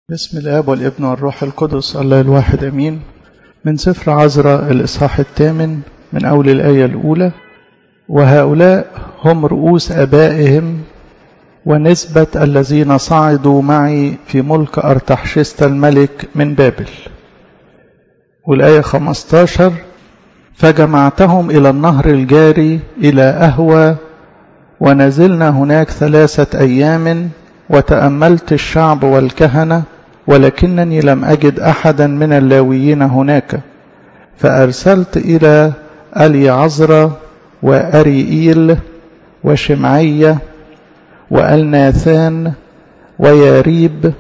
بسم الآب والابن والروح القدس الله الواحد أمين من سفر عزرا الإصحاح الثامن من أول الآية الأولى وهؤلاء هم رؤوس أبائهم ونسبة الذين صعدوا معي في ملك أرتحشست الملك من بابل والآية 15 فجمعتهم إلى النهر الجاري إلى أهوى ونزلنا هناك ثلاثة أيام وتأملت الشعب والكهنة ولكنني لم أجد أحدا من اللاويين هناك فأرسلت إلى ألي عزرا وأريئيل وشمعية وألناثان وياريب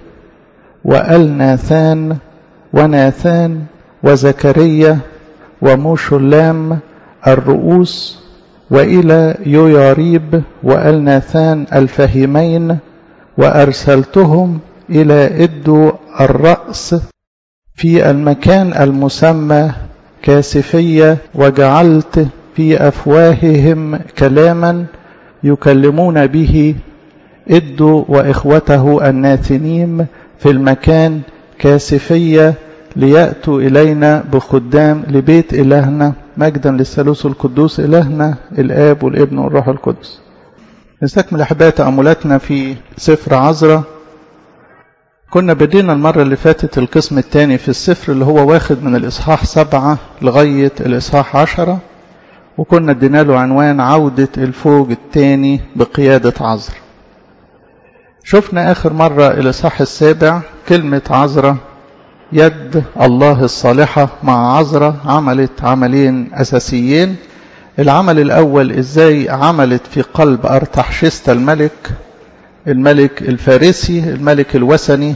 وألناثان وناثان وزكريا وموشلام الرؤوس وإلى يوياريب وألناثان الفهيمين وأرسلتهم إلى إدو الرأس في المكان المسمى كاسفية وجعلت في أفواههم كلاما يكلمون به إدو وإخوته الناثنيم في المكان كاسفية ليأتوا إلينا بخدام لبيت إلهنا مجدا للثالوث القدوس إلهنا الآب والابن والروح القدس نستكمل أحباء تأملاتنا في سفر عزرا كنا بدينا المرة اللي فاتت القسم الثاني في السفر اللي هو واخد من الإصحاح سبعة لغاية الإصحاح عشرة وكنا ادينا له عنوان عودة الفوج الثاني بقيادة عزرا شفنا آخر مرة الإصحاح السابع كلمة عزرا يد الله الصالحة مع عزرا عملت عملين أساسيين العمل الأول إزاي عملت في قلب أرتحشست الملك الملك الفارسي الملك الوثني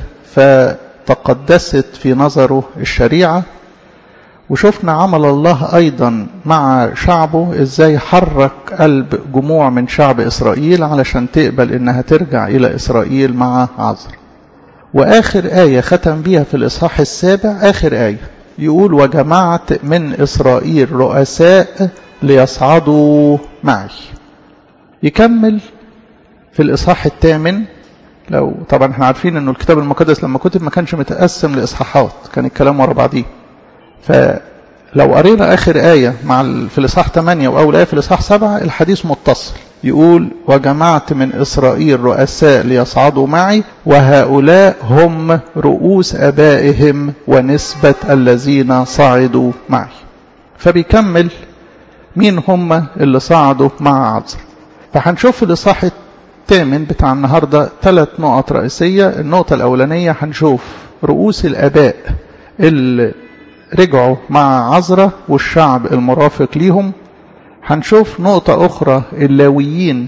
فتقدست في نظره الشريعة وشفنا عمل الله أيضا مع شعبه إزاي حرك قلب جموع من شعب إسرائيل علشان تقبل إنها ترجع إلى إسرائيل مع عذر وآخر آية ختم بيها في الإصحاح السابع آخر آية يقول وجمعت من إسرائيل رؤساء ليصعدوا معي يكمل في الإصحاح الثامن لو طبعا احنا عارفين انه الكتاب المقدس لما كتب ما كانش متقسم لإصحاحات كان الكلام ورا بعضيه فلو قرينا آخر آية مع في الإصحاح 8 وأول آية في الإصحاح 7 الحديث متصل يقول وجمعت من إسرائيل رؤساء ليصعدوا معي وهؤلاء هم رؤوس أبائهم ونسبة الذين صعدوا معي فبيكمل مين هم اللي صعدوا مع عذر فهنشوف في الإصحاح الثامن بتاع النهاردة ثلاث نقط رئيسية النقطة الأولانية هنشوف رؤوس الآباء اللي رجعوا مع عزرة والشعب المرافق ليهم هنشوف نقطة أخرى اللاويين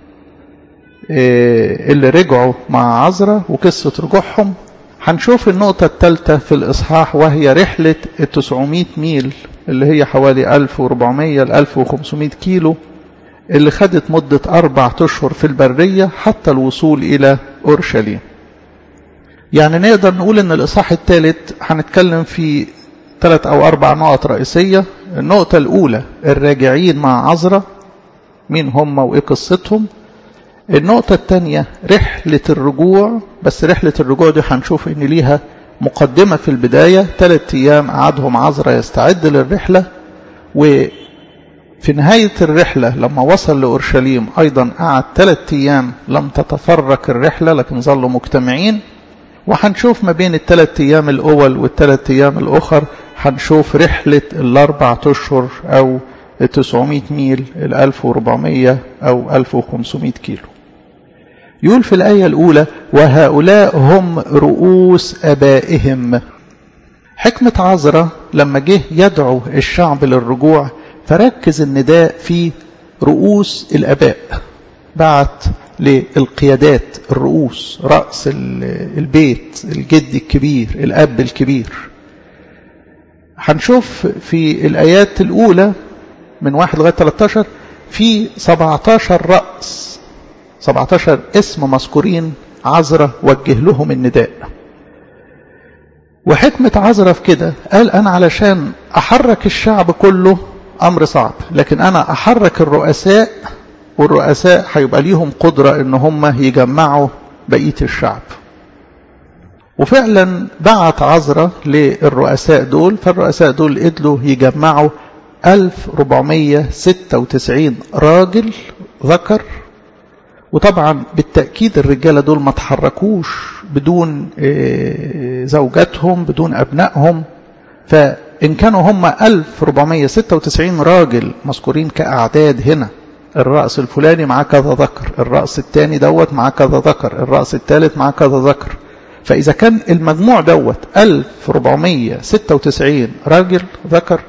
اللي رجعوا مع عزرة وقصة رجوعهم هنشوف النقطة الثالثة في الإصحاح وهي رحلة ال 900 ميل اللي هي حوالي 1400 ل 1500 كيلو اللي خدت مدة أربع أشهر في البرية حتى الوصول إلى أورشليم يعني نقدر نقول ان الإصحاح الثالث هنتكلم في ثلاث أو أربع نقط رئيسية النقطة الأولى الراجعين مع عزرة مين هم وإيه قصتهم النقطة الثانية رحلة الرجوع بس رحلة الرجوع دي هنشوف إن ليها مقدمة في البداية ثلاث أيام قعدهم عزرة يستعد للرحلة وفي نهاية الرحلة لما وصل لأورشليم أيضا قعد ثلاث أيام لم تتفرق الرحلة لكن ظلوا مجتمعين وهنشوف ما بين الثلاث أيام الأول والثلاث أيام الأخر هنشوف رحلة الأربع أشهر أو ال 900 ميل ال 1400 أو 1500 كيلو يقول في الآية الأولى وهؤلاء هم رؤوس أبائهم حكمة عزرة لما جه يدعو الشعب للرجوع فركز النداء في رؤوس الأباء بعت للقيادات الرؤوس رأس البيت الجد الكبير الأب الكبير هنشوف في الآيات الأولى من واحد لغاية 13 في 17 رأس 17 اسم مذكورين عذرة وجه لهم النداء وحكمة عذرة في كده قال أنا علشان أحرك الشعب كله أمر صعب لكن أنا أحرك الرؤساء والرؤساء هيبقى ليهم قدرة ان هم يجمعوا بقية الشعب وفعلا بعت عذرة للرؤساء دول فالرؤساء دول قدروا يجمعوا 1496 راجل ذكر وطبعا بالتأكيد الرجالة دول ما تحركوش بدون زوجاتهم بدون أبنائهم فإن كانوا هم 1496 راجل مذكورين كأعداد هنا الرأس الفلاني معاه كذا ذكر الرأس الثاني دوت معاه كذا ذكر الرأس الثالث معاه كذا ذكر فإذا كان المجموع دوت 1496 راجل ذكر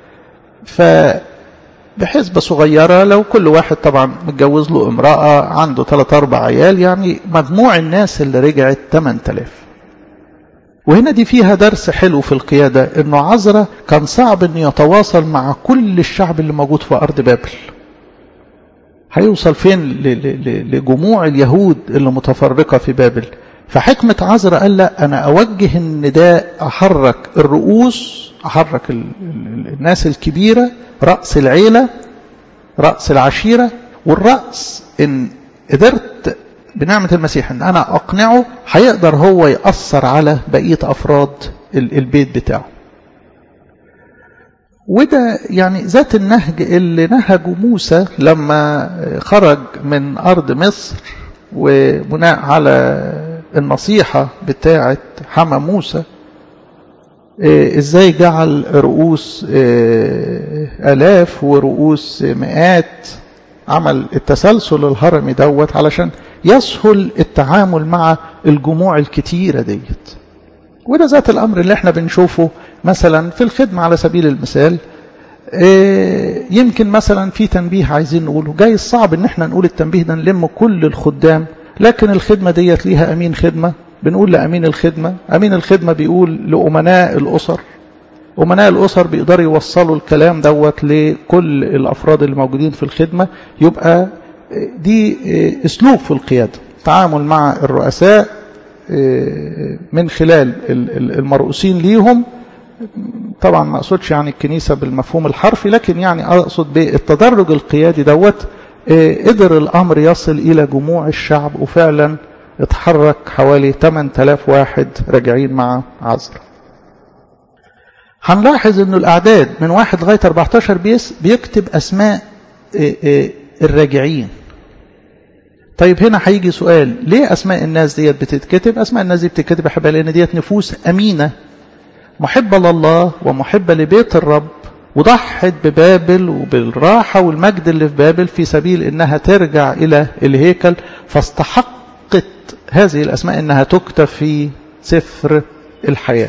فبحسبة صغيرة لو كل واحد طبعا متجوز له امرأة عنده 3 4 عيال يعني مجموع الناس اللي رجعت 8000 وهنا دي فيها درس حلو في القيادة انه عزرة كان صعب انه يتواصل مع كل الشعب اللي موجود في ارض بابل هيوصل فين لجموع اليهود اللي متفرقة في بابل فحكمة عزرا قال لا أنا أوجه النداء أحرك الرؤوس أحرك الناس الكبيرة رأس العيلة رأس العشيرة والرأس إن قدرت بنعمة المسيح إن أنا أقنعه هيقدر هو يأثر على بقية أفراد البيت بتاعه وده يعني ذات النهج اللي نهجه موسى لما خرج من أرض مصر وبناء على النصيحة بتاعة حما موسى ازاي جعل رؤوس آلاف ورؤوس مئات عمل التسلسل الهرمي دوت علشان يسهل التعامل مع الجموع الكتيرة ديت وده ذات الأمر اللي احنا بنشوفه مثلا في الخدمة على سبيل المثال يمكن مثلا في تنبيه عايزين نقوله جاي صعب ان احنا نقول التنبيه ده نلم كل الخدام لكن الخدمة ديت ليها أمين خدمة بنقول لأمين الخدمة أمين الخدمة بيقول لأمناء الأسر أمناء الأسر بيقدروا يوصلوا الكلام دوت لكل الأفراد اللي موجودين في الخدمة يبقى دي أسلوب في القيادة تعامل مع الرؤساء من خلال المرؤوسين ليهم طبعا ما أقصدش يعني الكنيسة بالمفهوم الحرفي لكن يعني أقصد بالتدرج القيادي دوت قدر الأمر يصل إلى جموع الشعب وفعلا اتحرك حوالي 8000 واحد راجعين مع عزرا هنلاحظ انه الاعداد من واحد لغايه 14 بيس بيكتب اسماء الراجعين طيب هنا هيجي سؤال ليه اسماء الناس ديت بتتكتب اسماء الناس دي بتتكتب يا حبايبي لان ديت نفوس امينه محبه لله ومحبه لبيت الرب وضحت ببابل وبالراحة والمجد اللي في بابل في سبيل انها ترجع الى الهيكل فاستحقت هذه الاسماء انها تكتب في سفر الحياة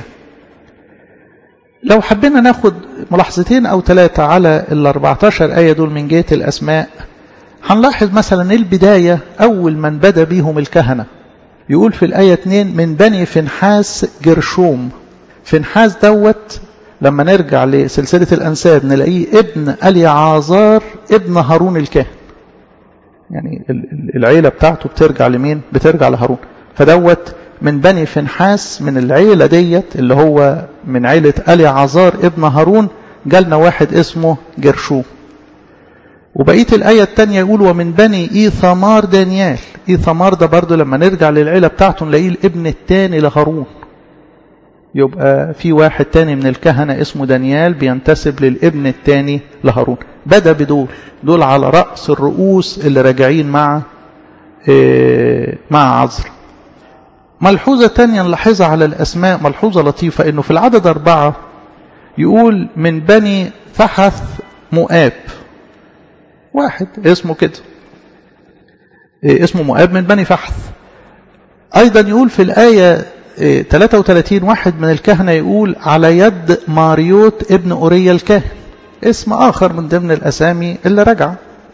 لو حبينا ناخد ملاحظتين او ثلاثة على ال 14 آية دول من جهة الاسماء هنلاحظ مثلا البداية اول من بدا بيهم الكهنة يقول في الآية 2 من بني فنحاس جرشوم فنحاس دوت لما نرجع لسلسلة الأنساب نلاقيه ابن اليعازار ابن هارون الكاهن يعني العيلة بتاعته بترجع لمين بترجع لهارون فدوت من بني فنحاس من العيلة ديت اللي هو من عيلة اليعازار ابن هارون جالنا واحد اسمه جرشوم وبقية الآية الثانية يقول ومن بني إيثمار دانيال إيثمار ده برضو لما نرجع للعيلة بتاعته نلاقيه الابن الثاني لهارون يبقى في واحد تاني من الكهنة اسمه دانيال بينتسب للابن التاني لهارون بدأ بدول دول على رأس الرؤوس اللي راجعين مع إيه مع عذر ملحوظة تانية نلاحظها على الأسماء ملحوظة لطيفة إنه في العدد أربعة يقول من بني فحث مؤاب واحد اسمه كده إيه اسمه مؤاب من بني فحث أيضا يقول في الآية 33 واحد من الكهنة يقول على يد ماريوت ابن أوريا الكاهن اسم آخر من ضمن الأسامي اللي رجع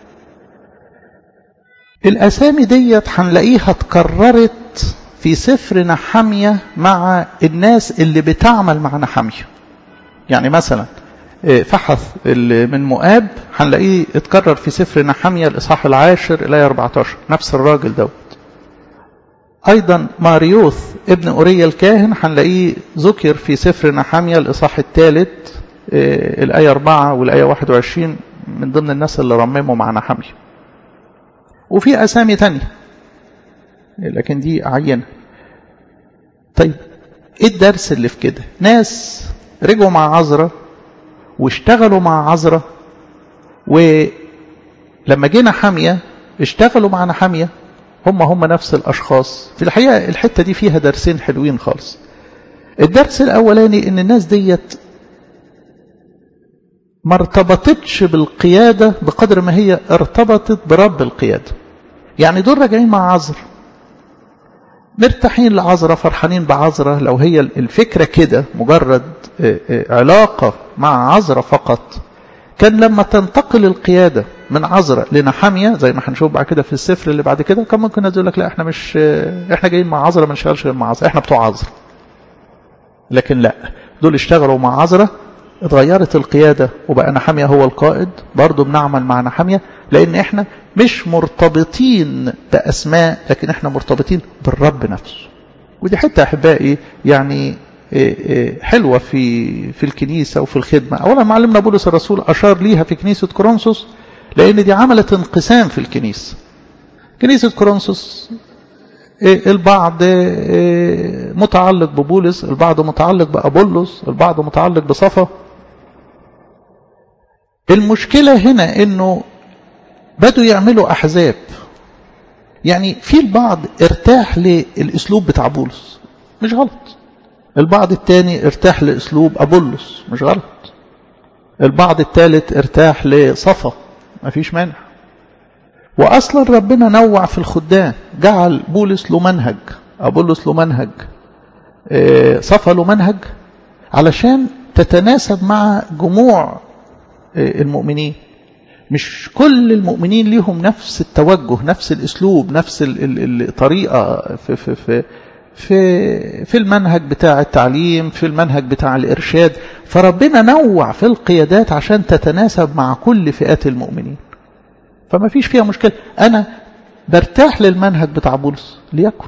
الأسامي ديت هنلاقيها اتكررت في سفر نحمية مع الناس اللي بتعمل مع نحمية يعني مثلا فحث من مؤاب هنلاقيه اتكرر في سفر نحمية الإصحاح العاشر إلى 14 نفس الراجل دوت أيضا ماريوث ابن أوريا الكاهن هنلاقيه ذكر في سفر نحامية الإصحاح الثالث الآية 4 والآية 21 من ضمن الناس اللي رمموا مع نحامية وفي أسامي تانية لكن دي عينة طيب ايه الدرس اللي في كده ناس رجعوا مع عذرة واشتغلوا مع عذرة ولما جينا حامية اشتغلوا مع نحامية هم هم نفس الأشخاص في الحقيقة الحتة دي فيها درسين حلوين خالص الدرس الأولاني إن الناس ديت ما ارتبطتش بالقيادة بقدر ما هي ارتبطت برب القيادة يعني دول راجعين مع عذر مرتاحين لعذرة فرحانين بعذرة لو هي الفكرة كده مجرد علاقة مع عذرة فقط كان لما تنتقل القيادة من عذرة لنحامية زي ما هنشوف بعد كده في السفر اللي بعد كده كان ممكن يقول لك لا احنا مش احنا جايين مع عذرة ما نشتغلش غير مع عذرة احنا بتوع عذرة لكن لا دول اشتغلوا مع عذرة اتغيرت القيادة وبقى نحامية هو القائد برضه بنعمل مع نحامية لأن احنا مش مرتبطين بأسماء لكن احنا مرتبطين بالرب نفسه ودي حتة أحبائي يعني حلوة في في الكنيسة وفي الخدمة أولا معلمنا بولس الرسول أشار ليها في كنيسة كورنثوس لأن دي عملت انقسام في الكنيسة كنيسة كورنثوس البعض متعلق ببولس البعض متعلق بأبولس البعض متعلق بصفا المشكلة هنا انه بدوا يعملوا احزاب يعني في البعض ارتاح للاسلوب بتاع بولس مش غلط البعض الثاني ارتاح لاسلوب ابولس مش غلط البعض الثالث ارتاح لصفا ما فيش مانع واصلا ربنا نوع في الخدام جعل بولس له منهج ابولس له منهج صفا له منهج علشان تتناسب مع جموع المؤمنين مش كل المؤمنين ليهم نفس التوجه نفس الاسلوب نفس الطريقه في في في في في المنهج بتاع التعليم في المنهج بتاع الارشاد فربنا نوع في القيادات عشان تتناسب مع كل فئات المؤمنين فما فيش فيها مشكله انا برتاح للمنهج بتاع بولس ليكن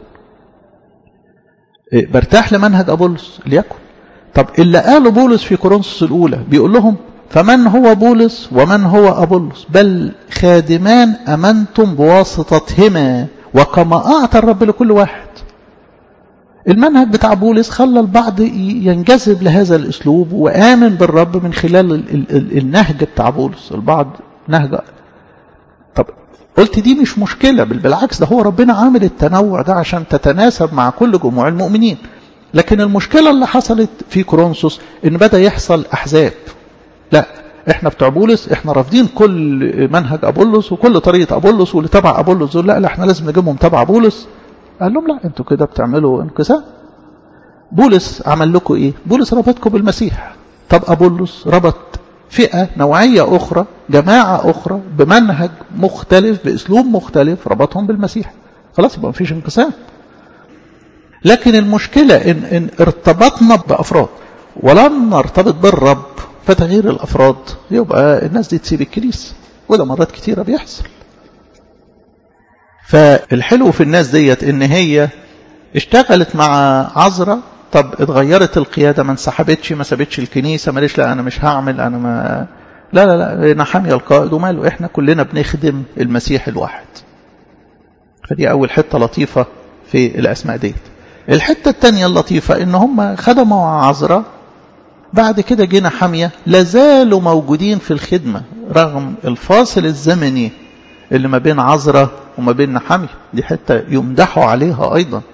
برتاح لمنهج ابولس ليكن طب اللي قاله بولس في كورنثوس الاولى بيقول لهم فمن هو بولس ومن هو أبولس بل خادمان أمنتم بواسطتهما وكما أعطى الرب لكل واحد المنهج بتاع بولس خلى البعض ينجذب لهذا الأسلوب وآمن بالرب من خلال النهج بتاع بولس البعض نهج طب قلت دي مش مشكلة بل بالعكس ده هو ربنا عامل التنوع ده عشان تتناسب مع كل جموع المؤمنين لكن المشكلة اللي حصلت في كورنثوس ان بدأ يحصل أحزاب لا احنا بتوع بولس احنا رافضين كل منهج ابولس وكل طريقه ابولس واللي تبع ابولس دول لا لا احنا لازم نجيبهم تبع بولس قال لهم لا انتوا كده بتعملوا انقسام بولس عمل لكم ايه بولس ربطكم بالمسيح طب ابولس ربط فئه نوعيه اخرى جماعه اخرى بمنهج مختلف باسلوب مختلف ربطهم بالمسيح خلاص يبقى مفيش انقسام لكن المشكله ان ان ارتبطنا بافراد ولم نرتبط بالرب فتغيير الأفراد يبقى الناس دي تسيب الكنيسة وده مرات كتيرة بيحصل فالحلو في الناس ديت ان هي اشتغلت مع عذرة طب اتغيرت القيادة ما انسحبتش ما سابتش الكنيسة ماليش لا انا مش هعمل انا ما لا لا لا نحامي القائد وماله احنا كلنا بنخدم المسيح الواحد فدي اول حتة لطيفة في الاسماء ديت الحتة الثانية اللطيفة ان هم خدموا عذرة بعد كده جينا حامية لازالوا موجودين في الخدمة رغم الفاصل الزمني اللي ما بين عذرة وما بين حامية دي حتة يمدحوا عليها أيضا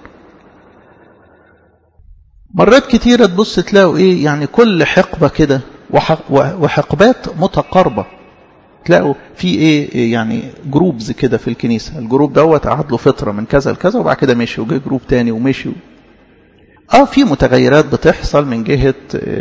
مرات كتيرة تبص تلاقوا إيه يعني كل حقبة كده وحقبات متقاربة تلاقوا في إيه يعني جروبز كده في الكنيسة الجروب دوت قعد له فترة من كذا لكذا وبعد كده مشي وجه جروب تاني ومشي اه في متغيرات بتحصل من جهة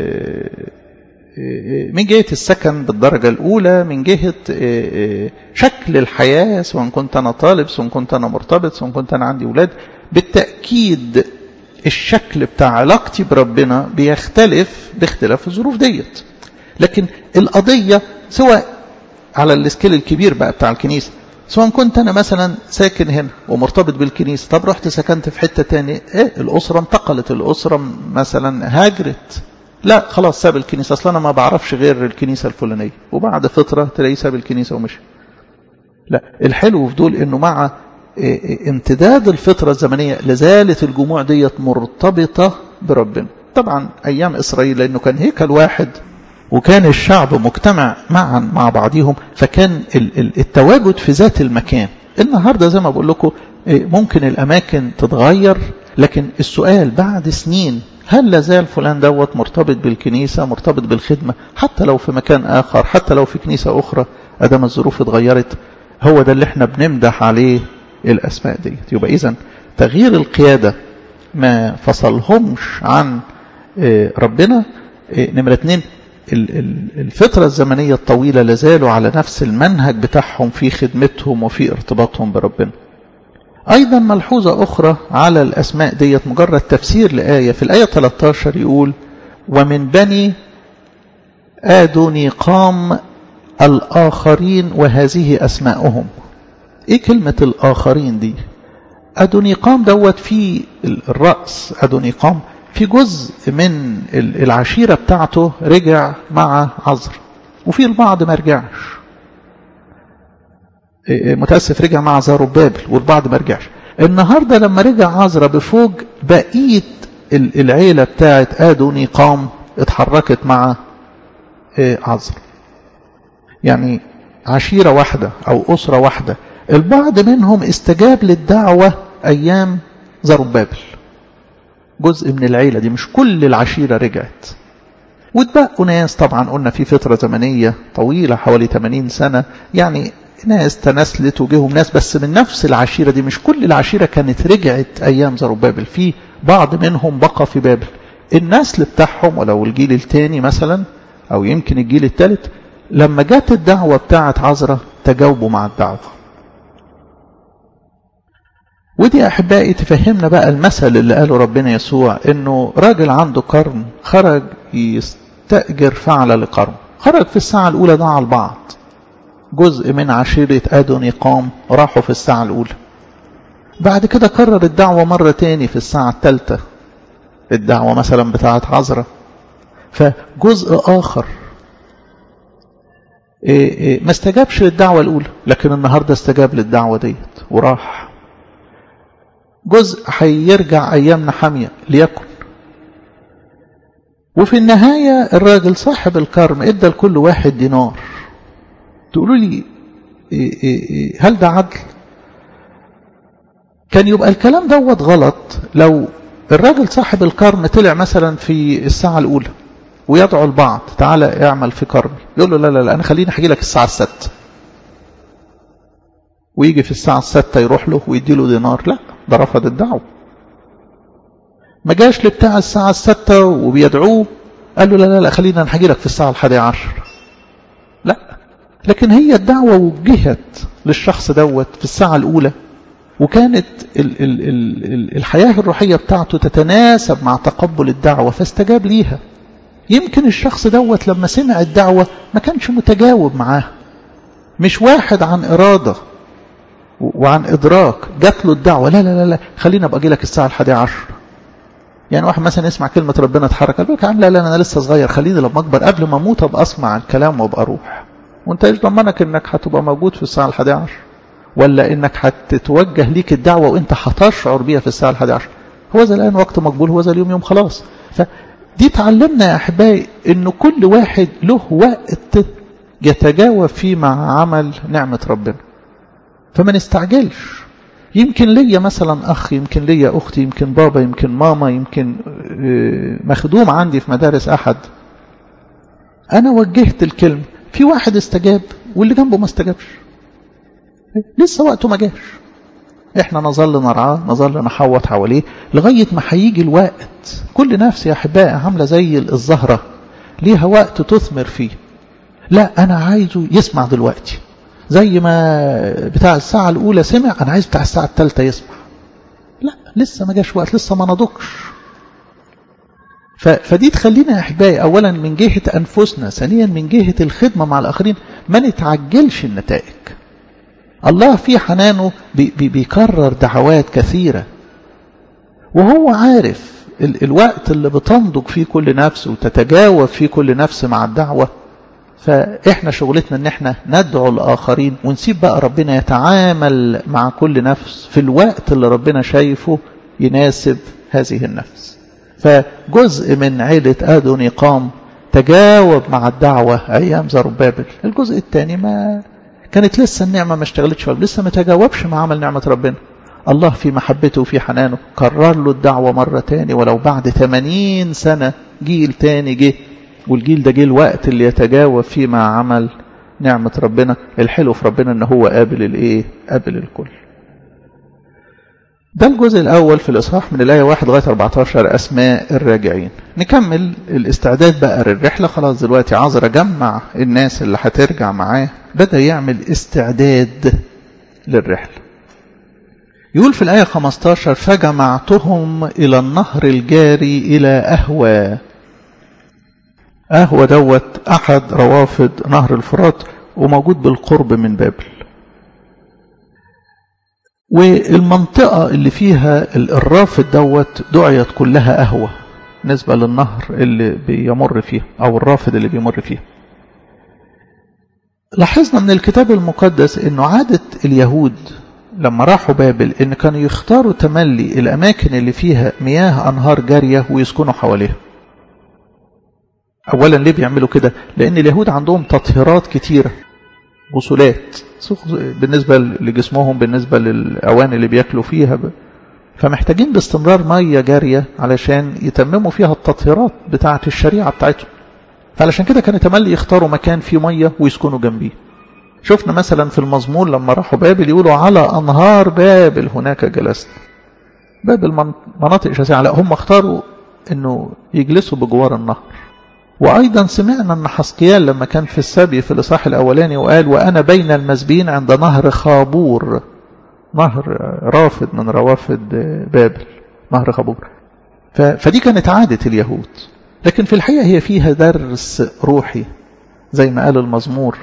من جهة السكن بالدرجة الأولى من جهة شكل الحياة سواء كنت أنا طالب سواء كنت أنا مرتبط سواء كنت أنا عندي أولاد بالتأكيد الشكل بتاع علاقتي بربنا بيختلف باختلاف الظروف ديت لكن القضية سواء على السكيل الكبير بقى بتاع الكنيسة سواء كنت أنا مثلا ساكن هنا ومرتبط بالكنيسة طب رحت سكنت في حتة تاني إيه الأسرة انتقلت الأسرة مثلا هاجرت لا خلاص ساب الكنيسة أصلا أنا ما بعرفش غير الكنيسة الفلانية وبعد فترة تلاقيه ساب الكنيسة ومشي لا الحلو في دول إنه مع امتداد الفترة الزمنية لازالت الجموع ديت مرتبطة بربنا طبعا أيام إسرائيل لأنه كان هيكل واحد وكان الشعب مجتمع معا مع بعضهم فكان التواجد في ذات المكان النهاردة زي ما بقول لكم ممكن الأماكن تتغير لكن السؤال بعد سنين هل لازال فلان دوت مرتبط بالكنيسة مرتبط بالخدمة حتى لو في مكان آخر حتى لو في كنيسة أخرى أدام الظروف اتغيرت هو ده اللي احنا بنمدح عليه الأسماء ديت يبقى إذا تغيير القيادة ما فصلهمش عن ربنا نمرة اتنين الفترة الزمنية الطويلة لازالوا على نفس المنهج بتاعهم في خدمتهم وفي ارتباطهم بربنا أيضا ملحوظة أخرى على الأسماء ديت مجرد تفسير لآية في الآية 13 يقول ومن بني آدونيقام الآخرين وهذه أسماؤهم إيه كلمة الآخرين دي أدونيقام دوت في الرأس أدونيقام في جزء من العشيرة بتاعته رجع مع عذر وفي البعض ما رجعش متأسف رجع مع زاروبابل والبعض ما رجعش النهاردة لما رجع عذرا بفوج بقية العيلة بتاعت آدونيقام اتحركت مع عذرا يعني عشيرة واحدة أو أسرة واحدة البعض منهم استجاب للدعوة أيام زربابل جزء من العيلة دي مش كل العشيرة رجعت واتبقوا ناس طبعا قلنا في فترة زمنية طويلة حوالي 80 سنة يعني ناس تناسلت وجيهم ناس بس من نفس العشيرة دي مش كل العشيرة كانت رجعت أيام زربابل في بعض منهم بقى في بابل النسل بتاعهم ولو الجيل الثاني مثلا أو يمكن الجيل الثالث لما جت الدعوة بتاعت عذرة تجاوبوا مع الدعوة ودي أحبائي تفهمنا بقى المثل اللي قاله ربنا يسوع إنه راجل عنده قرن خرج يستأجر فعل لقرن خرج في الساعة الأولى دعا البعض جزء من عشيرة أدونيقام راحوا في الساعة الأولى بعد كده كرر الدعوة مرة تاني في الساعة الثالثة الدعوة مثلا بتاعت عذرة فجزء آخر إيه إيه ما استجابش للدعوة الأولى لكن النهاردة استجاب للدعوة ديت وراح جزء هيرجع أيامنا حامية ليكن وفي النهاية الراجل صاحب الكرم ادى لكل واحد دينار تقولوا لي إيه هل ده عدل كان يبقى الكلام دوت غلط لو الراجل صاحب الكرم طلع مثلا في الساعة الأولى ويدعو البعض تعالى اعمل في كرمي يقول له لا لا لا أنا خليني أحكي لك الساعة الستة ويجي في الساعة الستة يروح له ويدي له دينار لا ده رفض الدعوة ما جاش لبتاع الساعة الستة وبيدعوه قال له لا لا لا خلينا نحكي لك في الساعة الحادية عشر لا لكن هي الدعوة وجهت للشخص دوت في الساعة الأولى وكانت ال ال ال الحياة الروحية بتاعته تتناسب مع تقبل الدعوة فاستجاب ليها يمكن الشخص دوت لما سمع الدعوة ما كانش متجاوب معاها مش واحد عن إرادة وعن إدراك جات له الدعوة لا لا لا لا خلينا أبقى أجي لك الساعة الحادية عشر يعني واحد مثلا يسمع كلمة ربنا اتحرك قال لك لا لا أنا لسه صغير خليني لما أكبر قبل ما أموت أبقى أسمع الكلام وأبقى أروح وأنت إيش ضمنك إنك هتبقى موجود في الساعة الحادية عشر ولا إنك هتتوجه ليك الدعوة وأنت هتشعر بيها في الساعة الحادية عشر هو ذا الآن وقت مقبول هو ذا اليوم يوم خلاص فدي تعلمنا يا أحبائي إنه كل واحد له وقت يتجاوب فيه مع عمل نعمة ربنا فما نستعجلش يمكن ليا مثلا أخ يمكن ليا أختي يمكن بابا يمكن ماما يمكن مخدوم عندي في مدارس أحد أنا وجهت الكلمة في واحد استجاب واللي جنبه ما استجابش لسه وقته ما جاش احنا نظل نرعاه نظل نحوط حواليه لغاية ما هيجي الوقت كل نفس يا أحبائي عاملة زي الزهرة ليها وقت تثمر فيه لا أنا عايزه يسمع دلوقتي زي ما بتاع الساعة الأولى سمع أنا عايز بتاع الساعة الثالثة يسمع لا لسه ما جاش وقت لسه ما نضجش فدي تخلينا يا أحبائي أولا من جهة أنفسنا ثانيا من جهة الخدمة مع الآخرين ما نتعجلش النتائج الله في حنانه بي بي بيكرر دعوات كثيرة وهو عارف ال الوقت اللي بتنضج فيه كل نفس وتتجاوب فيه كل نفس مع الدعوة فإحنا شغلتنا إن إحنا ندعو الآخرين ونسيب بقى ربنا يتعامل مع كل نفس في الوقت اللي ربنا شايفه يناسب هذه النفس فجزء من عيلة أدونيقام تجاوب مع الدعوة أيام زربابل الجزء الثاني ما كانت لسه النعمة ما اشتغلتش لسه ما تجاوبش مع عمل نعمة ربنا الله في محبته وفي حنانه كرر له الدعوة مرة تاني ولو بعد 80 سنة جيل تاني جه والجيل ده جه الوقت اللي يتجاوب فيه مع عمل نعمة ربنا الحلو في ربنا ان هو قابل الايه قابل الكل ده الجزء الأول في الإصحاح من الآية 1 لغاية 14 أسماء الراجعين نكمل الاستعداد بقى للرحلة خلاص دلوقتي عذر جمع الناس اللي هترجع معاه بدأ يعمل استعداد للرحلة يقول في الآية 15 فجمعتهم إلى النهر الجاري إلى أهوى أهوى دوت أحد روافد نهر الفرات وموجود بالقرب من بابل والمنطقة اللي فيها الرافد دوت دعيت كلها أهوى نسبة للنهر اللي بيمر فيها أو الرافد اللي بيمر فيها لاحظنا من الكتاب المقدس أنه عادة اليهود لما راحوا بابل أن كانوا يختاروا تملي الأماكن اللي فيها مياه أنهار جارية ويسكنوا حواليها أولا ليه بيعملوا كده لأن اليهود عندهم تطهيرات كتيرة غسولات بالنسبة لجسمهم بالنسبة للأواني اللي بياكلوا فيها فمحتاجين باستمرار مية جارية علشان يتمموا فيها التطهيرات بتاعة الشريعة بتاعتهم فعلشان كده كان يتملي يختاروا مكان فيه مية ويسكنوا جنبيه شفنا مثلا في المزمور لما راحوا بابل يقولوا على أنهار بابل هناك جلسنا بابل مناطق شاسعة لا هم اختاروا انه يجلسوا بجوار النهر وأيضا سمعنا أن حسقيال لما كان في السبي في الإصحاح الأولاني وقال وأنا بين المسبين عند نهر خابور نهر رافد من روافد بابل نهر خابور فدي كانت عادة اليهود لكن في الحقيقة هي فيها درس روحي زي ما قال المزمور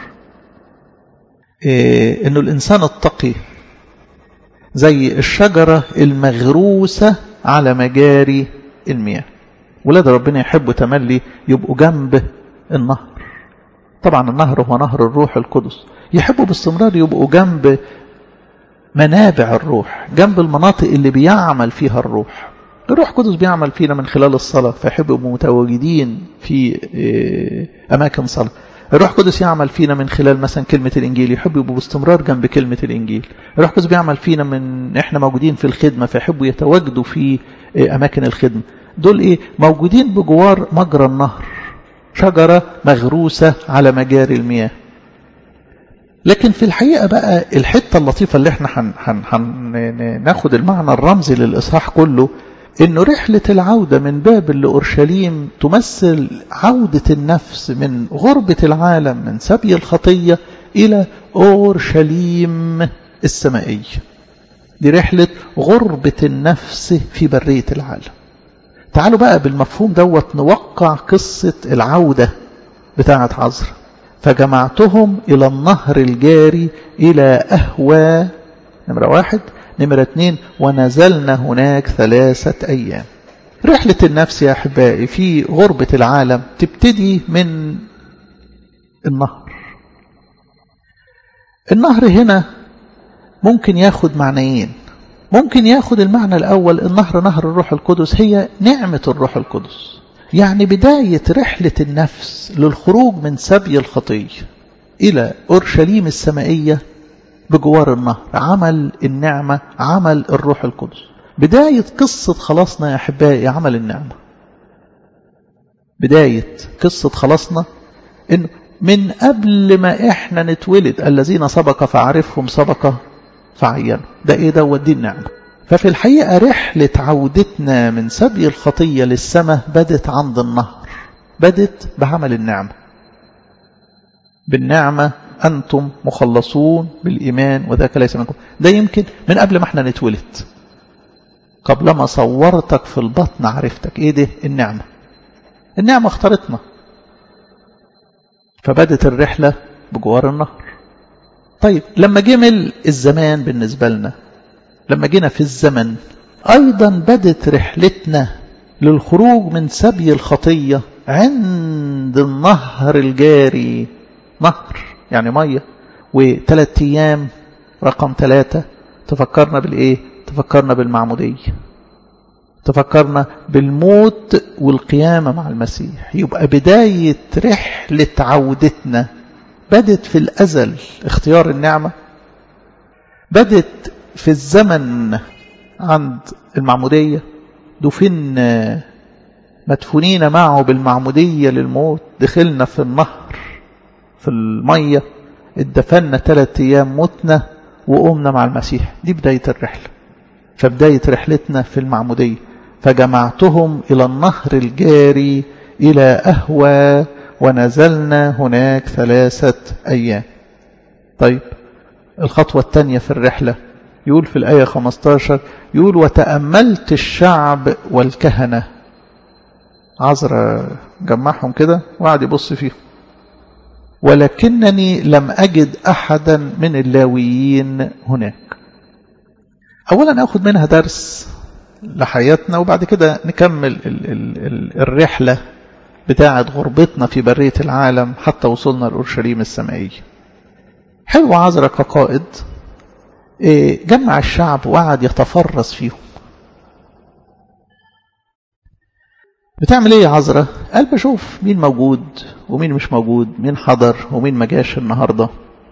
إيه انه الانسان التقي زي الشجرة المغروسة على مجاري المياه ولاد ربنا يحبوا تملي يبقوا جنب النهر طبعا النهر هو نهر الروح القدس يحبوا باستمرار يبقوا جنب منابع الروح جنب المناطق اللي بيعمل فيها الروح الروح القدس بيعمل فينا من خلال الصلاة فيحبوا يبقوا متواجدين في أماكن صلاة الروح القدس يعمل فينا من خلال مثلا كلمة الإنجيل يحب يبقوا باستمرار جنب كلمة الإنجيل الروح القدس بيعمل فينا من إحنا موجودين في الخدمة فيحبوا يتواجدوا في أماكن الخدمة دول إيه موجودين بجوار مجرى النهر شجرة مغروسة على مجاري المياه لكن في الحقيقة بقى الحتة اللطيفة اللي احنا هن هن هن ناخد المعنى الرمزي للإصحاح كله انه رحلة العودة من بابل لأورشليم تمثل عودة النفس من غربة العالم من سبي الخطية إلى أورشليم السمائية دي رحلة غربة النفس في برية العالم تعالوا بقى بالمفهوم دوت نوقع قصة العودة بتاعة عذرا فجمعتهم إلى النهر الجاري إلى أهوى نمرة واحد نمرة اتنين ونزلنا هناك ثلاثة أيام رحلة النفس يا أحبائي في غربة العالم تبتدي من النهر النهر هنا ممكن ياخد معنيين ممكن ياخد المعنى الأول النهر نهر الروح القدس هي نعمة الروح القدس يعني بداية رحلة النفس للخروج من سبي الخطية إلى أورشليم السمائية بجوار النهر عمل النعمة عمل الروح القدس بداية قصة خلاصنا يا أحبائي عمل النعمة بداية قصة خلاصنا إن من قبل ما إحنا نتولد الذين سبق فعرفهم سبق فعينوا ده إيه ده ودي النعمة ففي الحقيقة رحلة عودتنا من سبي الخطية للسماء بدت عند النهر بدت بعمل النعمة بالنعمة أنتم مخلصون بالإيمان وذاك ليس منكم ده يمكن من قبل ما احنا نتولد قبل ما صورتك في البطن عرفتك ايه ده النعمة النعمة اختارتنا فبدت الرحلة بجوار النهر طيب لما جمل الزمان بالنسبة لنا لما جينا في الزمن أيضا بدت رحلتنا للخروج من سبي الخطية عند النهر الجاري نهر يعني مية وثلاث أيام رقم ثلاثة تفكرنا بالإيه تفكرنا بالمعمودية تفكرنا بالموت والقيامة مع المسيح يبقى بداية رحلة عودتنا بدت في الأزل اختيار النعمة بدت في الزمن عند المعمودية دفن مدفونين معه بالمعمودية للموت دخلنا في النهر في المية اتدفنا ثلاثة أيام متنا وقمنا مع المسيح دي بداية الرحلة فبداية رحلتنا في المعمودية فجمعتهم إلى النهر الجاري إلى أهوى ونزلنا هناك ثلاثة أيام طيب الخطوة الثانية في الرحلة يقول في الآية 15 يقول وتأملت الشعب والكهنة عذرا جمعهم كده وقعد يبص فيهم ولكنني لم أجد أحدا من اللاويين هناك أولا أخذ منها درس لحياتنا وبعد كده نكمل ال ال ال الرحلة بتاعة غربتنا في برية العالم حتى وصلنا لأورشليم السمائية حلو عذرا كقائد جمع الشعب وقعد يتفرس فيهم بتعمل ايه يا عذرا قال بشوف مين موجود ومين مش موجود مين حضر ومين ما جاش النهارده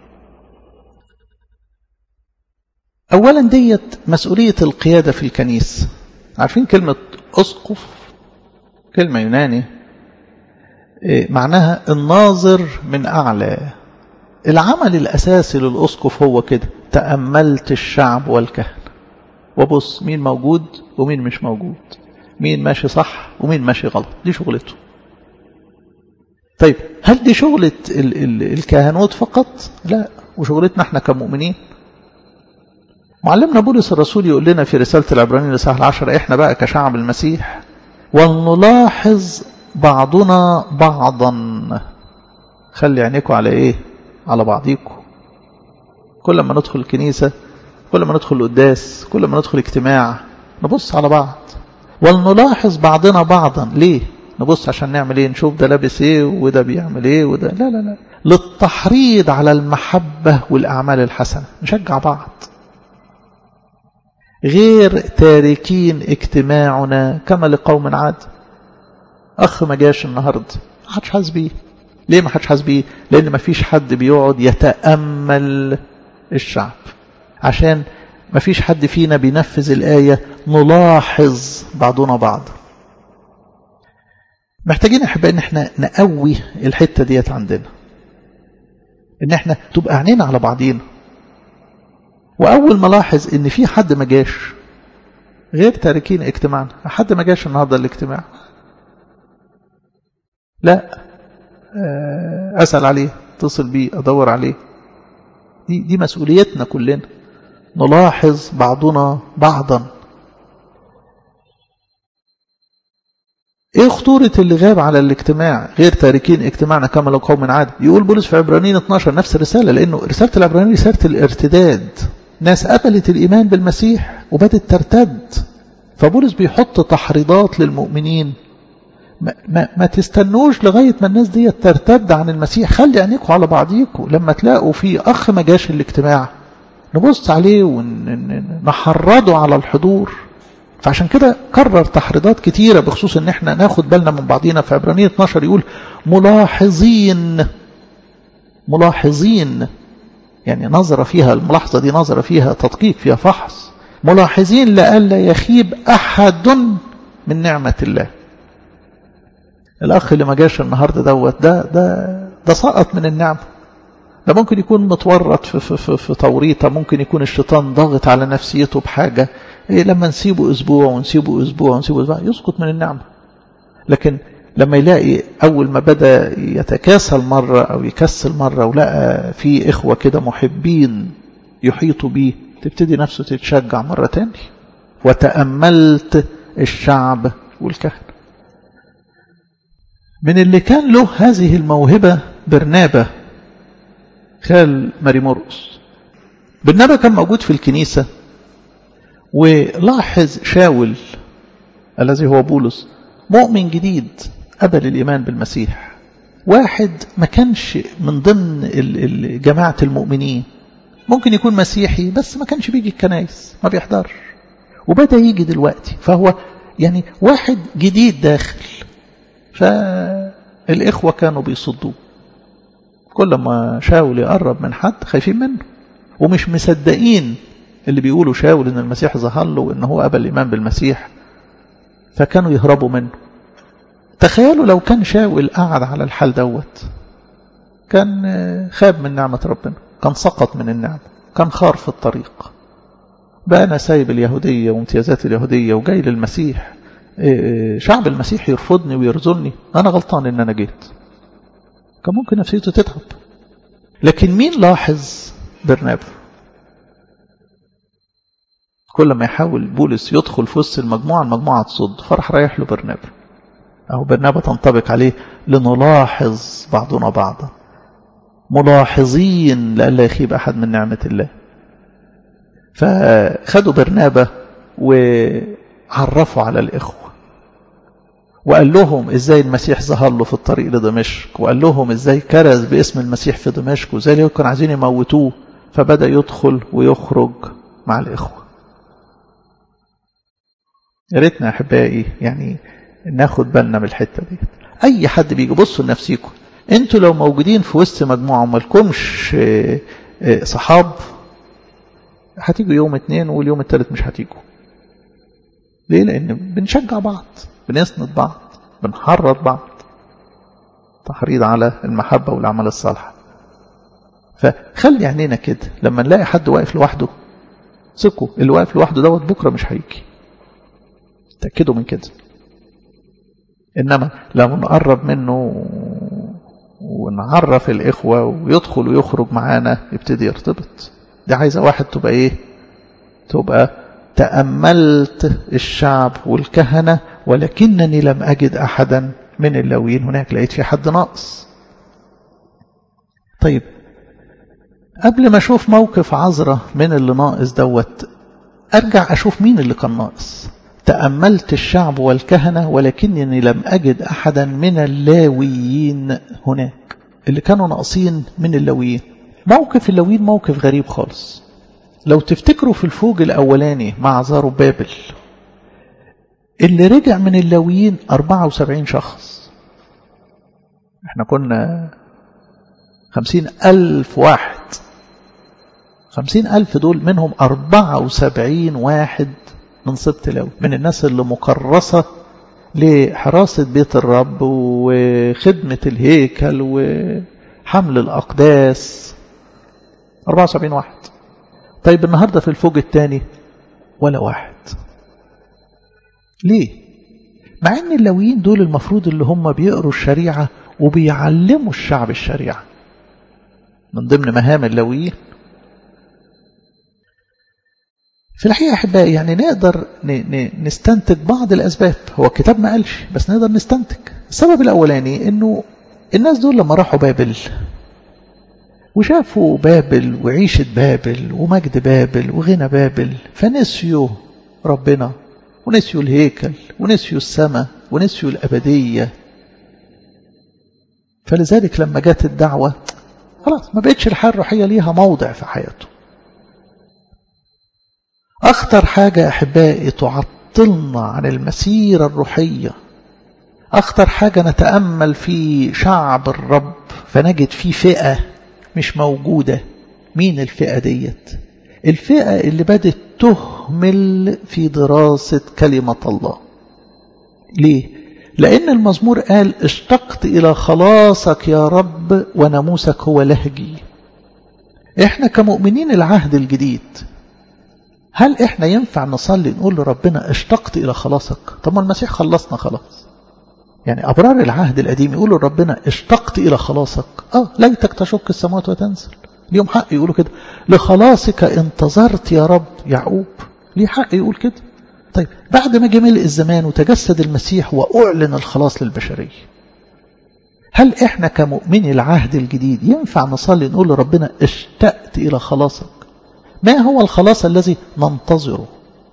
اولا ديت مسؤوليه القياده في الكنيسه عارفين كلمه اسقف كلمه يوناني معناها الناظر من اعلى العمل الاساسي للاسقف هو كده تاملت الشعب والكهنه وبص مين موجود ومين مش موجود مين ماشي صح ومين ماشي غلط دي شغلته طيب هل دي شغلة ال ال الكهنوت فقط لا وشغلتنا احنا كمؤمنين معلمنا بولس الرسول يقول لنا في رسالة العبرانيين لصح العشر احنا بقى كشعب المسيح ولنلاحظ بعضنا بعضا خلي عينيكم على ايه على بعضيكم كل ما ندخل الكنيسة كل ما ندخل القداس كل ما ندخل اجتماع نبص على بعض ولنلاحظ بعضنا بعضا ليه نبص عشان نعمل ايه نشوف ده لابس ايه وده بيعمل ايه وده لا لا لا للتحريض على المحبة والأعمال الحسنة نشجع بعض غير تاركين اجتماعنا كما لقوم عاد أخ ما جاش النهاردة ما حدش حاس بيه ليه ما حدش حاس بيه لأن ما فيش حد بيقعد يتأمل الشعب عشان ما فيش حد فينا بينفذ الآية نلاحظ بعضنا بعض محتاجين احباء ان احنا نقوي الحتة ديت عندنا ان احنا تبقى عينينا على بعضينا واول ما لاحظ ان في حد ما جاش غير تاركين اجتماعنا حد ما جاش النهارده الاجتماع لا اسال عليه اتصل بيه ادور عليه دي دي مسؤوليتنا كلنا نلاحظ بعضنا بعضا ايه خطورة اللي غاب على الاجتماع غير تاركين اجتماعنا كما لو قوم عاد يقول بولس في عبرانيين 12 نفس الرسالة لانه رسالة العبرانيين رسالة الارتداد ناس قبلت الايمان بالمسيح وبدت ترتد فبولس بيحط تحريضات للمؤمنين ما, ما, ما تستنوش لغاية ما الناس دي ترتد عن المسيح خلي عينيكم على بعضيكم لما تلاقوا في اخ ما جاش الاجتماع نبص عليه ونحرضه على الحضور فعشان كده كرر تحريضات كتيرة بخصوص ان احنا ناخد بالنا من بعضينا في عبرانية 12 يقول ملاحظين ملاحظين يعني نظرة فيها الملاحظة دي نظرة فيها تدقيق فيها فحص ملاحظين لئلا يخيب أحد من نعمة الله الأخ اللي ما جاش النهاردة دوت ده ده ده سقط من النعمة ده ممكن يكون متورط في, في, في, في توريطة ممكن يكون الشيطان ضاغط على نفسيته بحاجة إيه لما نسيبه أسبوع ونسيبه أسبوع ونسيبه أسبوع يسقط من النعمة لكن لما يلاقي أول ما بدأ يتكاسل مرة أو يكسل مرة ولقى في إخوة كده محبين يحيطوا بيه تبتدي نفسه تتشجع مرة تاني وتأملت الشعب والكهنة من اللي كان له هذه الموهبة برنابة خال ماري مرقس برنابة كان موجود في الكنيسة ولاحظ شاول الذي هو بولس مؤمن جديد قبل الإيمان بالمسيح واحد ما كانش من ضمن جماعة المؤمنين ممكن يكون مسيحي بس ما كانش بيجي الكنايس ما بيحضرش وبدأ يجي دلوقتي فهو يعني واحد جديد داخل فالإخوة كانوا بيصدوه كل ما شاول يقرب من حد خايفين منه ومش مصدقين اللي بيقولوا شاول ان المسيح ظهر له وان هو قبل الايمان بالمسيح فكانوا يهربوا منه تخيلوا لو كان شاول قعد على الحال دوت كان خاب من نعمة ربنا كان سقط من النعمة كان خار في الطريق بقى أنا سايب اليهودية وامتيازات اليهودية وجاي للمسيح شعب المسيح يرفضني ويرزلني أنا غلطان إن أنا جيت كان ممكن نفسيته تتعب لكن مين لاحظ برنابا كل ما يحاول بولس يدخل في وسط المجموعة المجموعة تصد فرح رايح له برنابا أو برنابا تنطبق عليه لنلاحظ بعضنا بعضا ملاحظين لئلا يخيب أحد من نعمة الله فخدوا برنابا وعرفوا على الإخوة وقال لهم ازاي المسيح ظهر له في الطريق لدمشق وقال لهم ازاي كرز باسم المسيح في دمشق وازاي اللي كانوا عايزين يموتوه فبدأ يدخل ويخرج مع الإخوة يا ريتنا يا أحبائي يعني ناخد بالنا من الحتة دي أي حد بيجي بصوا لنفسيكم انتوا لو موجودين في وسط مجموعة ومالكمش صحاب هتيجوا يوم اتنين واليوم التالت مش هتيجوا ليه لأن بنشجع بعض بنسند بعض بنحرض بعض تحريض على المحبة والعمل الصالح فخلي عينينا كده لما نلاقي حد واقف لوحده ثقوا اللي واقف لوحده دوت بكرة مش هيجي تأكدوا من كده إنما لو نقرب منه ونعرف الإخوة ويدخل ويخرج معانا يبتدي يرتبط دي عايزة واحد تبقى إيه تبقى تأملت الشعب والكهنة ولكنني لم أجد أحدا من اللويين هناك لقيت في حد ناقص طيب قبل ما أشوف موقف عذرة من اللي ناقص دوت أرجع أشوف مين اللي كان ناقص تأملت الشعب والكهنة ولكنني لم أجد أحدا من اللاويين هناك اللي كانوا ناقصين من اللاويين موقف اللاويين موقف غريب خالص لو تفتكروا في الفوج الأولاني مع زارو بابل اللي رجع من اللاويين 74 شخص احنا كنا خمسين ألف واحد خمسين ألف دول منهم أربعة وسبعين واحد من سبط لاوي من الناس اللي مكرسة لحراسة بيت الرب وخدمة الهيكل وحمل الأقداس 74 واحد طيب النهاردة في الفوج الثاني ولا واحد ليه مع ان اللاويين دول المفروض اللي هم بيقروا الشريعة وبيعلموا الشعب الشريعة من ضمن مهام اللاويين في الحقيقة أحبائي يعني نقدر نستنتج بعض الأسباب هو الكتاب ما قالش بس نقدر نستنتج السبب الأولاني أنه الناس دول لما راحوا بابل وشافوا بابل وعيشة بابل ومجد بابل وغنى بابل فنسيوا ربنا ونسيوا الهيكل ونسيوا السماء ونسيوا الأبدية فلذلك لما جت الدعوة خلاص ما بقتش الحياة الروحية ليها موضع في حياته أخطر حاجة أحبائي تعطلنا عن المسيرة الروحية أخطر حاجة نتأمل في شعب الرب فنجد في فئة مش موجودة مين الفئة ديت الفئة اللي بدت تهمل في دراسة كلمة الله ليه لأن المزمور قال اشتقت إلى خلاصك يا رب وناموسك هو لهجي احنا كمؤمنين العهد الجديد هل احنا ينفع نصلي نقول لربنا اشتقت إلى خلاصك طب ما المسيح خلصنا خلاص يعني أبرار العهد القديم يقولوا لربنا اشتقت إلى خلاصك آه ليتك تشك السماوات وتنزل ليهم حق يقولوا كده لخلاصك انتظرت يا رب يعقوب ليه حق يقول كده طيب بعد ما جميل الزمان وتجسد المسيح وأعلن الخلاص للبشرية هل احنا كمؤمني العهد الجديد ينفع نصلي نقول لربنا اشتقت إلى خلاصك ما هو الخلاص الذي ننتظره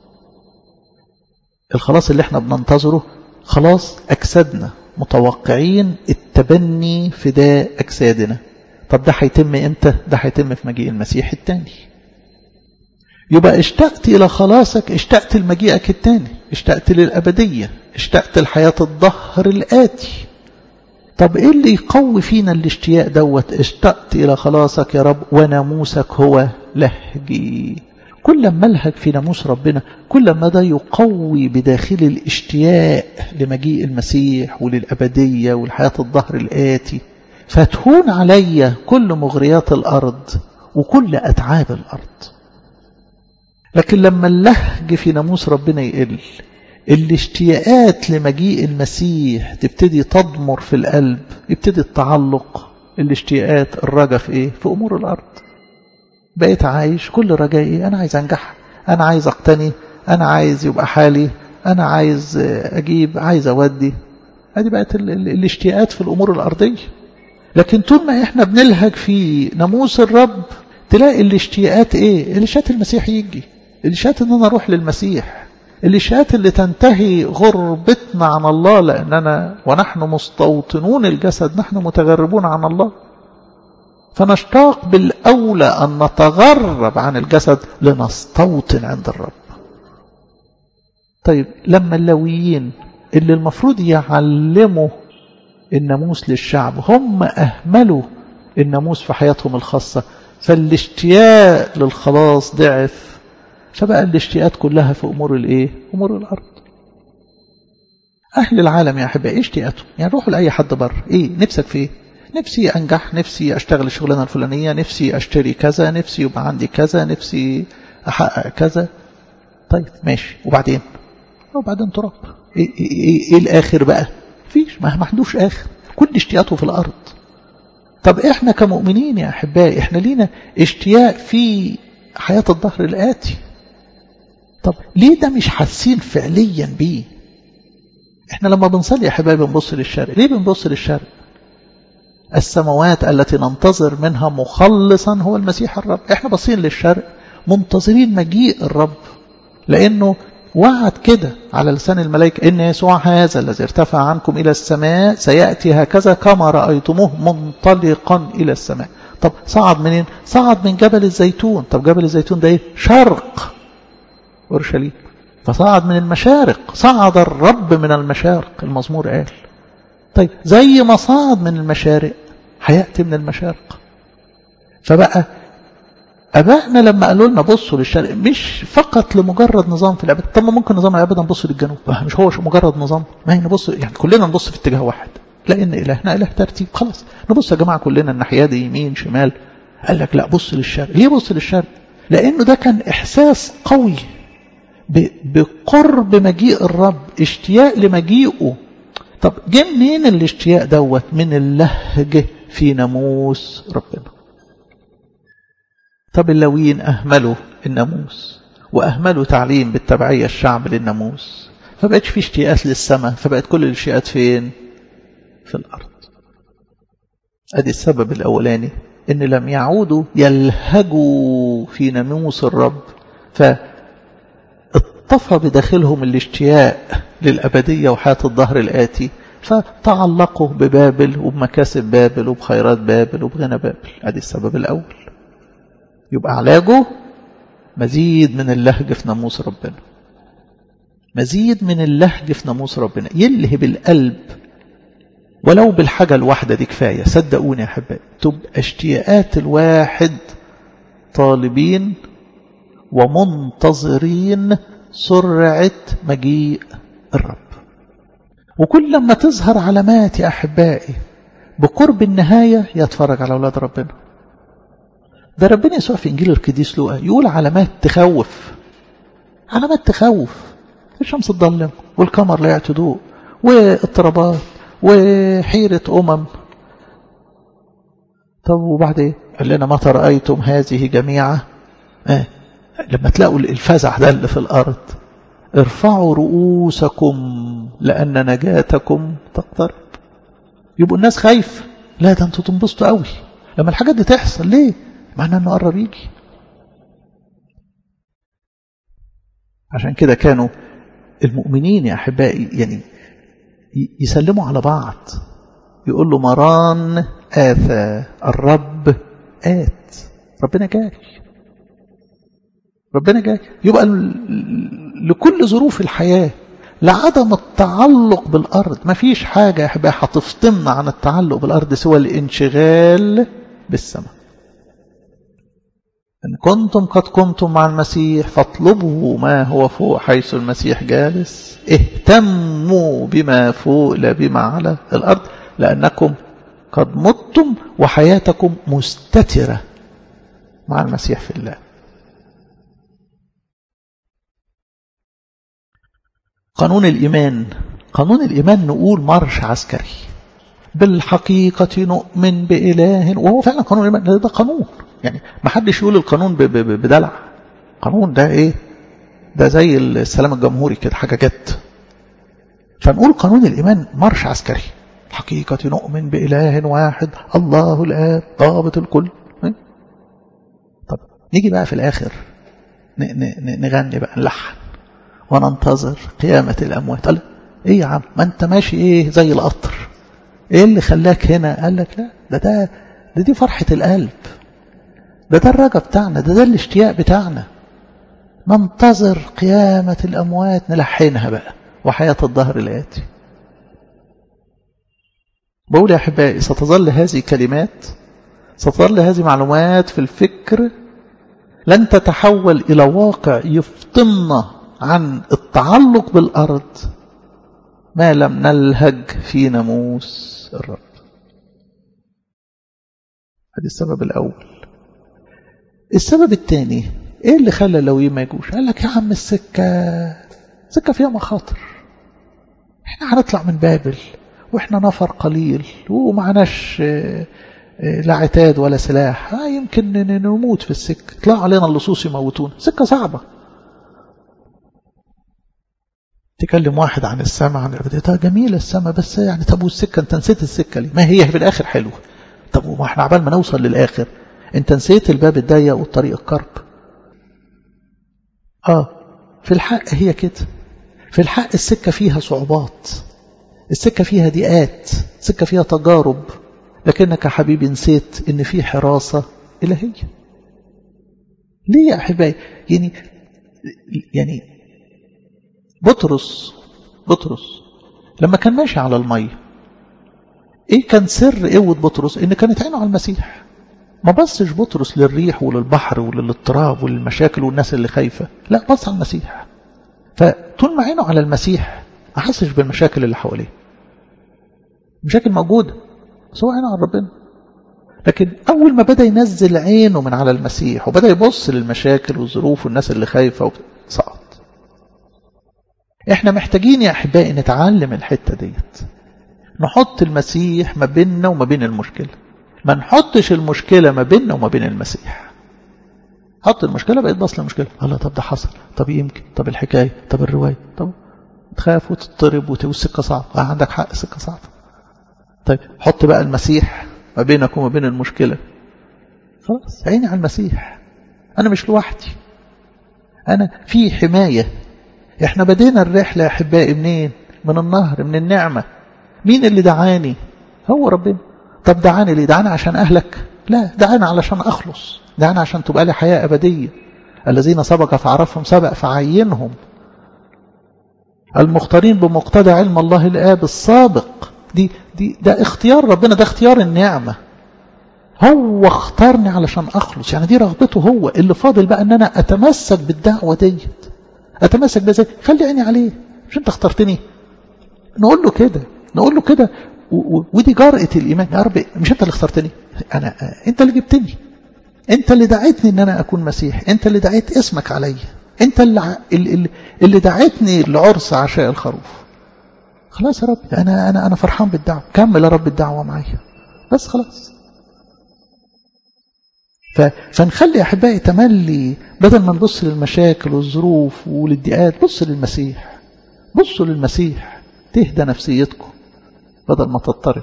الخلاص اللي احنا بننتظره خلاص أجسادنا متوقعين التبني فداء أجسادنا طب ده هيتم امتى ده هيتم في مجيء المسيح الثاني يبقى اشتقت إلى خلاصك اشتقت لمجيئك التاني اشتقت للأبدية اشتقت لحياة الظهر الآتي طب ايه اللي يقوي فينا الاشتياق دوت اشتقت إلى خلاصك يا رب وناموسك هو لهجي كل ما الهج في ناموس ربنا كل ما ده يقوي بداخل الاشتياق لمجيء المسيح وللأبدية والحياة الظهر الآتي فتهون علي كل مغريات الأرض وكل أتعاب الأرض لكن لما اللهج في ناموس ربنا يقل الاشتياقات لمجيء المسيح تبتدي تضمر في القلب يبتدي التعلق الاشتياقات الرجا في ايه في امور الارض بقيت عايش كل رجائي انا عايز انجح انا عايز اقتني انا عايز يبقى حالي انا عايز اجيب عايز اودي ادي بقت الاشتياقات في الامور الارضيه لكن طول ما احنا بنلهج في ناموس الرب تلاقي الاشتياقات ايه الاشتياقات المسيح يجي الاشتياقات ان انا اروح للمسيح الاشتياقات اللي تنتهي غربتنا عن الله لاننا ونحن مستوطنون الجسد نحن متغربون عن الله فنشتاق بالاولى ان نتغرب عن الجسد لنستوطن عند الرب طيب لما اللويين اللي المفروض يعلموا الناموس للشعب هم أهملوا الناموس في حياتهم الخاصة فالاشتياق للخلاص ضعف فبقى الاشتياقات كلها في أمور الإيه؟ أمور الأرض أهل العالم يا أحبائي إيه اشتياقاتهم؟ يعني روحوا لأي حد بره إيه؟ نفسك في إيه؟ نفسي أنجح نفسي أشتغل الشغلانة الفلانية نفسي أشتري كذا نفسي يبقى عندي كذا نفسي أحقق كذا طيب ماشي وبعدين وبعدين تراب إيه, إيه, إيه, إيه الآخر بقى فيش ما محدوش آخر كل اشتياقاته في الأرض طب إحنا كمؤمنين يا أحبائي إحنا لينا اشتياق في حياة الظهر الآتي طب ليه ده مش حاسين فعليا بيه إحنا لما بنصلي يا أحبائي بنبص للشرق ليه بنبص للشرق السماوات التي ننتظر منها مخلصا هو المسيح الرب إحنا باصين للشرق منتظرين مجيء الرب لأنه وعد كده على لسان الملائكة إن يسوع هذا الذي ارتفع عنكم إلى السماء سيأتي هكذا كما رأيتموه منطلقا إلى السماء طب صعد منين؟ صعد من جبل الزيتون طب جبل الزيتون ده إيه؟ شرق أورشليم فصعد من المشارق صعد الرب من المشارق المزمور قال طيب زي ما صعد من المشارق هيأتي من المشارق فبقى أبائنا لما قالوا لنا بصوا للشرق مش فقط لمجرد نظام في العبادة طب ما ممكن نظام العبادة نبص للجنوب مش هو مجرد نظام ما هي نبص يعني كلنا نبص في اتجاه واحد لأن إلهنا إله ترتيب خلاص نبص يا جماعة كلنا الناحية دي يمين شمال قال لك لا بص للشرق ليه بص للشرق لأنه ده كان إحساس قوي بقرب مجيء الرب اشتياق لمجيئه طب جه منين الاشتياق دوت من اللهجة في ناموس ربنا طب اللويين أهملوا الناموس وأهملوا تعليم بالتبعية الشعب للناموس فبقتش في اشتياقات للسماء فبقت كل الاشتياقات فين في الأرض أدي السبب الأولاني إن لم يعودوا يلهجوا في ناموس الرب فاطفى بداخلهم الاشتياق للأبدية وحياة الظهر الآتي فتعلقوا ببابل وبمكاسب بابل وبخيرات بابل وبغنى بابل أدي السبب الأول يبقى علاجه مزيد من اللهج في ناموس ربنا مزيد من اللهج في ناموس ربنا يلهب القلب ولو بالحاجة الواحدة دي كفاية صدقوني يا أحبائي تبقى اشتياقات الواحد طالبين ومنتظرين سرعة مجيء الرب وكل لما تظهر علامات يا أحبائي بقرب النهاية يتفرج على أولاد ربنا ده ربنا يسوع في إنجيل القديس لوقا يقول علامات تخوف علامات تخوف الشمس تضلم والقمر لا يعطي ضوء واضطرابات وحيرة أمم طب وبعدين قال لنا متى رأيتم هذه جميعا آه. لما تلاقوا الفزع ده اللي في الأرض ارفعوا رؤوسكم لأن نجاتكم تقترب يبقوا الناس خايفة لا ده انتوا تنبسطوا قوي لما الحاجات دي تحصل ليه معناه انه قرب يجي عشان كده كانوا المؤمنين يا احبائي يعني يسلموا على بعض يقول له مران آثى الرب آت ربنا جاي ربنا جاي يبقى لكل ظروف الحياة لعدم التعلق بالأرض ما فيش حاجة يا هتفطمنا عن التعلق بالأرض سوى الانشغال بالسماء إن كنتم قد قمتم مع المسيح فاطلبوا ما هو فوق حيث المسيح جالس اهتموا بما فوق لا بما على الأرض لأنكم قد متم وحياتكم مستترة مع المسيح في الله قانون الإيمان قانون الإيمان نقول مرش عسكري بالحقيقة نؤمن بإله وهو فعلا قانون الإيمان ده قانون يعني ما حدش يقول القانون بدلع قانون ده ايه ده زي السلام الجمهوري كده حاجة جت فنقول قانون الإيمان مرش عسكري الحقيقة نؤمن بإله واحد الله الآب ضابط الكل طب نيجي بقى في الآخر نغني بقى نلحن وننتظر قيامة الأموات قال ايه يا عم ما انت ماشي ايه زي القطر ايه اللي خلاك هنا قال لك لا ده ده, ده دي فرحة القلب ده ده الرجا بتاعنا ده ده الاشتياق بتاعنا ننتظر قيامة الأموات نلحنها بقى وحياة الظهر الآتي بقول يا أحبائي ستظل هذه كلمات ستظل هذه معلومات في الفكر لن تتحول إلى واقع يفطمنا عن التعلق بالأرض ما لم نلهج في ناموس الرب هذا السبب الأول السبب الثاني ايه اللي خلى لوي ما يجوش قال لك يا عم السكة سكة فيها مخاطر احنا هنطلع من بابل واحنا نفر قليل ومعناش لا عتاد ولا سلاح آه يمكن نموت في السكة يطلعوا علينا اللصوص يموتون سكة صعبة تكلم واحد عن السماء عن العبادة جميلة السماء بس يعني طب والسكة انت نسيت السكة ليه ما هي في الآخر حلوة طب وما احنا عبال ما نوصل للآخر انت نسيت الباب الضيق والطريق الكرب اه في الحق هي كده في الحق السكة فيها صعوبات السكة فيها ضيقات السكة فيها تجارب لكنك يا حبيبي نسيت ان في حراسة إلهية ليه يا أحبائي يعني يعني بطرس بطرس لما كان ماشي على المية ايه كان سر قوة بطرس ان كانت عينه على المسيح ما بصش بطرس للريح وللبحر وللاضطراب وللمشاكل والناس اللي خايفة لا بص على المسيح فطول ما عينه على المسيح ما حسش بالمشاكل اللي حواليه مشاكل موجودة بس هو عينه على ربنا لكن أول ما بدأ ينزل عينه من على المسيح وبدأ يبص للمشاكل والظروف والناس اللي خايفة سقط احنا محتاجين يا أحبائي نتعلم الحتة ديت نحط المسيح ما بيننا وما بين المشكلة ما نحطش المشكلة ما بيننا وما بين المسيح حط المشكلة بقيت بصل المشكلة الله طب ده حصل طب يمكن طب الحكاية طب الرواية طب تخاف وتضطرب والسكة صعبة آه عندك حق السكة صعبة طيب حط بقى المسيح ما بينك وما بين المشكلة خلاص عيني على المسيح أنا مش لوحدي أنا في حماية احنا بدينا الرحلة يا أحبائي منين من النهر من النعمة مين اللي دعاني هو ربنا طب دعاني ليه دعاني عشان أهلك لا دعاني علشان أخلص دعاني عشان تبقى لي حياة أبدية الذين سبق فعرفهم سبق فعينهم المختارين بمقتضى علم الله الآب السابق دي, دي ده اختيار ربنا ده اختيار النعمة هو اختارني علشان أخلص يعني دي رغبته هو اللي فاضل بقى أن أنا أتمسك بالدعوة ديت أتمسك بزي خلي عيني عليه مش أنت اخترتني نقول له كده نقول له كده ودي جرأة الإيمان يا رب مش أنت اللي اخترتني أنا أنت اللي جبتني أنت اللي دعيتني أن أنا أكون مسيح أنت اللي دعيت اسمك عليا أنت اللي, اللي, اللي دعيتني لعرس عشاء الخروف خلاص يا رب أنا, أنا, أنا فرحان بالدعوة كمل يا رب الدعوة معايا بس خلاص فنخلي يا أحبائي تملي بدل ما نبص للمشاكل والظروف وللضيقات بص للمسيح بصوا للمسيح تهدى نفسيتكم بدل ما تضطرب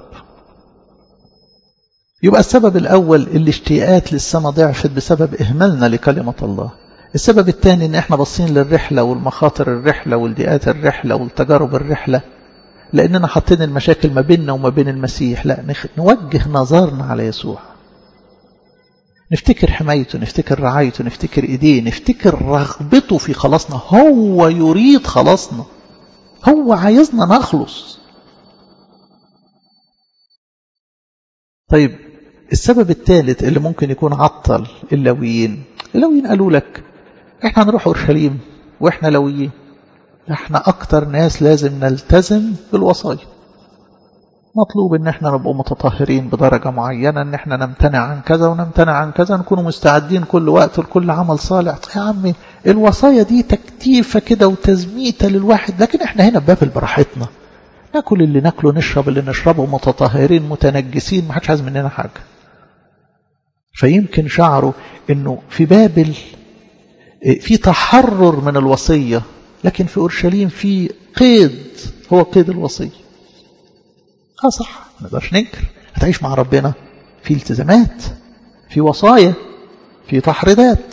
يبقى السبب الأول الاشتياقات للسماء ضعفت بسبب إهمالنا لكلمة الله السبب الثاني ان احنا باصين للرحلة والمخاطر الرحلة والضيقات الرحلة والتجارب الرحلة لأننا حاطين المشاكل ما بيننا وما بين المسيح لا نوجه نظرنا على يسوع نفتكر حمايته نفتكر رعايته نفتكر ايديه نفتكر رغبته في خلاصنا هو يريد خلاصنا هو عايزنا نخلص طيب السبب الثالث اللي ممكن يكون عطل اللويين اللويين قالوا لك احنا هنروح اورشليم واحنا لويين احنا اكتر ناس لازم نلتزم بالوصايا مطلوب ان احنا نبقى متطهرين بدرجة معينة ان احنا نمتنع عن كذا ونمتنع عن كذا نكون مستعدين كل وقت لكل عمل صالح يا عمي الوصايا دي تكتيفة كده وتزميتة للواحد لكن احنا هنا ببابل براحتنا ناكل اللي ناكله نشرب اللي نشربه متطهرين متنجسين ما حدش عايز مننا حاجة فيمكن شعروا انه في بابل في تحرر من الوصية لكن في أورشليم في قيد هو قيد الوصية اه صح ما نقدرش ننكر هتعيش مع ربنا في التزامات في وصايا في تحريضات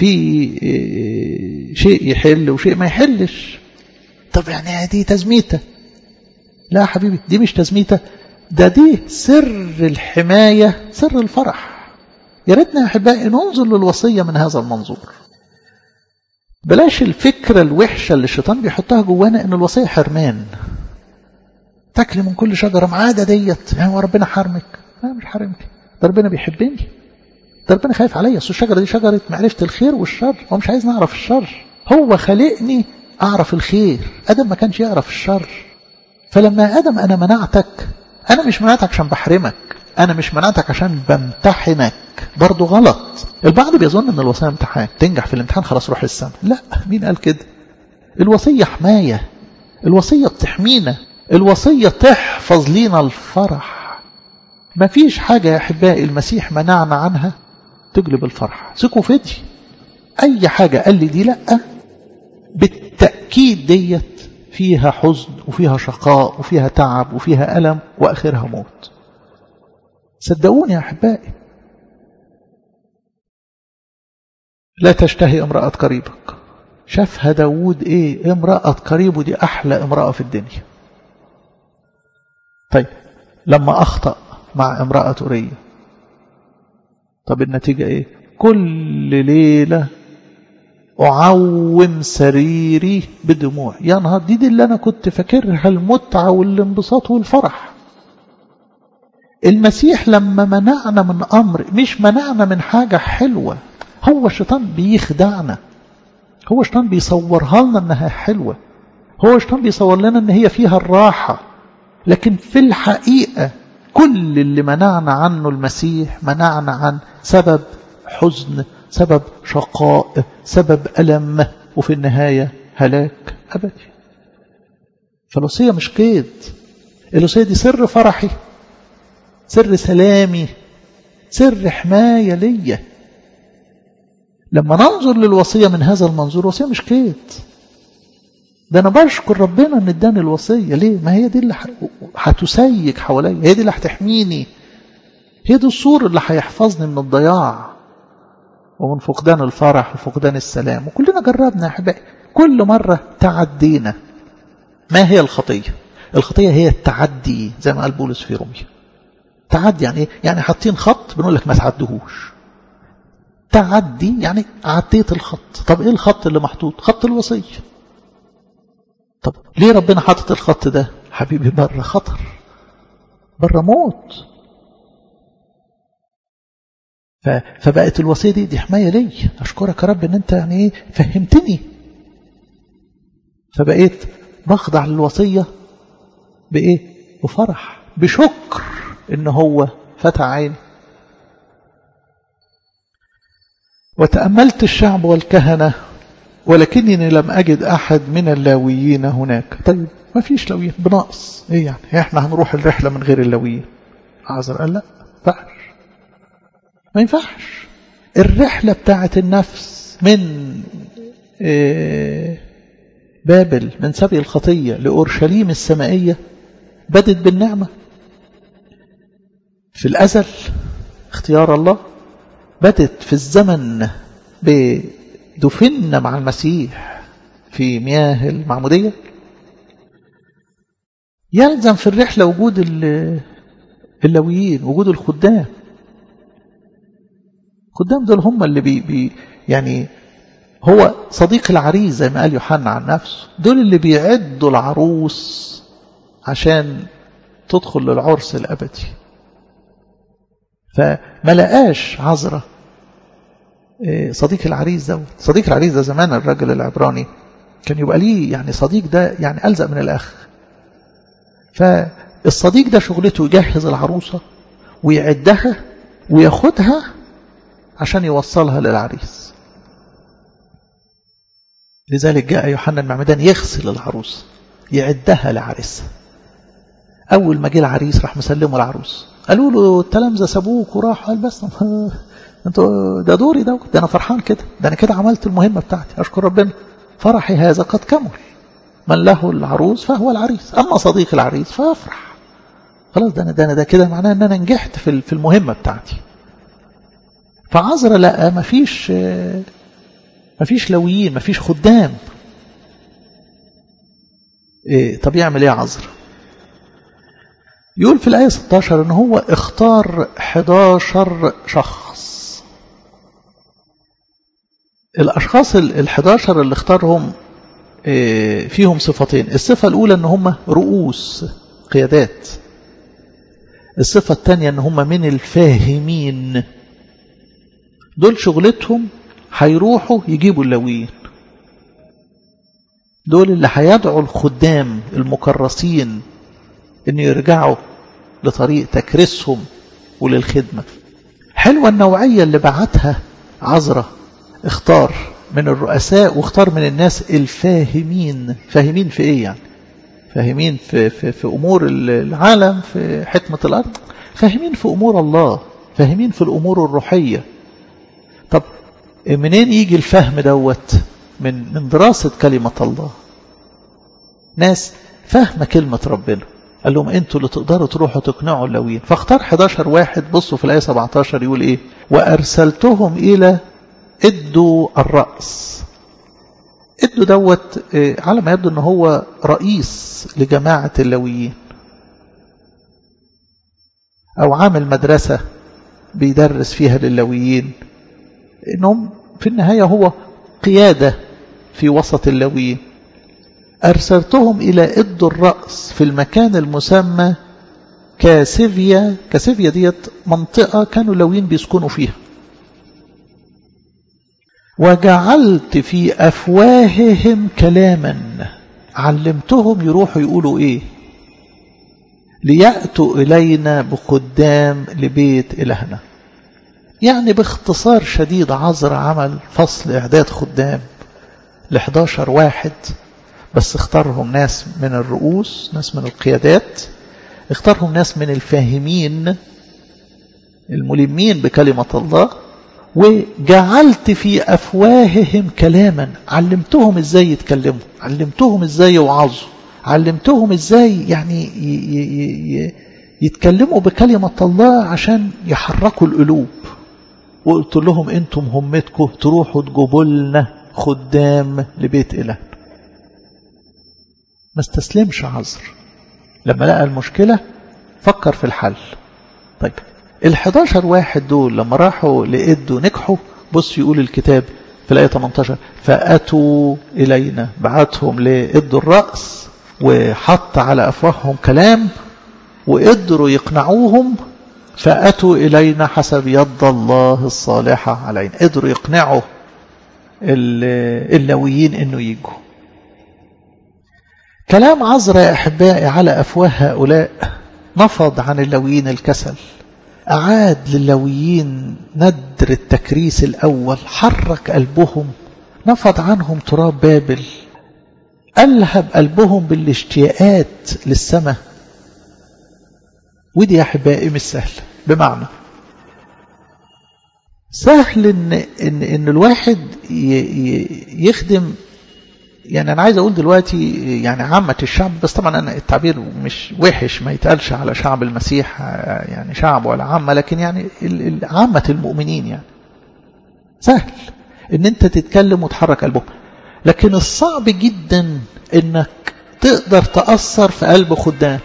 في شيء يحل وشيء ما يحلش طب يعني دي تزميته لا حبيبي دي مش تزميته ده دي سر الحماية سر الفرح يا ريتنا يا احبائي ننظر للوصية من هذا المنظور بلاش الفكرة الوحشة اللي الشيطان بيحطها جوانا ان الوصية حرمان تاكلي من كل شجرة ما عدا ديت يعني هو ربنا حرمك لا مش حرمك ده ربنا بيحبني ده ربنا خايف عليا اصل الشجرة دي شجرة معرفة الخير والشر هو مش عايز نعرف الشر هو خلقني اعرف الخير ادم ما كانش يعرف الشر فلما ادم انا منعتك انا مش منعتك عشان بحرمك انا مش منعتك عشان بمتحنك برضه غلط البعض بيظن ان الوصية امتحان تنجح في الامتحان خلاص روح السما لا مين قال كده الوصية حماية الوصية بتحمينا الوصية تحفظ لينا الفرح ما فيش حاجة يا أحبائي المسيح منعنا عنها تجلب الفرح ثقوا في دي أي حاجة قال لي دي لأ بالتأكيد ديت فيها حزن وفيها شقاء وفيها تعب وفيها ألم وآخرها موت صدقوني يا أحبائي لا تشتهي امرأة قريبك شافها داود ايه امرأة قريبه دي أحلى امرأة في الدنيا طيب لما أخطأ مع امرأة أورية طب النتيجة ايه كل ليلة أعوم سريري بدموع يا نهار دي, دي اللي أنا كنت فاكرها المتعة والانبساط والفرح المسيح لما منعنا من أمر مش منعنا من حاجة حلوة هو الشيطان بيخدعنا هو الشيطان بيصورها لنا انها حلوة هو الشيطان بيصور لنا ان هي فيها الراحة لكن في الحقيقة كل اللي منعنا عنه المسيح منعنا عن سبب حزن سبب شقاء سبب ألم وفي النهاية هلاك أبدي فالوصية مش قيد الوصية دي سر فرحي سر سلامي سر حماية ليا لما ننظر للوصية من هذا المنظور الوصية مش قيد ده أنا بشكر ربنا إن اداني الوصية ليه؟ ما هي دي اللي هتسيج حواليا هي دي اللي هتحميني هي دي السور اللي هيحفظني من الضياع ومن فقدان الفرح وفقدان السلام وكلنا جربنا يا أحبائي كل مرة تعدينا ما هي الخطية؟ الخطية هي التعدي زي ما قال بولس في روميا تعدي يعني ايه؟ يعني حاطين خط بنقول لك ما تعدهوش تعدي يعني عديت الخط طب ايه الخط اللي محطوط خط الوصية طب ليه ربنا حاطط الخط ده حبيبي بره خطر بره موت فبقت الوصية دي دي حماية لي أشكرك يا رب إن أنت يعني إيه فهمتني فبقيت بخضع للوصية بإيه بفرح بشكر إن هو فتح عيني وتأملت الشعب والكهنة ولكنني لم أجد أحد من اللاويين هناك طيب ما فيش لاويين بنقص إيه يعني إحنا هنروح الرحلة من غير اللاويين عذر قال لا فعش ما ينفعش الرحلة بتاعت النفس من إيه بابل من سبي الخطية لأورشليم السمائية بدت بالنعمة في الأزل اختيار الله بدت في الزمن بدفن مع المسيح في مياه المعمودية يلزم في الرحلة وجود اللويين وجود الخدام الخدام دول هم اللي بي, بي يعني هو صديق العريس زي ما قال يوحنا عن نفسه دول اللي بيعدوا العروس عشان تدخل للعرس الأبدي فما لقاش عذرة صديق العريس ده صديق العريس ده زمان الراجل العبراني كان يبقى ليه يعني صديق ده يعني ألزق من الأخ فالصديق ده شغلته يجهز العروسة ويعدها وياخدها عشان يوصلها للعريس لذلك جاء يوحنا المعمدان يغسل العروس يعدها لعريسها أول ما جه العريس راح مسلمه العروس قالوا له التلامذة سابوك وراح قال بس انتوا ده دوري ده ده انا فرحان كده ده انا كده عملت المهمة بتاعتي اشكر ربنا فرحي هذا قد كمل من له العروس فهو العريس اما صديق العريس فافرح خلاص ده انا ده انا ده كده معناه ان انا نجحت في في المهمة بتاعتي فعذرا لا مفيش مفيش لويين مفيش خدام إيه طب يعمل ايه عذرا يقول في الآية 16 ان هو اختار 11 شخص الأشخاص ال 11 اللي اختارهم إيه فيهم صفتين الصفة الأولى ان هم رؤوس قيادات الصفة الثانية ان هم من الفاهمين دول شغلتهم هيروحوا يجيبوا اللويين دول اللي هيدعوا الخدام المكرسين ان يرجعوا لطريق تكريسهم وللخدمة حلوة النوعية اللي بعتها عذرة اختار من الرؤساء واختار من الناس الفاهمين فاهمين في ايه يعني فاهمين في, في, في امور العالم في حكمة الارض فاهمين في امور الله فاهمين في الامور الروحية طب منين يجي الفهم دوت من من دراسة كلمة الله ناس فاهمة كلمة ربنا قال لهم انتوا اللي تقدروا تروحوا تقنعوا اللويين فاختار 11 واحد بصوا في الآية 17 يقول ايه وأرسلتهم إلى ادوا الرأس ادوا دوت على ما يبدو ان هو رئيس لجماعة اللويين او عامل مدرسة بيدرس فيها للويين انهم في النهاية هو قيادة في وسط اللويين أرسلتهم إلى إد الرأس في المكان المسمى كاسيفيا كاسيفيا ديت منطقة كانوا اللويين بيسكنوا فيها وجعلت في أفواههم كلاما علمتهم يروحوا يقولوا إيه ليأتوا إلينا بخدام لبيت إلهنا يعني باختصار شديد عذر عمل فصل إعداد خدام ل 11 واحد بس اختارهم ناس من الرؤوس ناس من القيادات اختارهم ناس من الفاهمين الملمين بكلمة الله وجعلت في أفواههم كلاما علمتهم ازاي يتكلموا علمتهم ازاي يوعظوا علمتهم ازاي يعني يتكلموا بكلمة الله عشان يحركوا القلوب وقلت لهم انتم همتكم تروحوا تجيبوا لنا خدام لبيت إله ما استسلمش عذر لما لقى المشكلة فكر في الحل طيب ال11 واحد دول لما راحوا لإدوا نجحوا بص يقول الكتاب في الآية 18 فأتوا إلينا بعتهم لإدوا الرأس وحط على أفواههم كلام وقدروا يقنعوهم فأتوا إلينا حسب يد الله الصالحة علينا قدروا يقنعوا اللويين انه يجوا كلام عذرا يا احبائي على افواه هؤلاء نفض عن اللويين الكسل اعاد للويين ندر التكريس الاول حرك قلبهم نفض عنهم تراب بابل ألهب قلبهم بالاشتياقات للسماء ودي يا أحبائي مش سهل بمعنى سهل إن, إن, إن الواحد يخدم يعني أنا عايز أقول دلوقتي يعني عامة الشعب بس طبعا أنا التعبير مش وحش ما يتقالش على شعب المسيح يعني شعب ولا عامة لكن يعني عامة المؤمنين يعني سهل إن أنت تتكلم وتحرك قلبهم لكن الصعب جدا إنك تقدر تأثر في قلب خدام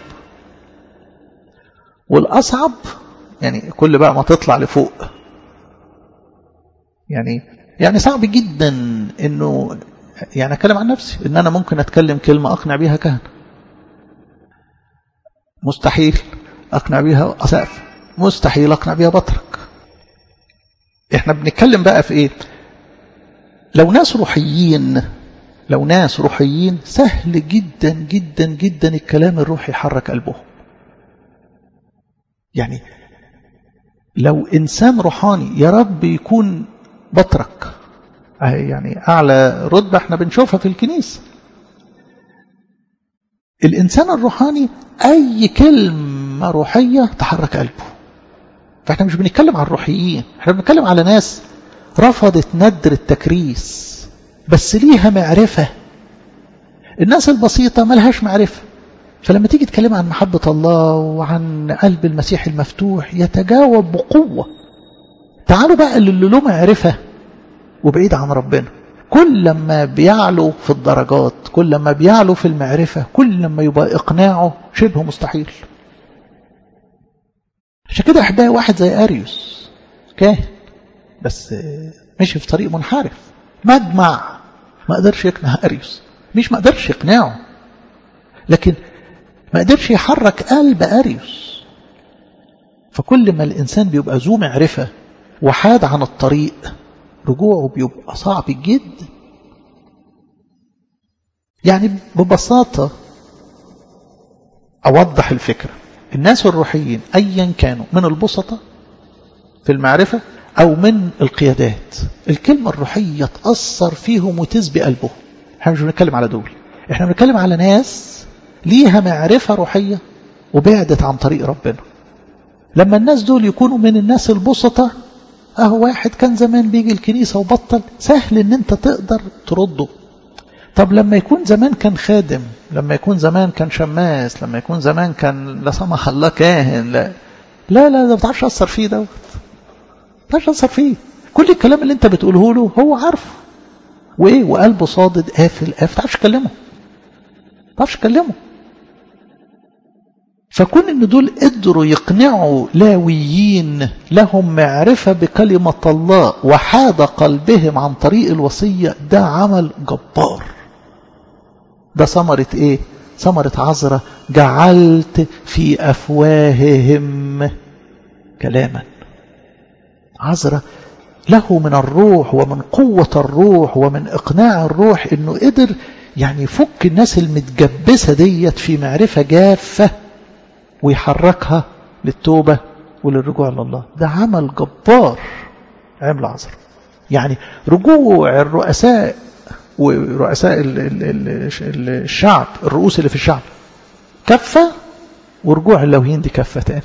والأصعب يعني كل بقى ما تطلع لفوق يعني يعني صعب جدا انه يعني اتكلم عن نفسي ان انا ممكن اتكلم كلمه اقنع بيها كهنه مستحيل اقنع بيها اسقف مستحيل اقنع بيها بطرك احنا بنتكلم بقى في ايه لو ناس روحيين لو ناس روحيين سهل جدا جدا جدا الكلام الروحي يحرك قلبهم يعني لو إنسان روحاني يا رب يكون بطرك يعني أعلى رتبة احنا بنشوفها في الكنيسة الإنسان الروحاني أي كلمة روحية تحرك قلبه فاحنا مش بنتكلم عن الروحيين احنا بنتكلم على ناس رفضت ندر التكريس بس ليها معرفة الناس البسيطة ملهاش معرفة فلما تيجي تكلم عن محبة الله وعن قلب المسيح المفتوح يتجاوب بقوة تعالوا بقى اللي له معرفة وبعيد عن ربنا كل ما بيعلو في الدرجات كل ما بيعلو في المعرفة كل ما يبقى إقناعه شبه مستحيل عشان كده أحبائي واحد زي أريوس كاهن بس مشي في طريق منحرف مجمع ما قدرش يقنع أريوس مش ما قدرش يقنعه لكن ما قدرش يحرك قلب أريوس فكل ما الإنسان بيبقى ذو معرفة وحاد عن الطريق رجوعه بيبقى صعب جدا يعني ببساطة أوضح الفكرة الناس الروحيين أيا كانوا من البسطة في المعرفة أو من القيادات الكلمة الروحية تأثر فيهم وتسبي قلبهم احنا مش بنتكلم على دول احنا بنتكلم على ناس ليها معرفة روحية وبعدت عن طريق ربنا لما الناس دول يكونوا من الناس البسطة اهو واحد كان زمان بيجي الكنيسة وبطل سهل ان انت تقدر ترده طب لما يكون زمان كان خادم لما يكون زمان كان شماس لما يكون زمان كان لا سمح الله كاهن لا لا لا ده ما بتعرفش اثر فيه دوت ما بتعرفش اثر فيه كل الكلام اللي انت بتقوله له هو عارفه وايه وقلبه صادد قافل قافل ما تعرفش تكلمه ما تعرفش تكلمه فكون ان دول قدروا يقنعوا لاويين لهم معرفة بكلمة الله وحاد قلبهم عن طريق الوصية ده عمل جبار ده ثمرة ايه ثمرة عذرة جعلت في أفواههم كلاما عذرة له من الروح ومن قوة الروح ومن إقناع الروح إنه قدر يعني يفك الناس المتجبسة ديت في معرفة جافة ويحركها للتوبة وللرجوع لله ده عمل جبار عمل عذر يعني رجوع الرؤساء ورؤساء الشعب الرؤوس اللي في الشعب كفة ورجوع اللوهين دي كفة تاني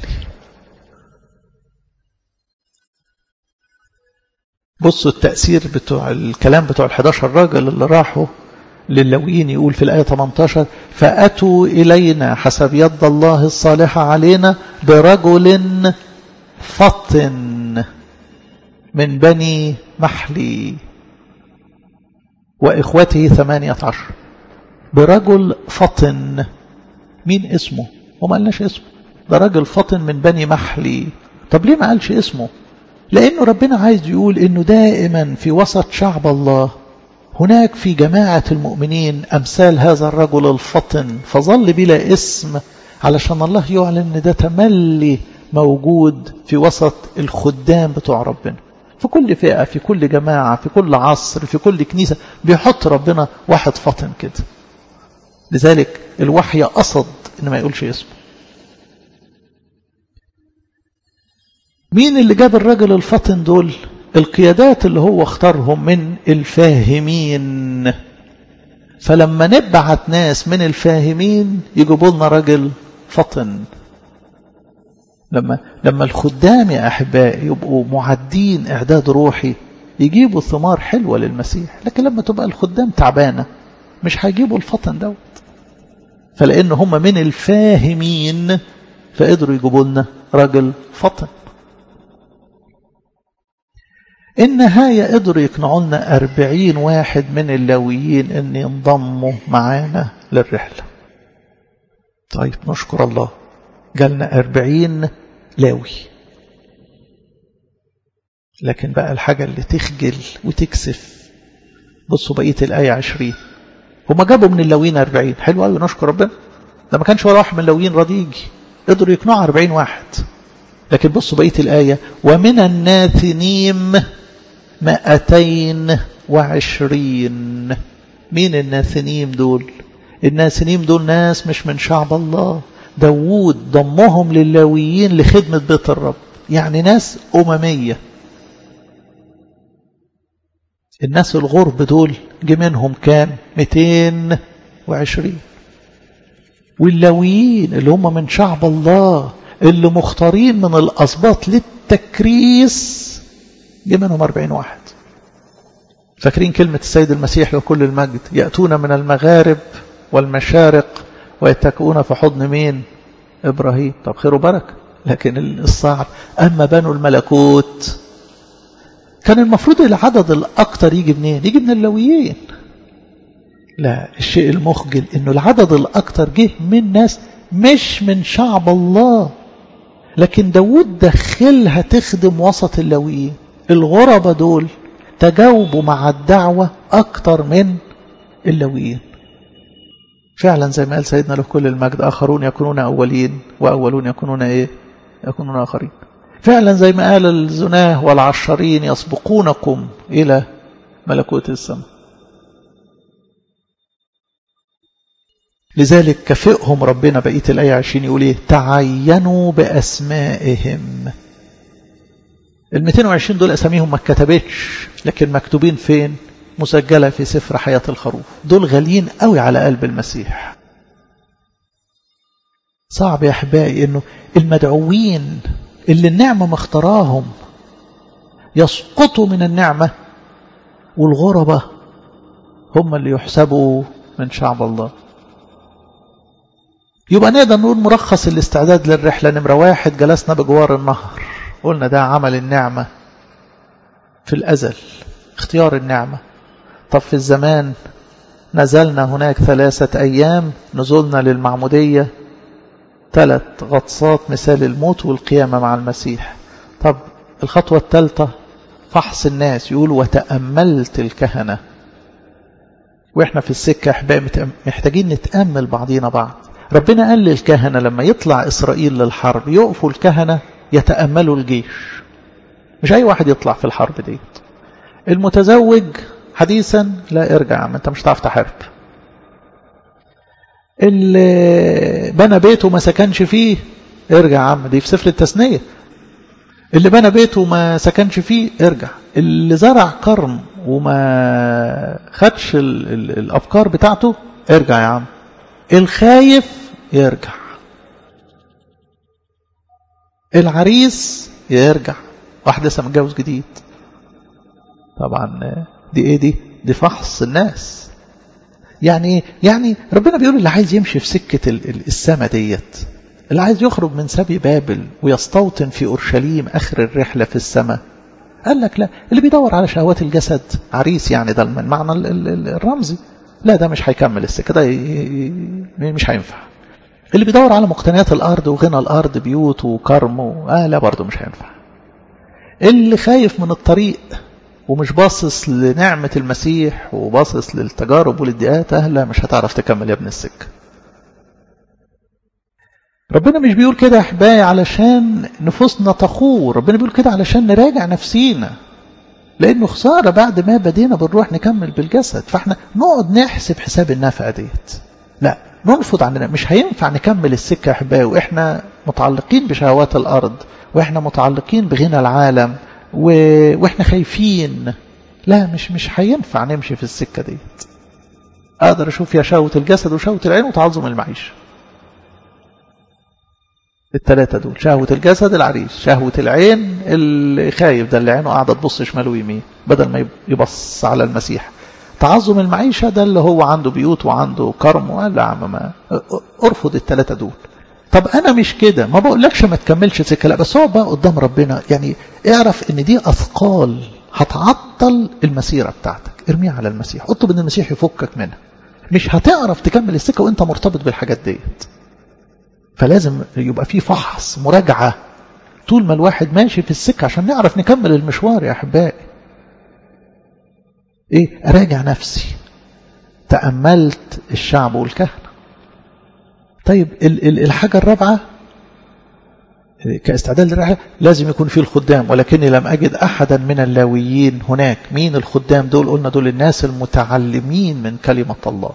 بصوا التأثير بتوع الكلام بتوع ال11 راجل اللي راحوا للويين يقول في الآية 18 فأتوا إلينا حسب يد الله الصالحة علينا برجل فطن من بني محلي وإخوته ثمانية عشر برجل فطن مين اسمه وما قالناش اسمه ده راجل فطن من بني محلي طب ليه ما قالش اسمه لأنه ربنا عايز يقول إنه دائما في وسط شعب الله هناك في جماعة المؤمنين أمثال هذا الرجل الفطن فظل بلا اسم علشان الله يعلن أن ده تملي موجود في وسط الخدام بتوع ربنا في كل فئة في كل جماعة في كل عصر في كل كنيسة بيحط ربنا واحد فطن كده لذلك الوحي قصد إن ما يقولش اسمه مين اللي جاب الرجل الفطن دول القيادات اللي هو اختارهم من الفاهمين فلما نبعت ناس من الفاهمين يجيبوا لنا راجل فطن لما لما الخدام يا احبائي يبقوا معدين اعداد روحي يجيبوا ثمار حلوه للمسيح لكن لما تبقى الخدام تعبانه مش هيجيبوا الفطن دوت فلان هم من الفاهمين فقدروا يجيبوا لنا راجل فطن النهاية قدروا يقنعوا لنا أربعين واحد من اللاويين أن ينضموا معانا للرحلة طيب نشكر الله جالنا أربعين لاوي لكن بقى الحاجة اللي تخجل وتكسف بصوا بقية الآية عشرين هما جابوا من اللوين أربعين حلو قوي نشكر ربنا ده ما كانش ولا واحد من اللوين راضي يجي قدروا يقنعوا أربعين واحد لكن بصوا بقية الآية ومن الناثنيم مائتين وعشرين مين الناثنيم دول الناثنيم دول ناس مش من شعب الله داوود ضمهم للاويين لخدمة بيت الرب يعني ناس أممية الناس الغرب دول جه منهم كام 220 واللاويين اللي هم من شعب الله اللي مختارين من الأسباط للتكريس جه منهم 40 واحد فاكرين كلمة السيد المسيح وكل المجد يأتون من المغارب والمشارق ويتكئون في حضن مين إبراهيم طب خير وبركة لكن الصعب أما بنو الملكوت كان المفروض العدد الأكثر يجي منين يجي من اللويين لا الشيء المخجل انه العدد الأكثر جه من ناس مش من شعب الله لكن داود دخلها تخدم وسط اللويين الغربة دول تجاوبوا مع الدعوة أكتر من اللويين فعلا زي ما قال سيدنا له كل المجد آخرون يكونون أولين وأولون يكونون إيه يكونون آخرين فعلا زي ما قال الزناه والعشرين يسبقونكم إلى ملكوت السماء لذلك كفئهم ربنا بقية الآية عشرين يقول إيه تعينوا بأسمائهم ال 220 دول أساميهم ما اتكتبتش لكن مكتوبين فين مسجلة في سفر حياة الخروف دول غاليين قوي على قلب المسيح صعب يا أحبائي أنه المدعوين اللي النعمة مختاراهم يسقطوا من النعمة والغربة هم اللي يحسبوا من شعب الله يبقى نقدر نقول ملخص الاستعداد للرحلة نمرة واحد جلسنا بجوار النهر قلنا ده عمل النعمة في الأزل اختيار النعمة طب في الزمان نزلنا هناك ثلاثة أيام نزلنا للمعمودية ثلاث غطسات مثال الموت والقيامة مع المسيح طب الخطوة الثالثة فحص الناس يقول وتأملت الكهنة وإحنا في السكة أحبائي محتاجين نتأمل بعضينا بعض ربنا قال للكهنة لما يطلع إسرائيل للحرب يقفوا الكهنة يتأملوا الجيش مش أي واحد يطلع في الحرب ديت المتزوج حديثا لا ارجع عم انت مش هتعرف تحارب اللي بنى بيته ما سكنش فيه ارجع عم دي في سفر التثنية اللي بنى بيته ما سكنش فيه ارجع اللي زرع كرم وما خدش ال ال الأفكار بتاعته ارجع يا عم الخايف يرجع العريس يرجع واحد لسه متجوز جديد طبعا دي ايه دي دي فحص الناس يعني يعني ربنا بيقول اللي عايز يمشي في سكة السما ديت اللي عايز يخرج من سبي بابل ويستوطن في أورشليم آخر الرحلة في السماء قال لك لا اللي بيدور على شهوات الجسد عريس يعني ده المعنى الرمزي لا ده مش هيكمل السكة ده مش هينفع اللي بيدور على مقتنيات الأرض وغنى الأرض بيوت وكرم و... آه لا برضه مش هينفع اللي خايف من الطريق ومش باصص لنعمة المسيح وباصص للتجارب والادعاءات لا مش هتعرف تكمل يا ابن السكة ربنا مش بيقول كده يا احبائي علشان نفوسنا تخور ربنا بيقول كده علشان نراجع نفسينا لانه خسارة بعد ما بدينا بنروح نكمل بالجسد فاحنا نقعد نحسب حساب النفقة ديت لا ننفض عننا مش هينفع نكمل السكة يا احبائي واحنا متعلقين بشهوات الارض واحنا متعلقين بغنى العالم و... واحنا خايفين لا مش مش هينفع نمشي في السكة ديت اقدر اشوف يا شهوة الجسد وشهوة العين وتعظم المعيشة الثلاثة دول شهوة الجسد العريس شهوة العين اللي خايف ده اللي عينه قاعدة تبص شمال ويمين بدل ما يبص على المسيح تعظم المعيشة ده اللي هو عنده بيوت وعنده كرم وقال لا عم ما ارفض الثلاثة دول طب انا مش كده ما بقولكش ما تكملش سكه لا بس هو بقى قدام ربنا يعني اعرف ان دي اثقال هتعطل المسيره بتاعتك ارميها على المسيح اطلب ان المسيح يفكك منها مش هتعرف تكمل السكه وانت مرتبط بالحاجات ديت فلازم يبقى في فحص مراجعه طول ما الواحد ماشي في السكة عشان نعرف نكمل المشوار يا أحبائي إيه أراجع نفسي تأملت الشعب والكهنة طيب الحاجة الرابعة كاستعداد للرحلة لازم يكون فيه الخدام ولكني لم أجد أحدا من اللاويين هناك مين الخدام دول قلنا دول الناس المتعلمين من كلمة الله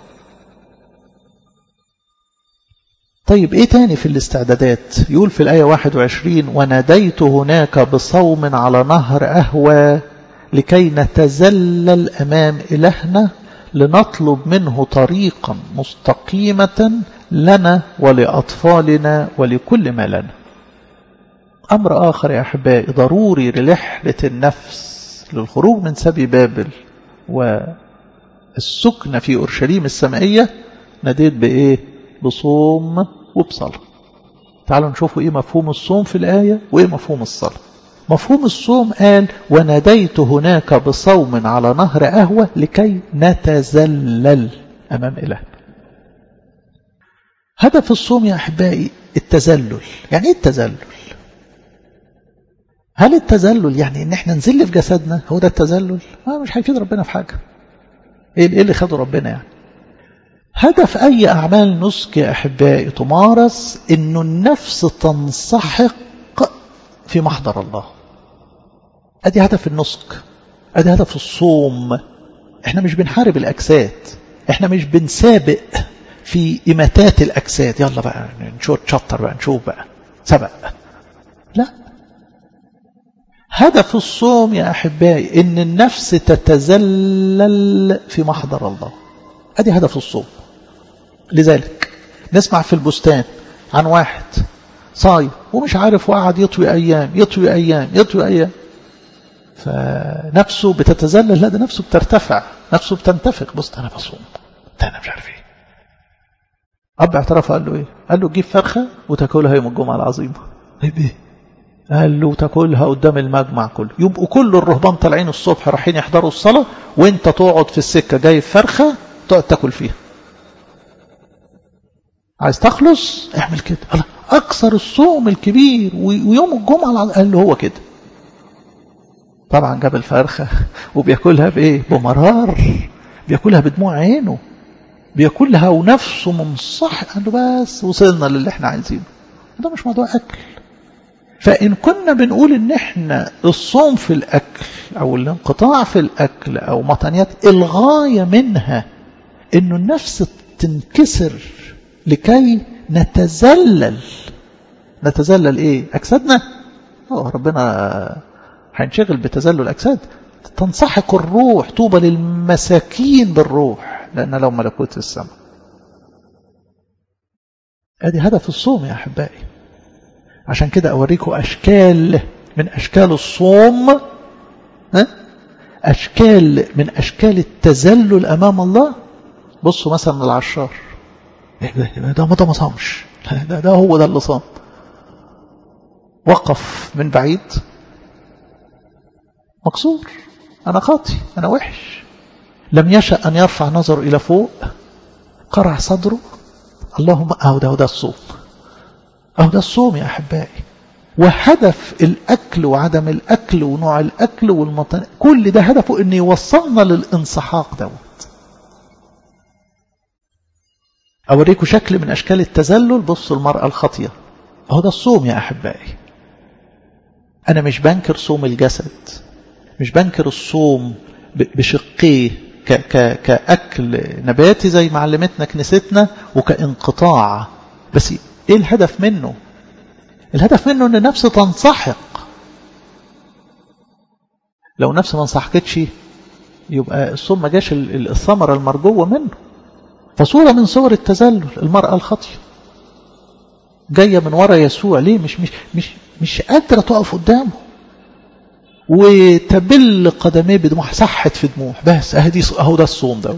طيب ايه تاني في الاستعدادات يقول في الآية 21 وناديت هناك بصوم على نهر أهوى لكي نتزلل أمام إلهنا لنطلب منه طريقا مستقيمة لنا ولأطفالنا ولكل ما لنا أمر آخر يا أحبائي ضروري لرحلة النفس للخروج من سبي بابل والسكنة في أورشليم السمائية ناديت بإيه بصوم وبصلاة تعالوا نشوفوا إيه مفهوم الصوم في الآية وإيه مفهوم الصلاة مفهوم الصوم قال وناديت هناك بصوم على نهر أهوى لكي نتزلل أمام إلهنا هدف الصوم يا أحبائي التزلل يعني إيه التزلل هل التزلل يعني ان احنا نزل في جسدنا هو ده التزلل ما مش هيفيد ربنا في حاجة ايه اللي خده ربنا يعني هدف اي اعمال نسك يا احبائي تمارس انه النفس تنسحق في محضر الله ادي هدف النسك ادي هدف الصوم احنا مش بنحارب الاجساد احنا مش بنسابق في اماتات الاجساد يلا بقى نشوف تشطر بقى نشوف بقى سبق لا هدف الصوم يا أحبائي إن النفس تتزلل في محضر الله أدي هدف الصوم لذلك نسمع في البستان عن واحد صايم ومش عارف وقعد يطوي أيام يطوي أيام يطوي أيام فنفسه بتتزلل لا ده نفسه بترتفع نفسه بتنتفق بص أنا بصوم ده أنا مش عارف إيه أب اعترف قال له إيه قال له جيب فرخة وتاكلها يوم الجمعة العظيمة إيه قال له تاكلها قدام المجمع كله يبقوا كل الرهبان طالعين الصبح رايحين يحضروا الصلاة وانت تقعد في السكة جايب فرخة تقعد تاكل فيها عايز تخلص اعمل كده الله اكثر الصوم الكبير ويوم الجمعة قال له هو كده طبعا جاب الفرخة وبياكلها بايه بمرار بياكلها بدموع عينه بياكلها ونفسه منصح قال له بس وصلنا للي احنا عايزينه ده مش موضوع اكل فإن كنا بنقول إن إحنا الصوم في الأكل أو الانقطاع في الأكل أو مطنيات الغاية منها إنه النفس تنكسر لكي نتزلل نتزلل إيه أجسادنا أوه ربنا هينشغل بتزلل أجساد تنسحق الروح طوبى للمساكين بالروح لأن لو ملكوت السماء ادي هدف الصوم يا أحبائي عشان كده أوريكم أشكال من أشكال الصوم ها؟ أشكال من أشكال التزلل أمام الله بصوا مثلا العشار ده ما ده ما صامش ده, ده هو ده اللي صام وقف من بعيد مكسور أنا خاطي أنا وحش لم يشأ أن يرفع نظره إلى فوق قرع صدره اللهم أهو ده, ده الصوم أهو ده الصوم يا أحبائي وهدف الأكل وعدم الأكل ونوع الأكل والمطن كل ده هدفه أن يوصلنا للانسحاق دوت أوريكم شكل من أشكال التزلل بصوا المرأة الخطية أهو ده الصوم يا أحبائي أنا مش بنكر صوم الجسد مش بنكر الصوم بشقيه ك ك كأكل نباتي زي ما علمتنا كنيستنا وكانقطاع بس ايه الهدف منه الهدف منه ان النفس تنسحق لو نفس ما انسحقتش يبقى الصوم ما جاش الثمرة المرجوة منه فصورة من صور التزلل المرأة الخطية جاية من ورا يسوع ليه مش مش مش مش قادرة تقف قدامه وتبل قدميه بدموع سحت في دموع بس اهدي اهو ده الصوم دوت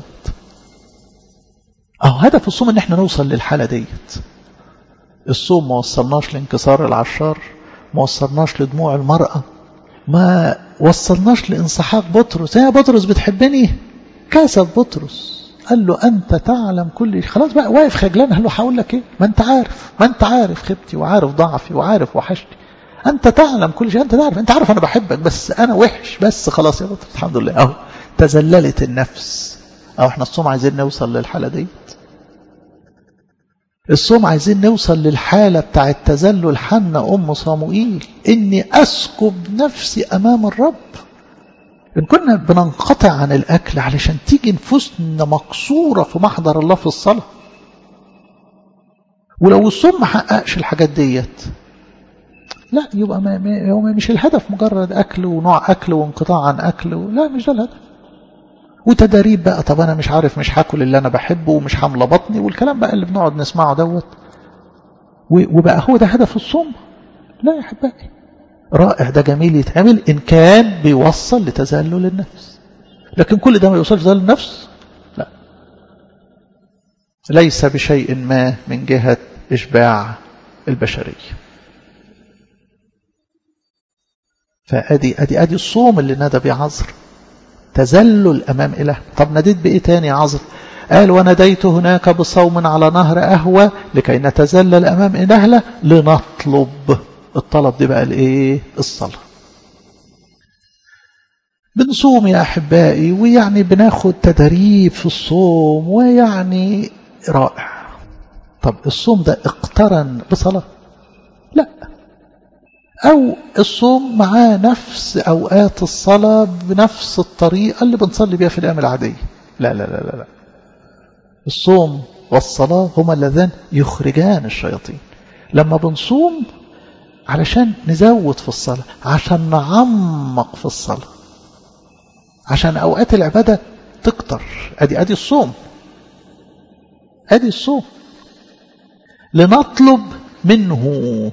اهو هدف الصوم ان احنا نوصل للحالة ديت الصوم ما وصلناش لانكسار العشار ما وصلناش لدموع المرأة ما وصلناش لانسحاق بطرس يا بطرس بتحبني كسب بطرس قال له أنت تعلم كل شيء خلاص بقى واقف خجلان قال له هقول لك إيه ما أنت عارف ما أنت عارف خبتي وعارف ضعفي وعارف وحشتي انت تعلم كل شيء انت تعرف انت عارف انا بحبك بس انا وحش بس خلاص يا رب الحمد لله اهو تذللت النفس او احنا الصوم عايزين نوصل للحاله ديت الصوم عايزين نوصل للحالة بتاع التذلل حنا أم صموئيل إني أسكب نفسي أمام الرب إن كنا بننقطع عن الأكل علشان تيجي نفوسنا مكسورة في محضر الله في الصلاة ولو الصوم ما حققش الحاجات ديت لا يبقى ما ما هو مش الهدف مجرد أكل ونوع أكل وانقطاع عن أكل لا مش ده الهدف وتداريب بقى طب انا مش عارف مش هاكل اللي انا بحبه ومش حامله بطني والكلام بقى اللي بنقعد نسمعه دوت وبقى هو ده هدف الصوم لا يا احبائي رائع ده جميل يتعمل ان كان بيوصل لتذلل النفس لكن كل ده ما يوصلش لتذلل النفس لا ليس بشيء ما من جهة إشباع البشرية فأدي أدي أدي الصوم اللي نادى بيه عذر تذلل أمام إله طب ناديت بإيه تاني عذر قال وناديت هناك بصوم على نهر أهوى لكي نتذلل أمام إلهنا لنطلب الطلب دي بقى الإيه الصلاة بنصوم يا أحبائي ويعني بناخد تدريب في الصوم ويعني رائع طب الصوم ده اقترن بصلاة لا أو الصوم معاه نفس أوقات الصلاة بنفس الطريقة اللي بنصلي بيها في الأيام العادية لا لا لا لا, لا. الصوم والصلاة هما اللذان يخرجان الشياطين لما بنصوم علشان نزود في الصلاة عشان نعمق في الصلاة عشان أوقات العبادة تكتر أدي أدي الصوم أدي الصوم لنطلب منه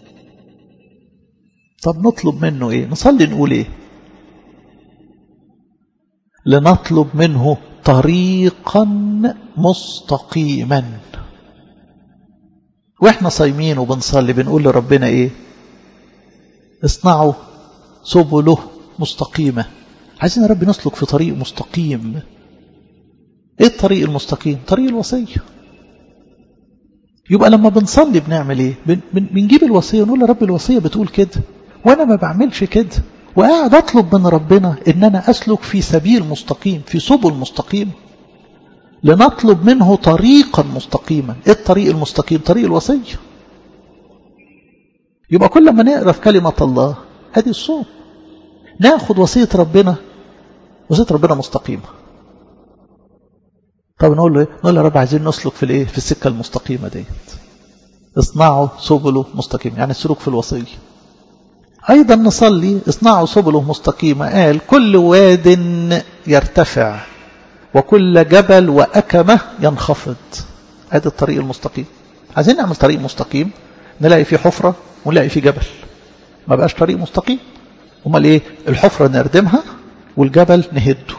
طب نطلب منه ايه نصلي نقول ايه لنطلب منه طريقا مستقيما واحنا صايمين وبنصلي بنقول لربنا ايه اصنعوا سبله مستقيمة عايزين يا رب نسلك في طريق مستقيم ايه الطريق المستقيم طريق الوصية يبقى لما بنصلي بنعمل ايه بن بنجيب الوصية ونقول يا رب الوصية بتقول كده وانا ما بعملش كده وقاعد اطلب من ربنا ان انا اسلك في سبيل مستقيم في سبل مستقيم لنطلب منه طريقا مستقيما ايه الطريق المستقيم طريق الوصية يبقى كل ما نقرا في كلمة الله هذه الصوم ناخد وصية ربنا وصية ربنا مستقيمة طب نقول له ايه نقول له يا رب عايزين نسلك في الايه في السكة المستقيمة ديت اصنعوا سبله مستقيم يعني السلوك في الوصية أيضا نصلي اصنعوا سبله مستقيمة قال كل واد يرتفع وكل جبل وأكمة ينخفض هذا الطريق المستقيم عايزين نعمل طريق مستقيم نلاقي فيه حفرة ونلاقي فيه جبل ما بقاش طريق مستقيم امال ايه الحفرة نردمها والجبل نهده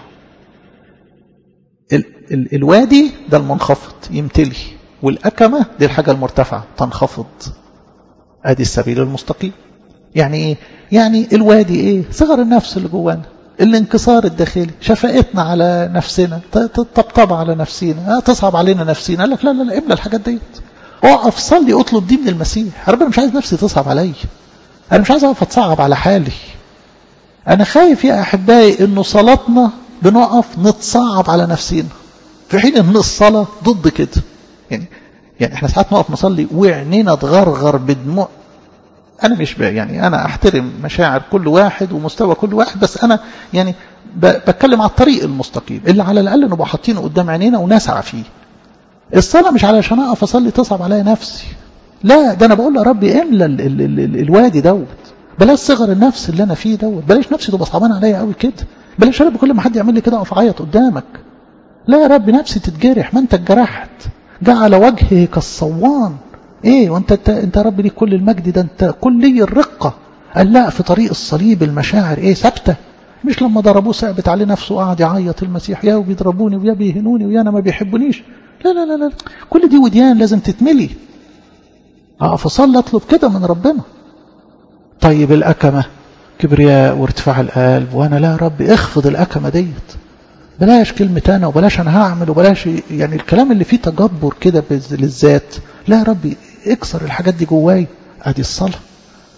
ال ال الوادي ده المنخفض يمتلي والأكمة دي الحاجة المرتفعة تنخفض ادي السبيل المستقيم يعني ايه يعني الوادي ايه صغر النفس اللي جوانا الانكسار الداخلي شفقتنا على نفسنا طبطب على نفسنا تصعب علينا نفسنا قال لك لا لا لا املى الحاجات ديت اقف صلي اطلب دي من المسيح ربنا مش عايز نفسي تصعب عليا انا مش عايز اقف اتصعب على حالي انا خايف يا احبائي انه صلاتنا بنقف نتصعب على نفسنا في حين ان الصلاه ضد كده يعني يعني احنا ساعات نقف نصلي وعينينا تغرغر بدموع أنا مش بقى يعني أنا أحترم مشاعر كل واحد ومستوى كل واحد بس أنا يعني بتكلم على الطريق المستقيم اللي على الأقل نبقى حاطينه قدام عينينا ونسعى فيه الصلاة مش علشان أقف أصلي تصعب عليا نفسي لا ده أنا بقول يا ربي املى ال ال ال ال الوادي دوت بلاش صغر النفس اللي أنا فيه دوت بلاش نفسي تبقى صعبان عليا قوي كده بلاش يا رب كل ما حد يعمل لي كده أقف أعيط قدامك لا يا رب نفسي تتجرح ما أنت اتجرحت جعل وجهه كالصوان ايه وانت انت, انت يا رب ليك كل المجد ده انت كلي الرقة قال لا في طريق الصليب المشاعر ايه ثابته مش لما ضربوه ثابت عليه نفسه وقعد يعيط المسيح يا وبيضربوني ويا بيهنوني ويا انا ما بيحبونيش لا لا لا لا كل دي وديان لازم تتملي اه فصلي اطلب كده من ربنا طيب الأكمة كبرياء وارتفاع القلب وانا لا يا رب اخفض الأكمة ديت بلاش كلمة أنا وبلاش أنا هعمل وبلاش يعني الكلام اللي فيه تجبر كده للذات لا يا ربي اكسر الحاجات دي جواي ادي الصلاة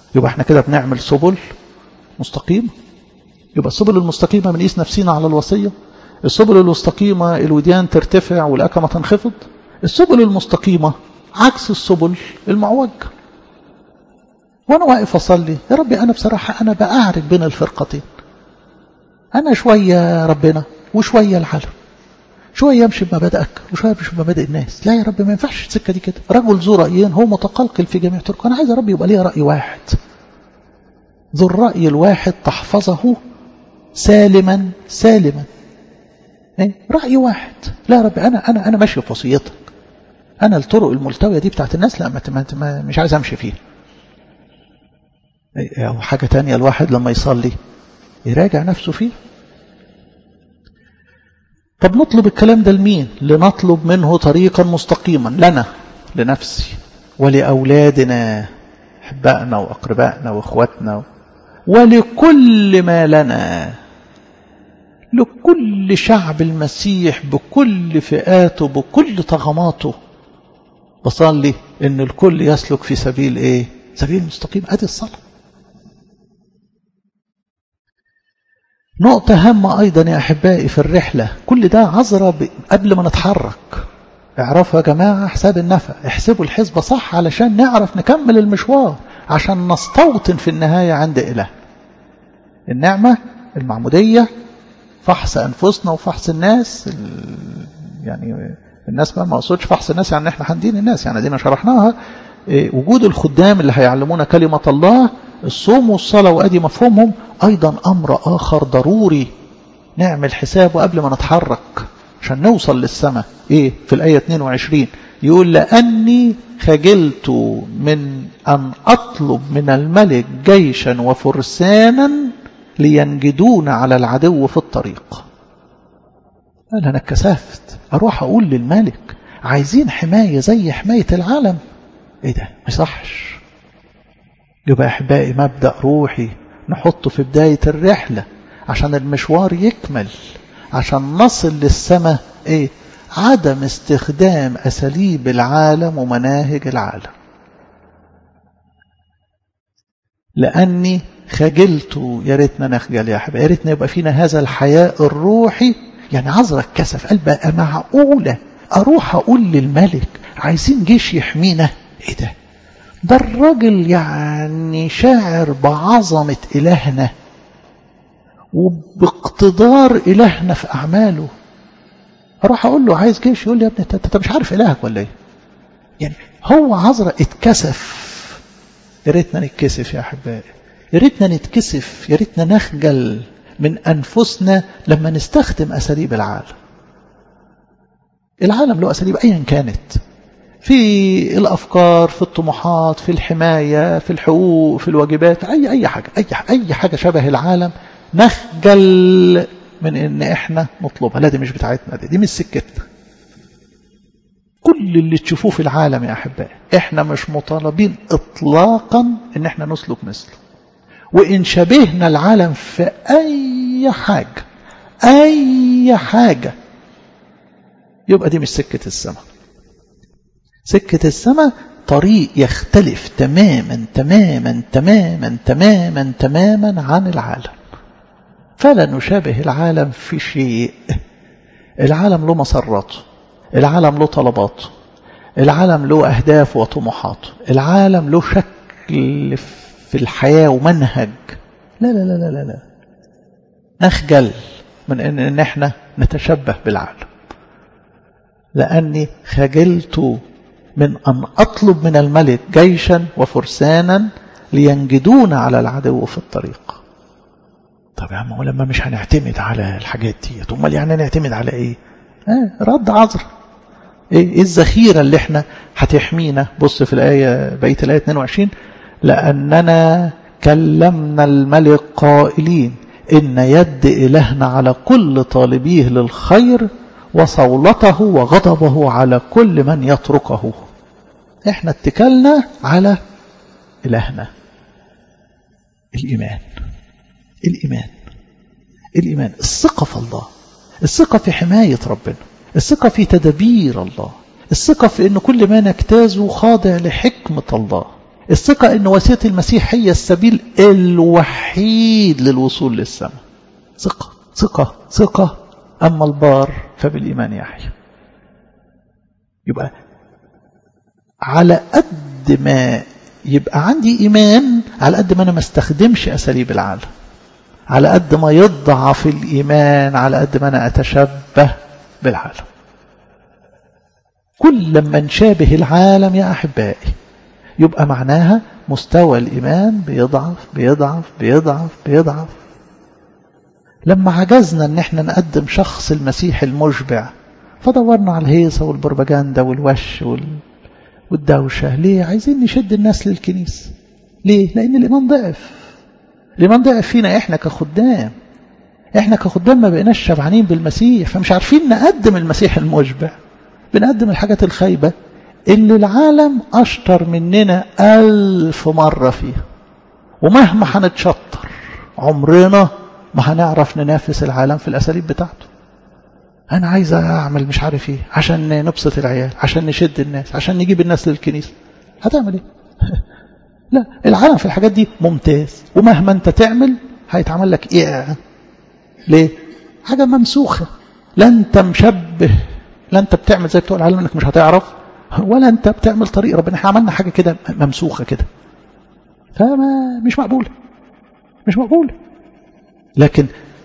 يبقى احنا كده بنعمل سبل مستقيمة يبقى السبل المستقيمة بنقيس نفسينا على الوصية السبل المستقيمة الوديان ترتفع والأكمة تنخفض السبل المستقيمة عكس السبل المعوج وانا واقف اصلي يا ربي انا بصراحة انا بأعرف بين الفرقتين انا شوية ربنا وشوية العالم شوية يمشي بمبادئك وشوية يمشي بمبادئ الناس لا يا رب ما ينفعش السكة دي كده رجل ذو رأيين هو متقلقل في جميع طرقه أنا عايز يا رب يبقى ليه رأي واحد ذو الرأي الواحد تحفظه سالما سالما إيه؟ رأي واحد لا يا رب أنا أنا أنا ماشي في وصيتك أنا الطرق الملتوية دي بتاعت الناس لا ما ما مش عايز أمشي فيها أو حاجة تانية الواحد لما يصلي يراجع نفسه فيه طب نطلب الكلام ده لمين لنطلب منه طريقا مستقيما لنا لنفسي ولأولادنا أحبائنا وأقربائنا وإخواتنا ولكل ما لنا لكل شعب المسيح بكل فئاته بكل طغماته بصلي ان الكل يسلك في سبيل ايه سبيل مستقيم ادي الصلاه نقطة هامة أيضا يا أحبائي في الرحلة كل ده عذرة قبل ما نتحرك اعرفوا يا جماعة حساب النفع احسبوا الحسبة صح علشان نعرف نكمل المشوار عشان نستوطن في النهاية عند إله النعمة المعمودية فحص أنفسنا وفحص الناس يعني الناس بقى ما أقصدش فحص الناس يعني احنا هندين الناس يعني دينا شرحناها وجود الخدام اللي هيعلمونا كلمة الله الصوم والصلاة وأدي مفهومهم أيضا أمر آخر ضروري نعمل حسابه قبل ما نتحرك عشان نوصل للسماء إيه في الآية 22 يقول لأني خجلت من أن أطلب من الملك جيشا وفرسانا لينجدون على العدو في الطريق قال أنا اتكسفت أروح أقول للملك عايزين حماية زي حماية العالم إيه ده ما يصحش يبقى أحبائي مبدأ روحي نحطه في بداية الرحلة عشان المشوار يكمل عشان نصل للسماء إيه عدم استخدام أساليب العالم ومناهج العالم لأني خجلت يا ريتنا نخجل يا أحبائي يا ريتنا يبقى فينا هذا الحياء الروحي يعني عذرة الكسف قال بقى معقولة أروح أقول للملك عايزين جيش يحمينا إيه ده ده الراجل يعني شاعر بعظمة إلهنا وباقتدار إلهنا في أعماله أروح أقول له عايز جيش يقول لي يا ابني أنت مش عارف إلهك ولا إيه يعني هو عذرا اتكسف يا ريتنا نتكسف يا أحبائي يا ريتنا نتكسف يا ريتنا نخجل من أنفسنا لما نستخدم أساليب العالم العالم له أساليب أيا كانت في الأفكار في الطموحات في الحماية في الحقوق في الواجبات أي أي حاجة أي أي حاجة شبه العالم نخجل من إن إحنا نطلبها لا دي مش بتاعتنا دي, دي مش سكتنا كل اللي تشوفوه في العالم يا أحبائي إحنا مش مطالبين إطلاقا إن إحنا نسلك مثله وإن شبهنا العالم في أي حاجة أي حاجة يبقى دي مش سكة السماء سكة السماء طريق يختلف تماما تماما تماما تماما تماما عن العالم فلا نشابه العالم في شيء العالم له مسراته العالم له طلباته العالم له أهداف وطموحات العالم له شكل في الحياة ومنهج لا لا لا لا لا, لا. نخجل من إن, إن إحنا نتشبه بالعالم لأني خجلت من أن أطلب من الملك جيشا وفرسانا لينجدون على العدو في الطريق طب يا عم لما مش هنعتمد على الحاجات دي امال يعني نعتمد على ايه آه رد عذر ايه, إيه الذخيره اللي احنا هتحمينا بص في الايه بقيه الايه 22 لاننا كلمنا الملك قائلين ان يد الهنا على كل طالبيه للخير وصولته وغضبه على كل من يتركه احنا اتكلنا على إلهنا الإيمان الإيمان الإيمان الثقة في الله الثقة في حماية ربنا الثقة في تدبير الله الثقة في أن كل ما نجتازه خاضع لحكمة الله الثقة ان وسيلة المسيح هي السبيل الوحيد للوصول للسماء ثقة ثقة ثقة أما البار فبالإيمان يحيى يبقى على قد ما يبقى عندي إيمان على قد ما أنا ما استخدمش أساليب العالم على قد ما يضعف الإيمان على قد ما أنا أتشبه بالعالم كل لما نشابه العالم يا أحبائي يبقى معناها مستوى الإيمان بيضعف بيضعف بيضعف بيضعف لما عجزنا ان احنا نقدم شخص المسيح المشبع فدورنا على الهيصة والبروباجندا والوش وال... والدوشة ليه عايزين نشد الناس للكنيسة ليه لان الايمان ضعف الايمان ضعف فينا احنا كخدام احنا كخدام ما بقيناش شبعانين بالمسيح فمش عارفين نقدم المسيح المشبع بنقدم الحاجات الخايبة اللي العالم اشطر مننا الف مرة فيها ومهما هنتشطر عمرنا ما هنعرف ننافس العالم في الأساليب بتاعته أنا عايز أعمل مش عارف إيه عشان نبسط العيال عشان نشد الناس عشان نجيب الناس للكنيسة هتعمل إيه لا العالم في الحاجات دي ممتاز ومهما أنت تعمل هيتعمل لك إيه ليه حاجة ممسوخة لا أنت مشبه لا أنت بتعمل زي بتوع العالم إنك مش هتعرف ولا أنت بتعمل طريق ربنا احنا عملنا حاجة كده ممسوخة كده فما مش مقبولة مش مقبولة لكن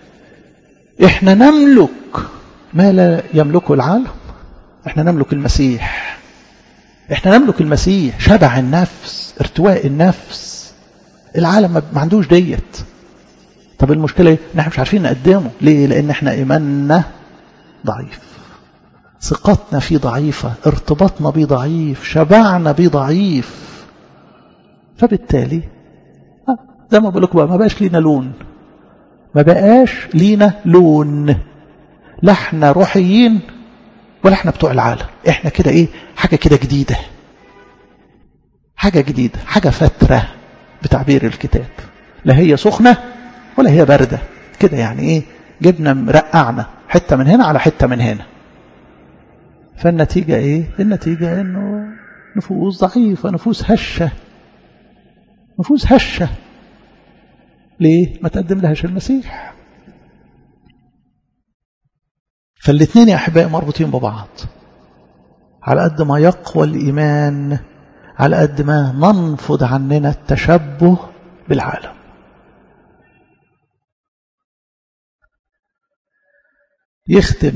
احنا نملك ما لا يملكه العالم احنا نملك المسيح احنا نملك المسيح شبع النفس ارتواء النفس العالم ما عندوش ديت طب المشكلة ايه ان احنا مش عارفين نقدمه ليه لان احنا ايماننا ضعيف ثقتنا فيه ضعيفة ارتباطنا بيه ضعيف شبعنا بيه ضعيف فبالتالي زي ما بقول لكم بقى ما بقاش لينا لون ما بقاش لينا لون لا احنا روحيين ولا احنا بتوع العالم احنا كده ايه حاجة كده جديدة حاجة جديدة حاجة فترة بتعبير الكتاب لا هي سخنة ولا هي باردة كده يعني ايه جبنا مرقعنا حتة من هنا على حتة من هنا فالنتيجة ايه النتيجة انه نفوس ضعيفة نفوس هشة نفوس هشة ليه ما تقدم لهاش المسيح فالاثنين يا أحبائي مربوطين ببعض على قد ما يقوى الإيمان على قد ما ننفض عننا التشبه بالعالم يختم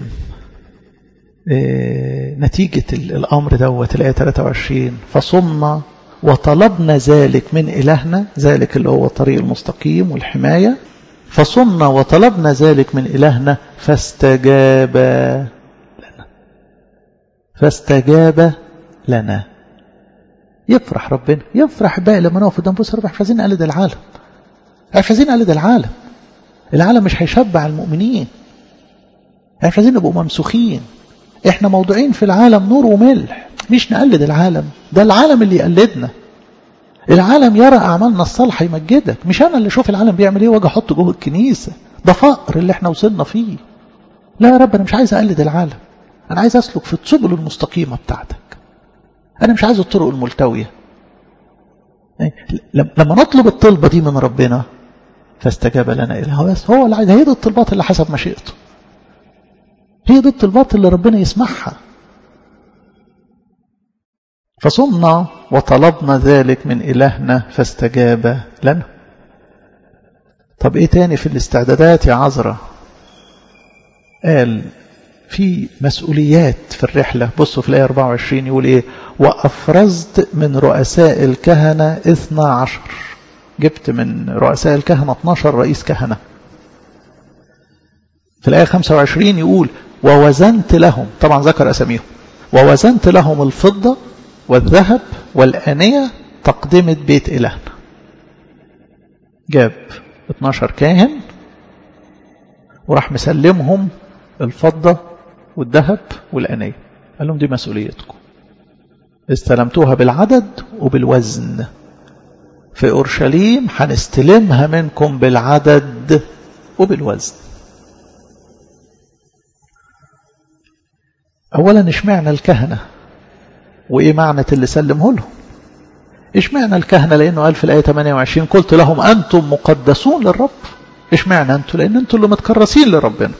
نتيجة الأمر دوت الآية 23 فصمنا وطلبنا ذلك من إلهنا ذلك اللي هو الطريق المستقيم والحماية فصمنا وطلبنا ذلك من إلهنا فاستجاب لنا فاستجاب لنا يفرح ربنا يفرح بقى لما نقف قدام بص رب احنا عايزين نقلد العالم احنا عايزين نقلد العالم العالم مش هيشبع المؤمنين احنا عايزين نبقوا ممسوخين احنا موضوعين في العالم نور وملح مش نقلد العالم ده العالم اللي يقلدنا العالم يرى أعمالنا الصالحة يمجدك مش أنا اللي أشوف العالم بيعمل إيه واجي أحطه جوه الكنيسة ده فقر اللي احنا وصلنا فيه لا يا رب أنا مش عايز أقلد العالم أنا عايز أسلك في السبل المستقيمة بتاعتك أنا مش عايز الطرق الملتوية لما نطلب الطلبة دي من ربنا فاستجاب لنا إله بس هو اللي عايز هي دي الطلبات اللي حسب مشيئته هي دي الطلبات اللي ربنا يسمعها فصمنا وطلبنا ذلك من إلهنا فاستجاب لنا طب إيه تاني في الاستعدادات يا عذرة قال في مسؤوليات في الرحلة بصوا في الآية 24 يقول إيه وأفرزت من رؤساء الكهنة 12 جبت من رؤساء الكهنة 12 رئيس كهنة في الآية 25 يقول ووزنت لهم طبعا ذكر أساميهم ووزنت لهم الفضة والذهب والآنية تقدمة بيت إلهنا جاب 12 كاهن وراح مسلمهم الفضة والذهب والآنية قال لهم دي مسؤوليتكم استلمتوها بالعدد وبالوزن في أورشليم هنستلمها منكم بالعدد وبالوزن أولا اشمعنى الكهنة وإيه معنى اللي سلمه لهم اشمعنى الكهنة لأنه قال في الآية 28 قلت لهم أنتم مقدسون للرب اشمعنى أنتم لأن أنتم اللي متكرسين لربنا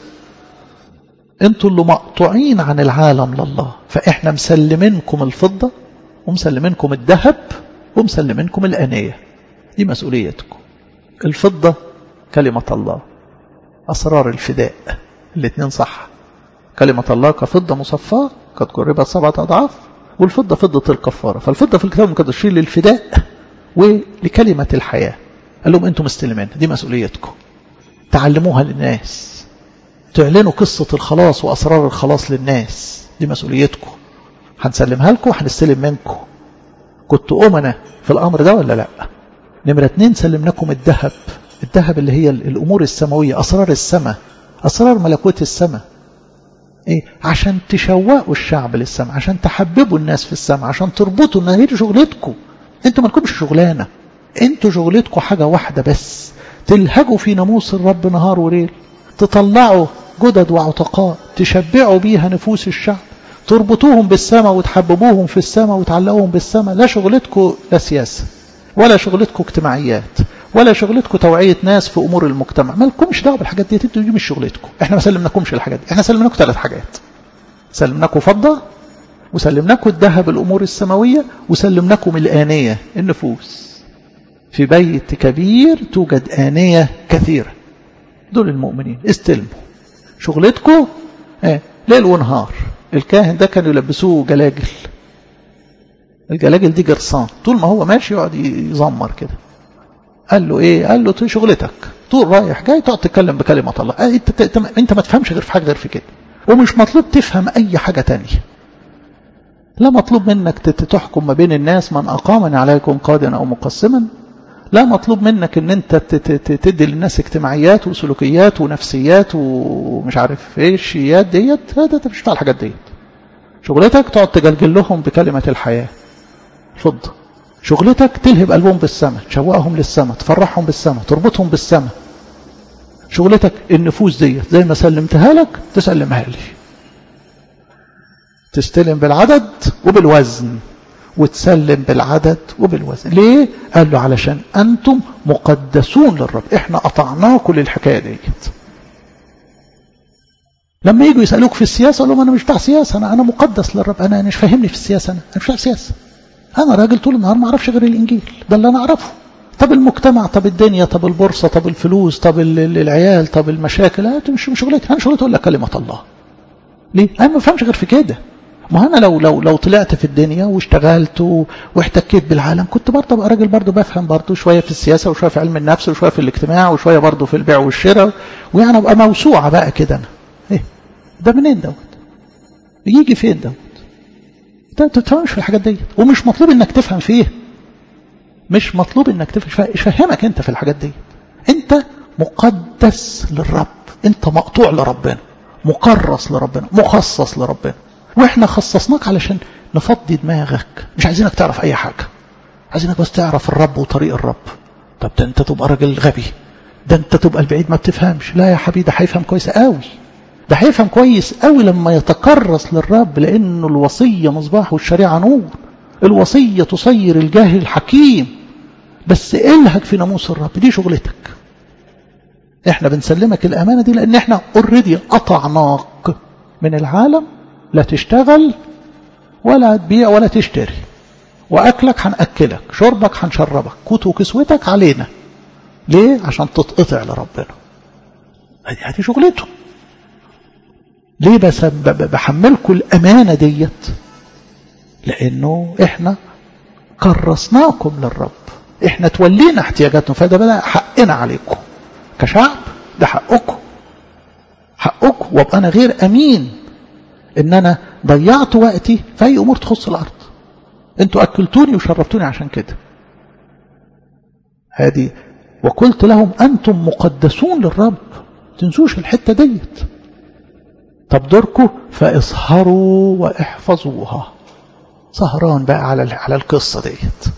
أنتم اللي مقطوعين عن العالم لله فإحنا مسلمينكم الفضة ومسلمينكم الذهب ومسلمينكم الأنية دي مسؤوليتكم الفضة كلمة الله أسرار الفداء الاثنين صح كلمة الله كفضة مصفاة قد قربت سبعة أضعاف والفضة فضة الكفارة فالفضة في الكتاب المقدس للفداء ولكلمة الحياة قال لهم أنتم مستلمين دي مسؤوليتكم تعلموها للناس تعلنوا قصة الخلاص وأسرار الخلاص للناس دي مسؤوليتكم هنسلمها لكم وهنستلم منكم كنتوا أمنا في الأمر ده ولا لا نمرة اتنين سلمناكم الذهب الذهب اللي هي الأمور السماوية أسرار السماء أسرار ملكوت السماء إيه؟ عشان تشوقوا الشعب للسماء عشان تحببوا الناس في السماء عشان تربطوا ان هي شغلتكم انتوا ما لكمش شغلانه انتوا شغلتكم حاجه واحده بس تلهجوا في ناموس الرب نهار وليل تطلعوا جدد وعتقاء تشبعوا بيها نفوس الشعب تربطوهم بالسماء وتحببوهم في السماء وتعلقوهم بالسماء لا شغلتكم لا سياسه ولا شغلتكم اجتماعيات ولا شغلتكم توعية ناس في أمور المجتمع ما لكمش دعوة بالحاجات دي انتوا دي مش شغلتكم احنا ما سلمناكمش الحاجات دي احنا سلمناكم ثلاث حاجات سلمناكم فضة وسلمناكم الذهب الأمور السماوية وسلمناكم الآنية النفوس في بيت كبير توجد آنية كثيرة دول المؤمنين استلموا شغلتكم اه ليل ونهار الكاهن ده كانوا يلبسوه جلاجل الجلاجل دي جرسان طول ما هو ماشي يقعد يزمر كده قال له ايه قال له شغلتك طول رايح جاي تقعد تتكلم بكلمة الله انت, انت, انت ما تفهمش غير في حاجة غير في كده ومش مطلوب تفهم اي حاجة تانية لا مطلوب منك تحكم ما بين الناس من اقامني عليكم قادا او مقسما لا مطلوب منك ان انت تدي للناس اجتماعيات وسلوكيات ونفسيات ومش عارف ايه الشيات ديت هذا انت مش بتاع الحاجات ديت شغلتك تقعد تجلجل لهم بكلمة الحياة فضة شغلتك تلهب قلبهم بالسماء تشوقهم للسماء تفرحهم بالسماء تربطهم بالسماء شغلتك النفوس ديت زي ما سلمتها لك تسلمها لي تستلم بالعدد وبالوزن وتسلم بالعدد وبالوزن ليه قال له علشان أنتم مقدسون للرب احنا قطعناكم للحكاية ديت لما يجوا يسألوك في السياسة قال لهم أنا مش بتاع سياسة أنا أنا مقدس للرب أنا مش فاهمني في السياسة أنا أنا مش بتاع سياسة أنا راجل طول النهار ما أعرفش غير الإنجيل ده اللي أنا أعرفه طب المجتمع طب الدنيا طب البورصة طب الفلوس طب العيال طب المشاكل لا مش مش شغلتي أنا شغلتي أقول لك كلمة الله ليه؟ أنا ما بفهمش غير في كده ما أنا لو لو لو طلعت في الدنيا واشتغلت واحتكيت بالعالم كنت برضه أبقى راجل برضه بفهم برضه شوية في السياسة وشوية في علم النفس وشوية في الاجتماع وشوية برضه في البيع والشراء ويعني أبقى موسوعة بقى كده أنا إيه ده منين دوت؟ يجي فين دوت؟ انت ما تفهمش في الحاجات دي ومش مطلوب انك تفهم فيه مش مطلوب انك تفهم يفهمك انت في الحاجات دي انت مقدس للرب انت مقطوع لربنا مكرس لربنا مخصص لربنا واحنا خصصناك علشان نفضي دماغك مش عايزينك تعرف اي حاجه عايزينك بس تعرف الرب وطريق الرب طب ده انت تبقى راجل غبي ده انت تبقى البعيد ما بتفهمش لا يا حبيبي ده هيفهم كويس قوي ده هيفهم كويس قوي لما يتكرس للرب لأنه الوصية مصباح والشريعة نور الوصية تصير الجاهل حكيم بس الهك في ناموس الرب دي شغلتك احنا بنسلمك الأمانة دي لأن احنا اوريدي قطعناك من العالم لا تشتغل ولا تبيع ولا تشتري وأكلك هنأكلك شربك هنشربك كوت وكسوتك علينا ليه؟ عشان تتقطع لربنا هذه شغلته ليه بس بحملكم الأمانة ديت لأنه إحنا كرسناكم للرب إحنا تولينا احتياجاتنا فده بقى حقنا عليكم كشعب ده حقكم حقكم وابقى أنا غير أمين إن أنا ضيعت وقتي في أي أمور تخص الأرض أنتوا أكلتوني وشربتوني عشان كده هذه وقلت لهم أنتم مقدسون للرب تنسوش الحتة ديت طب دوركم فاصهروا واحفظوها سهران بقى على على القصة ديت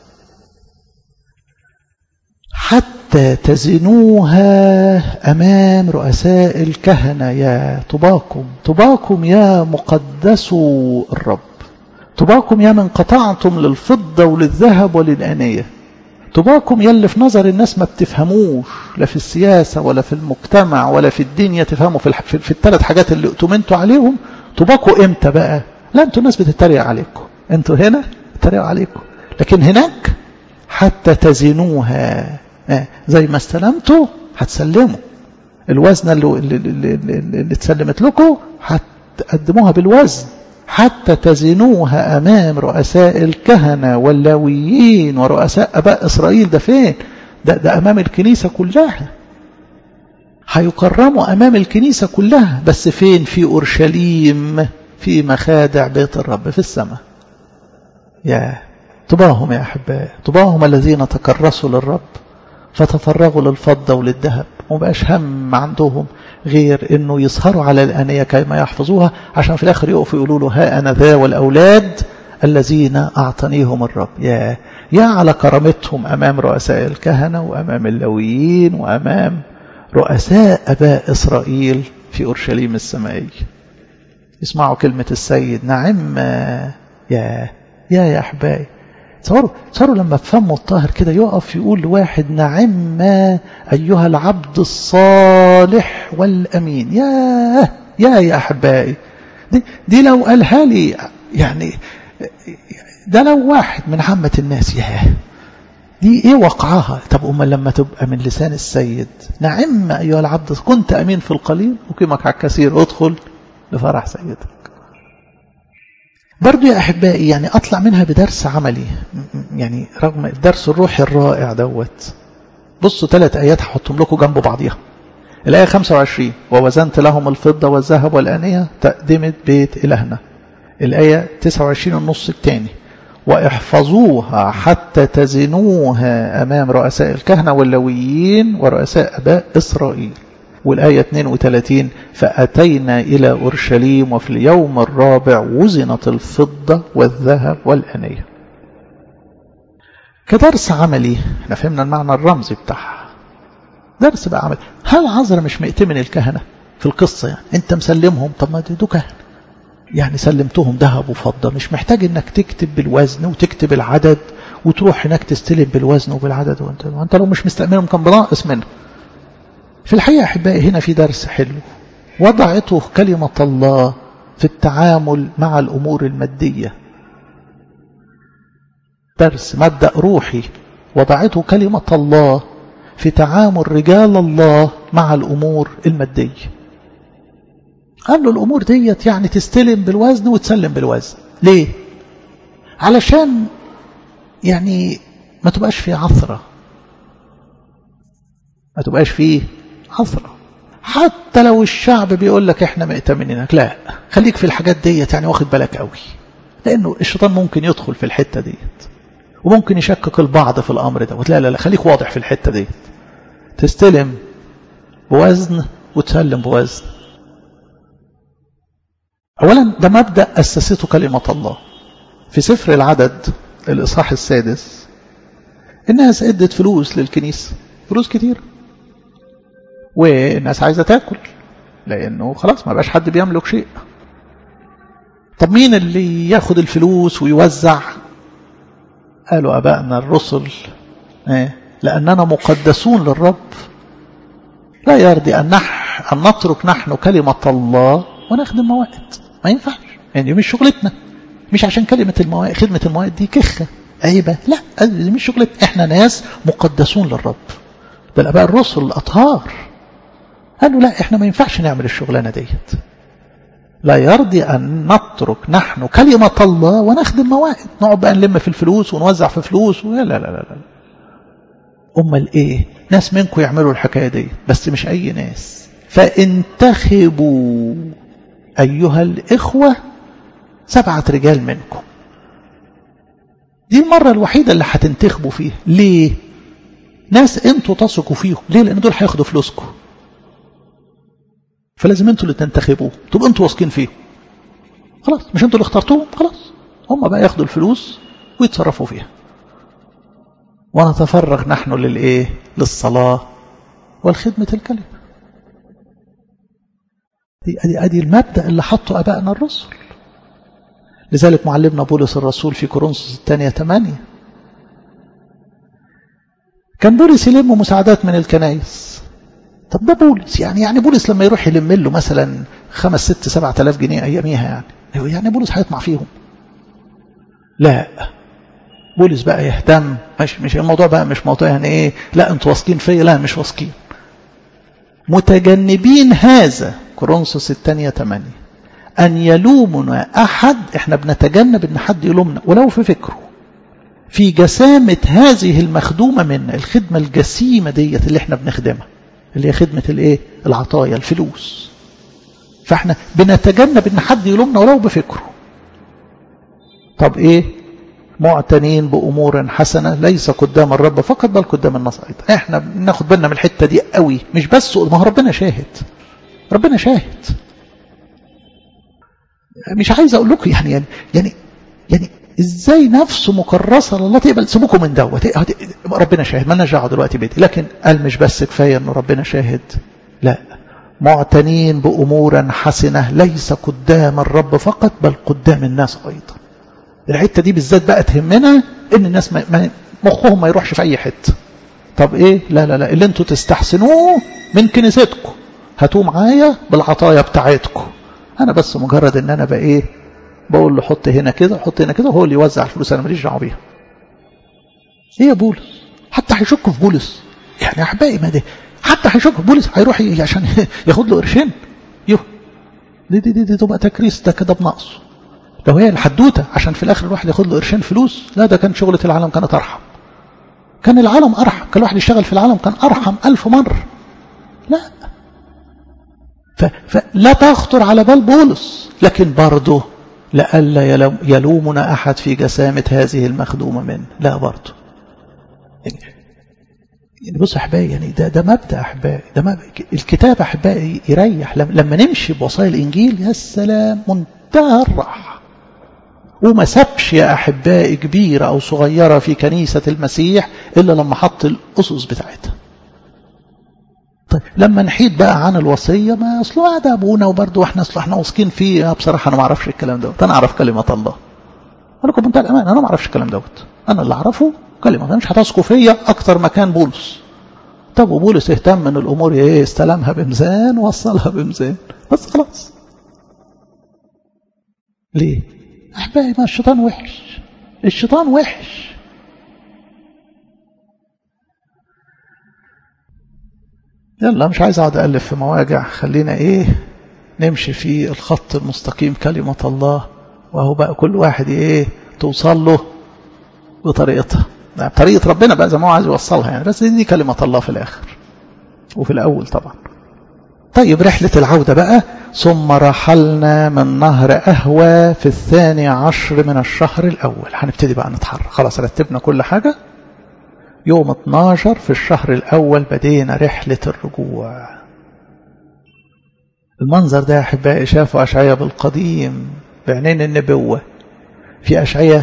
حتى تزنوها أمام رؤساء الكهنة يا طباكم طباكم يا مقدسو الرب طباكم يا من قطعتم للفضة وللذهب وللآنية طباكم يلي في نظر الناس ما بتفهموش لا في السياسة ولا في المجتمع ولا في الدنيا تفهموا في, في, في الثلاث حاجات اللي اؤتمنتوا عليهم طباكم امتى بقى لا انتوا الناس بتتريق عليكم انتوا هنا بتتريقوا عليكم لكن هناك حتى تزنوها آه. زي ما استلمتوا هتسلموا الوزنة اللي, اللي, اللي, اللي, اللي اتسلمت لكم هتقدموها بالوزن حتى تزنوها أمام رؤساء الكهنة واللاويين ورؤساء أباء إسرائيل ده فين ده, ده أمام الكنيسة كلها هيكرموا أمام الكنيسة كلها بس فين في أورشليم في مخادع بيت الرب في السماء يا طباهم يا أحباء طباهم الذين تكرسوا للرب فتفرغوا للفضة وللذهب ومبقاش هم عندهم غير انه يسهروا على الآنية كيما يحفظوها عشان في الآخر يقفوا يقولوا له ها أنا ذا والأولاد الذين أعطانيهم الرب يا يا على كرامتهم أمام رؤساء الكهنة وأمام اللويين وأمام رؤساء أباء إسرائيل في أورشليم السمائية يسمعوا كلمة السيد نعم يا يا يا أحبائي تصوروا تصوروا لما بفمه الطاهر كده يقف يقول لواحد نعم أيها العبد الصالح والأمين يا يا يا أحبائي دي, دي لو قالها لي يعني ده لو واحد من عامة الناس يا دي ايه وقعها طب أما لما تبقى من لسان السيد نعم أيها العبد كنت أمين في القليل أقيمك على الكثير ادخل لفرح سيدك برضو يا أحبائي يعني أطلع منها بدرس عملي يعني رغم الدرس الروحي الرائع دوت بصوا ثلاث آيات هحطهم لكم جنب بعضيها الآية 25 ووزنت لهم الفضة والذهب والآنية تقدمت بيت إلهنا الآية 29 النص الثاني واحفظوها حتى تزنوها أمام رؤساء الكهنة واللويين ورؤساء أباء إسرائيل والآية 32 فأتينا إلى أورشليم وفي اليوم الرابع وزنت الفضة والذهب والأنية كدرس عملي احنا فهمنا المعنى الرمزي بتاعها درس بقى عملي هل عذرا مش مئتمن الكهنة في القصة يعني انت مسلمهم طب ما دول كهنة يعني سلمتهم ذهب وفضة مش محتاج انك تكتب بالوزن وتكتب العدد وتروح هناك تستلم بالوزن وبالعدد وانت, وانت لو مش مستأمنهم كان بناقص منه في الحقيقة أحبائي هنا في درس حلو وضعته كلمة الله في التعامل مع الأمور المادية درس مبدأ روحي وضعته كلمة الله في تعامل رجال الله مع الأمور المادية قال له الأمور ديت يعني تستلم بالوزن وتسلم بالوزن ليه؟ علشان يعني ما تبقاش في عثرة ما تبقاش فيه عثرة حتى لو الشعب بيقول لك احنا مأتمنينك لا خليك في الحاجات ديت يعني واخد بالك قوي لانه الشيطان ممكن يدخل في الحتة ديت وممكن يشكك البعض في الامر دوت لا لا لا خليك واضح في الحتة ديت تستلم بوزن وتسلم بوزن اولا ده مبدأ اسسته كلمة الله في سفر العدد الاصحاح السادس الناس ادت فلوس للكنيسة فلوس كتير والناس عايزة تاكل لأنه خلاص ما بقاش حد بيملك شيء طب مين اللي ياخد الفلوس ويوزع قالوا أبائنا الرسل إيه؟ لأننا مقدسون للرب لا يرضي أن, نح أن نترك نحن كلمة الله ونخدم موائد ما ينفعش يعني مش شغلتنا مش عشان كلمة الموائد خدمة الموائد دي كخة عيبة لا دي مش شغلتنا احنا ناس مقدسون للرب ده الأباء الرسل الأطهار قالوا لا احنا ما ينفعش نعمل الشغلانة ديت لا يرضي أن نترك نحن كلمة الله ونخدم موائد نقعد بقى نلم في الفلوس ونوزع في فلوس لا لا لا لا أمال إيه ناس منكم يعملوا الحكاية دي بس مش أي ناس فانتخبوا أيها الإخوة سبعة رجال منكم دي المرة الوحيدة اللي هتنتخبوا فيها ليه ناس انتوا تثقوا فيهم ليه لأن دول هياخدوا فلوسكم فلازم انتوا اللي تنتخبوه تبقوا انتوا واثقين فيه خلاص مش انتوا اللي اخترتوهم خلاص هم بقى ياخدوا الفلوس ويتصرفوا فيها ونتفرغ نحن للايه للصلاة والخدمة الكلمة دي ادي ادي المبدأ اللي حطه ابائنا الرسل لذلك معلمنا بولس الرسول في كورنثوس الثانية 8 كان بولس يلم مساعدات من الكنائس طب ده بولس يعني يعني بولس لما يروح يلم له مثلا خمس ست سبعة آلاف جنيه أياميها يعني يعني بولس هيطمع فيهم لا بولس بقى يهتم مش مش الموضوع بقى مش موضوع يعني ايه لا انتوا واثقين فيا لا مش واثقين متجنبين هذا كورنثوس الثانية 8 أن يلومنا أحد إحنا بنتجنب إن حد يلومنا ولو في فكره في جسامة هذه المخدومة منا الخدمة الجسيمة ديت اللي إحنا بنخدمها اللي هي خدمة الإيه العطايا الفلوس فإحنا بنتجنب إن حد يلومنا ولو بفكره طب إيه معتنين بأمور حسنة ليس قدام الرب فقط بل قدام الناس أيضا إحنا بناخد بالنا من الحتة دي قوي مش بس ما هو ربنا شاهد ربنا شاهد مش عايز اقول لكم يعني يعني يعني, يعني ازاي نفسه مكرسه لله تقبل سيبوكم من دوت ربنا شاهد ما دعوه دلوقتي بيتي لكن قال مش بس كفايه انه ربنا شاهد لا معتنين بامور حسنه ليس قدام الرب فقط بل قدام الناس ايضا الحته دي بالذات بقى تهمنا ان الناس ما مخهم ما يروحش في اي حته طب ايه لا لا لا اللي انتوا تستحسنوه من كنيستكم هاتوه معايا بالعطايا بتاعتكم انا بس مجرد ان انا بقى ايه بقول له حط هنا كده حط هنا كده وهو اللي يوزع الفلوس انا ماليش دعوه بيها ايه يا بولس حتى هيشك في بولس يعني احبائي ما ده حتى هيشك في بولس هيروح عشان ياخد له قرشين يو دي دي دي, دي تبقى تكريس ده كده بنقص لو هي الحدوته عشان في الاخر الواحد ياخد له قرشين فلوس لا ده كان شغله العالم كانت ارحم كان العالم ارحم كان الواحد يشتغل في العالم كان ارحم ألف مره لا فلا تخطر على بال بولس لكن برضه لئلا يلومنا أحد في جسامة هذه المخدومة منه لا برضه يعني, يعني بص أحبائي يعني ده, ده مبدأ أحبائي ده مبدأ الكتاب أحبائي يريح لما نمشي بوصايا الإنجيل يا سلام منتهى الراحة وما سابش يا أحبائي كبيرة أو صغيرة في كنيسة المسيح إلا لما حط الأسس بتاعتها طيب لما نحيد بقى عن الوصيه ما اصله ده ابونا وبرضه احنا اصل احنا واثقين فيه بصراحه انا ما اعرفش الكلام دوت انا اعرف كلمه الله انا لكم بمنتهى الامان انا ما اعرفش الكلام دوت انا اللي اعرفه كلمه الله مش هتثقوا فيا اكتر ما كان بولس طب وبولس اهتم ان الامور ايه استلمها بميزان وصلها بميزان بس خلاص ليه احبائي ما الشيطان وحش الشيطان وحش يلا مش عايز اقعد الف في مواجع خلينا ايه نمشي في الخط المستقيم كلمة الله وهو بقى كل واحد ايه توصل له بطريقتها يعني بطريقة ربنا بقى زي ما هو عايز يوصلها يعني بس دي كلمة الله في الآخر وفي الأول طبعا طيب رحلة العودة بقى ثم رحلنا من نهر أهوى في الثاني عشر من الشهر الأول هنبتدي بقى نتحرك خلاص رتبنا كل حاجة يوم 12 في الشهر الأول بدينا رحلة الرجوع المنظر ده يا أحبائي شافوا أشعية بالقديم بعينين النبوة في أشعية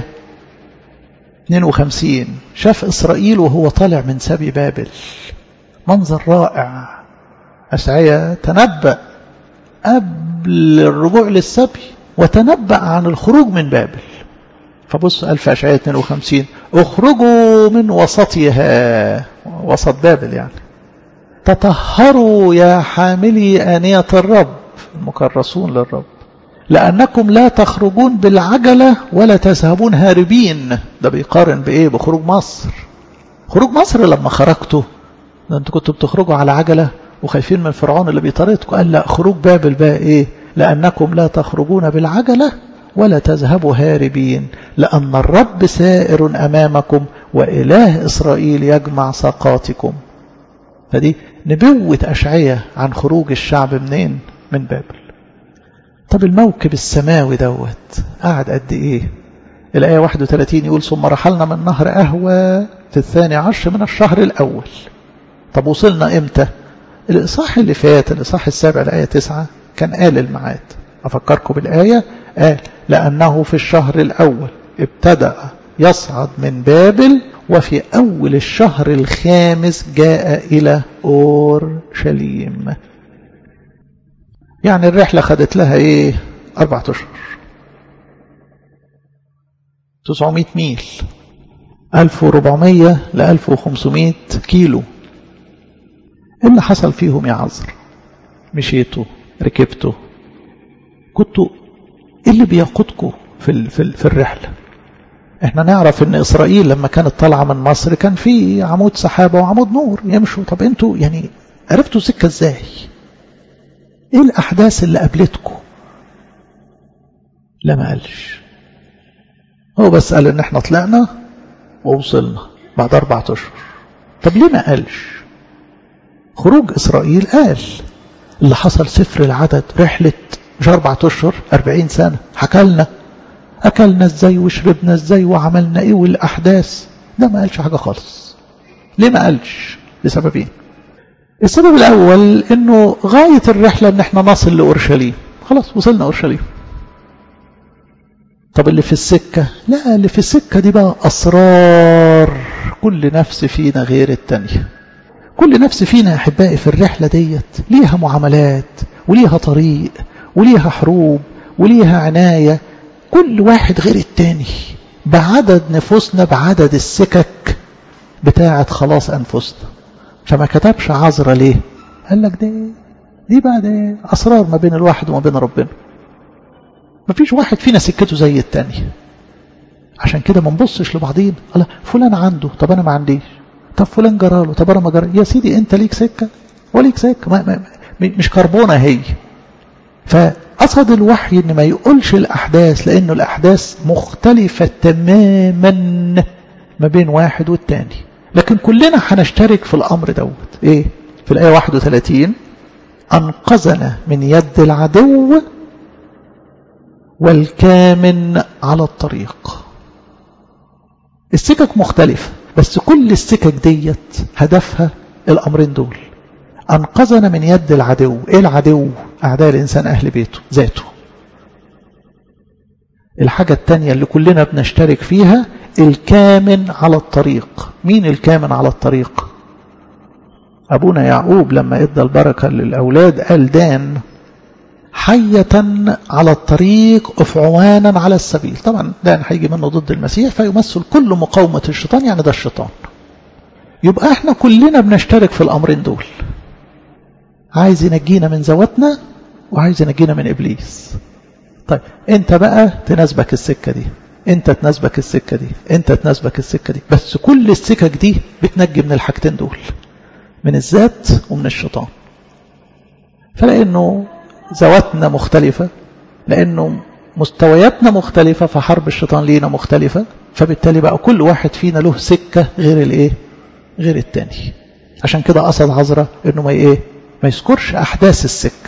52 شاف إسرائيل وهو طالع من سبي بابل منظر رائع أشعية تنبأ قبل الرجوع للسبي وتنبأ عن الخروج من بابل فبص قال في أشعية 52 اخرجوا من وسطها وسط بابل يعني تطهروا يا حاملي آنية الرب المكرسون للرب لأنكم لا تخرجون بالعجلة ولا تذهبون هاربين ده بيقارن بإيه بخروج مصر خروج مصر لما خرجتوا ده انتوا كنتوا بتخرجوا على عجلة وخايفين من فرعون اللي بيطاردكم قال لا خروج بابل بقى إيه لأنكم لا تخرجون بالعجلة ولا تذهبوا هاربين لأن الرب سائر أمامكم وإله إسرائيل يجمع ساقاتكم فدي نبوة أشعية عن خروج الشعب منين من بابل طب الموكب السماوي دوت قعد قد إيه الآية 31 يقول ثم رحلنا من نهر أهوى في الثاني عشر من الشهر الأول طب وصلنا إمتى الإصحاح اللي فات الإصحاح السابع الآية 9 كان قال الميعاد أفكركم بالآية قال لأنه في الشهر الأول ابتدأ يصعد من بابل وفي أول الشهر الخامس جاء إلى أورشليم يعني الرحلة خدت لها إيه أربعة أشهر 900 ميل 1400 ل 1500 كيلو ايه اللي حصل فيهم يا عذر مشيتوا ركبتوا كنتوا ايه اللي بيقودكم في في في الرحله احنا نعرف ان اسرائيل لما كانت طالعه من مصر كان في عمود سحابه وعمود نور يمشوا طب انتوا يعني عرفتوا سكه ازاي ايه الاحداث اللي قابلتكم لا ما قالش هو بس قال ان احنا طلعنا ووصلنا بعد اربعة اشهر طب ليه ما قالش خروج اسرائيل قال اللي حصل سفر العدد رحلة مش اربعة اشهر اربعين سنة حكالنا اكلنا ازاي وشربنا ازاي وعملنا ايه والاحداث ده ما قالش حاجة خالص ليه ما قالش لسببين السبب الاول انه غاية الرحلة ان احنا نصل لاورشليم خلاص وصلنا اورشليم طب اللي في السكة لا اللي في السكة دي بقى أسرار كل نفس فينا غير التانية كل نفس فينا يا أحبائي في الرحلة ديت ليها معاملات وليها طريق وليها حروب وليها عناية كل واحد غير التاني بعدد نفوسنا بعدد السكك بتاعة خلاص أنفسنا فما كتبش عذرة ليه قال لك دي دي بقى دي أسرار ما بين الواحد وما بين ربنا مفيش واحد فينا سكته زي التاني عشان كده ما نبصش لبعضين الله فلان عنده طب انا ما عنديش طب فلان جراله طب انا ما جرى يا سيدي انت ليك سكه وليك سكه ما ما مش كربونه هي فقصد الوحي ان ما يقولش الاحداث لانه الاحداث مختلفه تماما ما بين واحد والتاني لكن كلنا هنشترك في الامر دوت ايه في الايه 31 انقذنا من يد العدو والكامن على الطريق السكك مختلفة بس كل السكك ديت هدفها الأمرين دول أنقذنا من يد العدو إيه العدو؟ أعداء الإنسان أهل بيته ذاته الحاجة التانية اللي كلنا بنشترك فيها الكامن على الطريق مين الكامن على الطريق؟ أبونا يعقوب لما إدى البركة للأولاد قال دان حية على الطريق أفعوانا على السبيل طبعا ده هيجي منه ضد المسيح فيمثل كل مقاومة الشيطان يعني ده الشيطان يبقى احنا كلنا بنشترك في الأمرين دول عايز ينجينا من ذواتنا وعايز ينجينا من إبليس طيب انت بقى تناسبك السكة دي انت تناسبك السكة دي انت تناسبك السكة دي بس كل السكك دي بتنجي من الحاجتين دول من الذات ومن الشيطان فلأنه ذواتنا مختلفة لأنه مستوياتنا مختلفة فحرب الشيطان لينا مختلفة فبالتالي بقى كل واحد فينا له سكة غير الايه غير التاني عشان كده قصد عذرة انه ما ايه ما يذكرش احداث السكة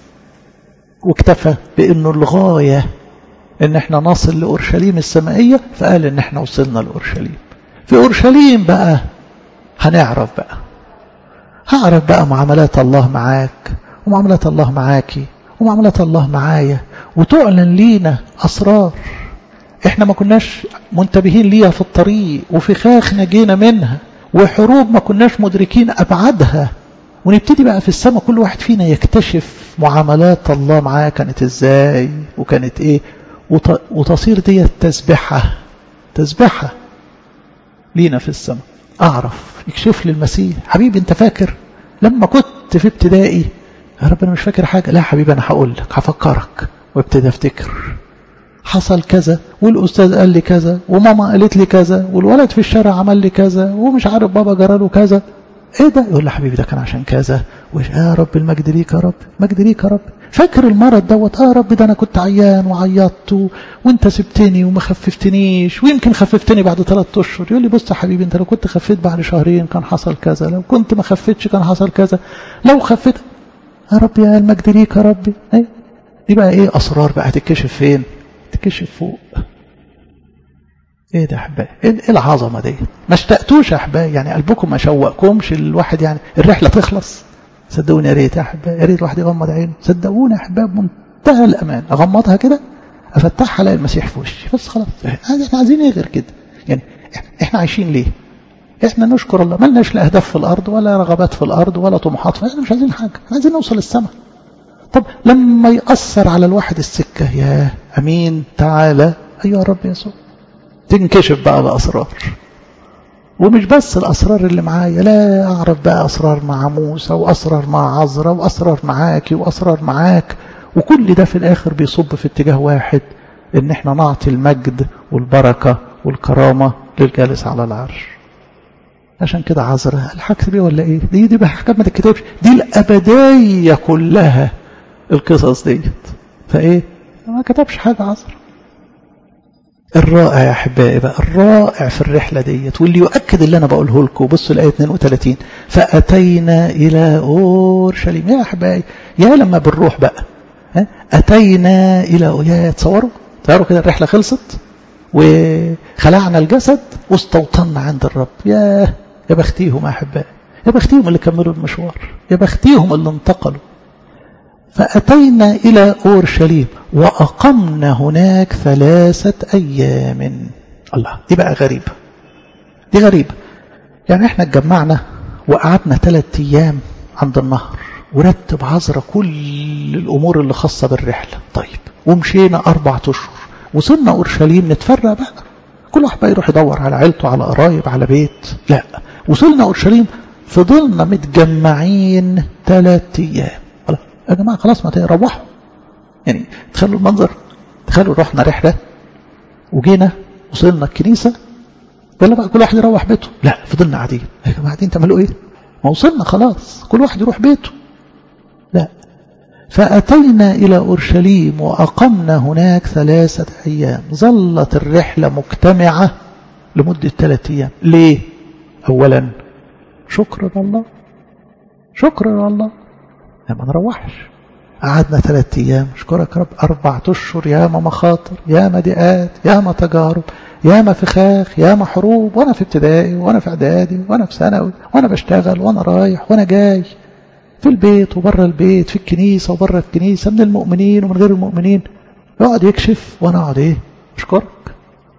واكتفى بانه الغاية ان احنا نصل لأورشليم السمائية فقال ان احنا وصلنا لأورشليم في أورشليم بقى هنعرف بقى هعرف بقى معاملات الله معاك ومعاملات الله معاكي ومعاملات الله معايا وتعلن لينا أسرار احنا ما كناش منتبهين ليها في الطريق وفي خاخ نجينا منها وحروب ما كناش مدركين أبعادها ونبتدي بقى في السماء كل واحد فينا يكتشف معاملات الله معاه كانت ازاي وكانت ايه وتصير دي تسبحة تسبحة لينا في السماء أعرف يكشف لي المسيح حبيبي انت فاكر لما كنت في ابتدائي يا رب انا مش فاكر حاجة لا حبيبي انا هقول لك هفكرك وابتدي افتكر حصل كذا والاستاذ قال لي كذا وماما قالت لي كذا والولد في الشارع عمل لي كذا ومش عارف بابا جرى له كذا ايه ده يقول لي حبيبي ده كان عشان كذا وش يا رب المجد ليك يا رب مجد ليك يا رب فاكر المرض دوت اه يا رب ده انا كنت عيان وعيطت وانت سبتني وما خففتنيش ويمكن خففتني بعد ثلاث اشهر يقول لي بص يا حبيبي انت لو كنت خفيت بعد شهرين كان حصل كذا لو كنت ما خفتش كان حصل كذا لو خفيت يا رب يا المجد ليك يا ربي ايه دي بقى ايه اسرار بقى تتكشف فين تتكشف فوق ايه ده يا احبائي ايه العظمه دي ما اشتقتوش يا احبائي يعني قلبكم ما شوقكمش الواحد يعني الرحله تخلص صدقوني يا ريت يا احبائي يا ريت الواحد يغمض عينه صدقوني يا احبائي بمنتهى الامان اغمضها كده افتحها الاقي المسيح في وشي بس خلاص احنا عايزين ايه غير كده يعني احنا عايشين ليه احنا نشكر الله ملناش لا اهداف في الارض ولا رغبات في الارض ولا طموحات احنا مش عايزين حاجه احنا عايزين نوصل السماء طب لما يأثر على الواحد السكة يا أمين تعالى أيها الرب يسوع تنكشف بقى الأسرار ومش بس الأسرار اللي معايا لا أعرف بقى أسرار مع موسى وأسرار مع عذرا وأسرار معاكي وأسرار معاك وكل ده في الآخر بيصب في اتجاه واحد إن احنا نعطي المجد والبركة والكرامة للجالس على العرش عشان كده عذرا الحكت بيه ولا ايه دي دي بقى حاجات ما تتكتبش دي الأبدية كلها القصص ديت فايه ما كتبش حاجة عذرا الرائع يا احبائي بقى الرائع في الرحله ديت واللي يؤكد اللي انا بقوله لكم بصوا الايه 32 فاتينا الى اورشليم يا احبائي يا لما بنروح بقى اتينا الى يا تصوروا تصوروا كده الرحله خلصت وخلعنا الجسد واستوطنا عند الرب يا يا بختيهم يا احبائي يا بختيهم اللي كملوا المشوار يا بختيهم اللي انتقلوا فأتينا إلى أورشليم وأقمنا هناك ثلاثة أيام الله دي بقى غريبة دي غريبة يعني احنا اتجمعنا وقعدنا ثلاثة أيام عند النهر ورتب عذرة كل الأمور اللي خاصة بالرحلة طيب ومشينا أربعة أشهر وصلنا أورشليم نتفرق بقى كل واحد بقى يروح يدور على عيلته على قرايب على بيت لا وصلنا أورشليم فضلنا متجمعين ثلاثة أيام يا جماعة خلاص ما تروحوا يعني تخلوا المنظر تخلوا رحنا رحلة وجينا وصلنا الكنيسة يلا بقى كل واحد يروح بيته لا فضلنا قاعدين يا جماعة قاعدين تعملوا ايه ما وصلنا خلاص كل واحد يروح بيته لا فأتينا إلى أورشليم وأقمنا هناك ثلاثة أيام ظلت الرحلة مجتمعة لمدة ثلاثة أيام ليه أولا شكرا الله شكرا الله ما نروحش قعدنا ثلاثة أيام اشكرك رب أربعة أشهر ياما مخاطر ياما ضيقات ياما تجارب ياما فخاخ ياما حروب وأنا في ابتدائي وأنا في إعدادي وأنا في ثانوي وأنا بشتغل وأنا رايح وأنا جاي في البيت وبره البيت في الكنيسة وبره الكنيسة من المؤمنين ومن غير المؤمنين يقعد يكشف وأنا أقعد إيه أشكرك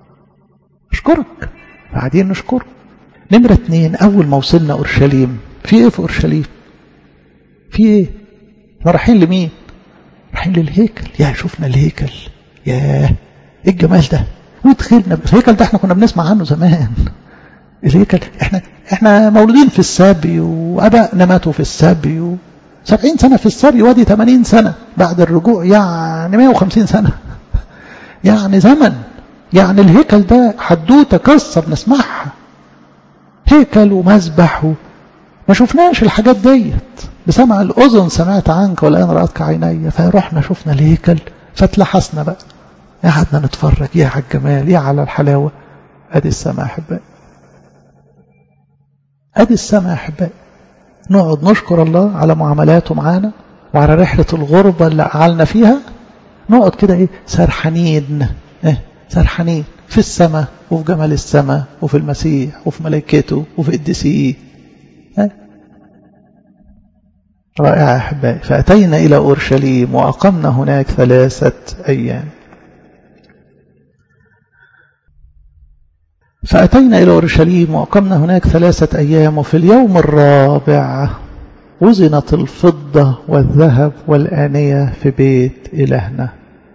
أشكرك قاعدين نشكرك نمرة اتنين أول ما وصلنا أورشليم في إيه في أورشليم في ايه احنا رايحين لمين رايحين للهيكل يا شفنا الهيكل يا ايه الجمال ده ودخلنا الهيكل ده احنا كنا بنسمع عنه زمان الهيكل احنا احنا مولودين في السبي وابائنا ماتوا في السبي و... 70 سنة في السبي وادي 80 سنة بعد الرجوع يعني 150 سنة يعني زمن يعني الهيكل ده حدوته قصة بنسمعها هيكل ومذبح و... ما شفناش الحاجات ديت بسمع الأذن سمعت عنك والآن رأتك عيني فرحنا شفنا الهيكل فتلحسنا بقى قعدنا نتفرج يا على الجمال يا على الحلاوة أدي السماء أحبائي أدي السماء أحبائي نقعد نشكر الله على معاملاته معانا وعلى رحلة الغربة اللي قعلنا فيها نقعد كده إيه سرحانين إيه سرحانين في السماء وفي جمال السماء وفي المسيح وفي ملائكته وفي قدسيه رائع أحبائي فأتينا إلى أورشليم وأقمنا هناك ثلاثة أيام فأتينا إلى أورشليم وأقمنا هناك ثلاثة أيام وفي اليوم الرابع وزنت الفضة والذهب والآنية في بيت إلهنا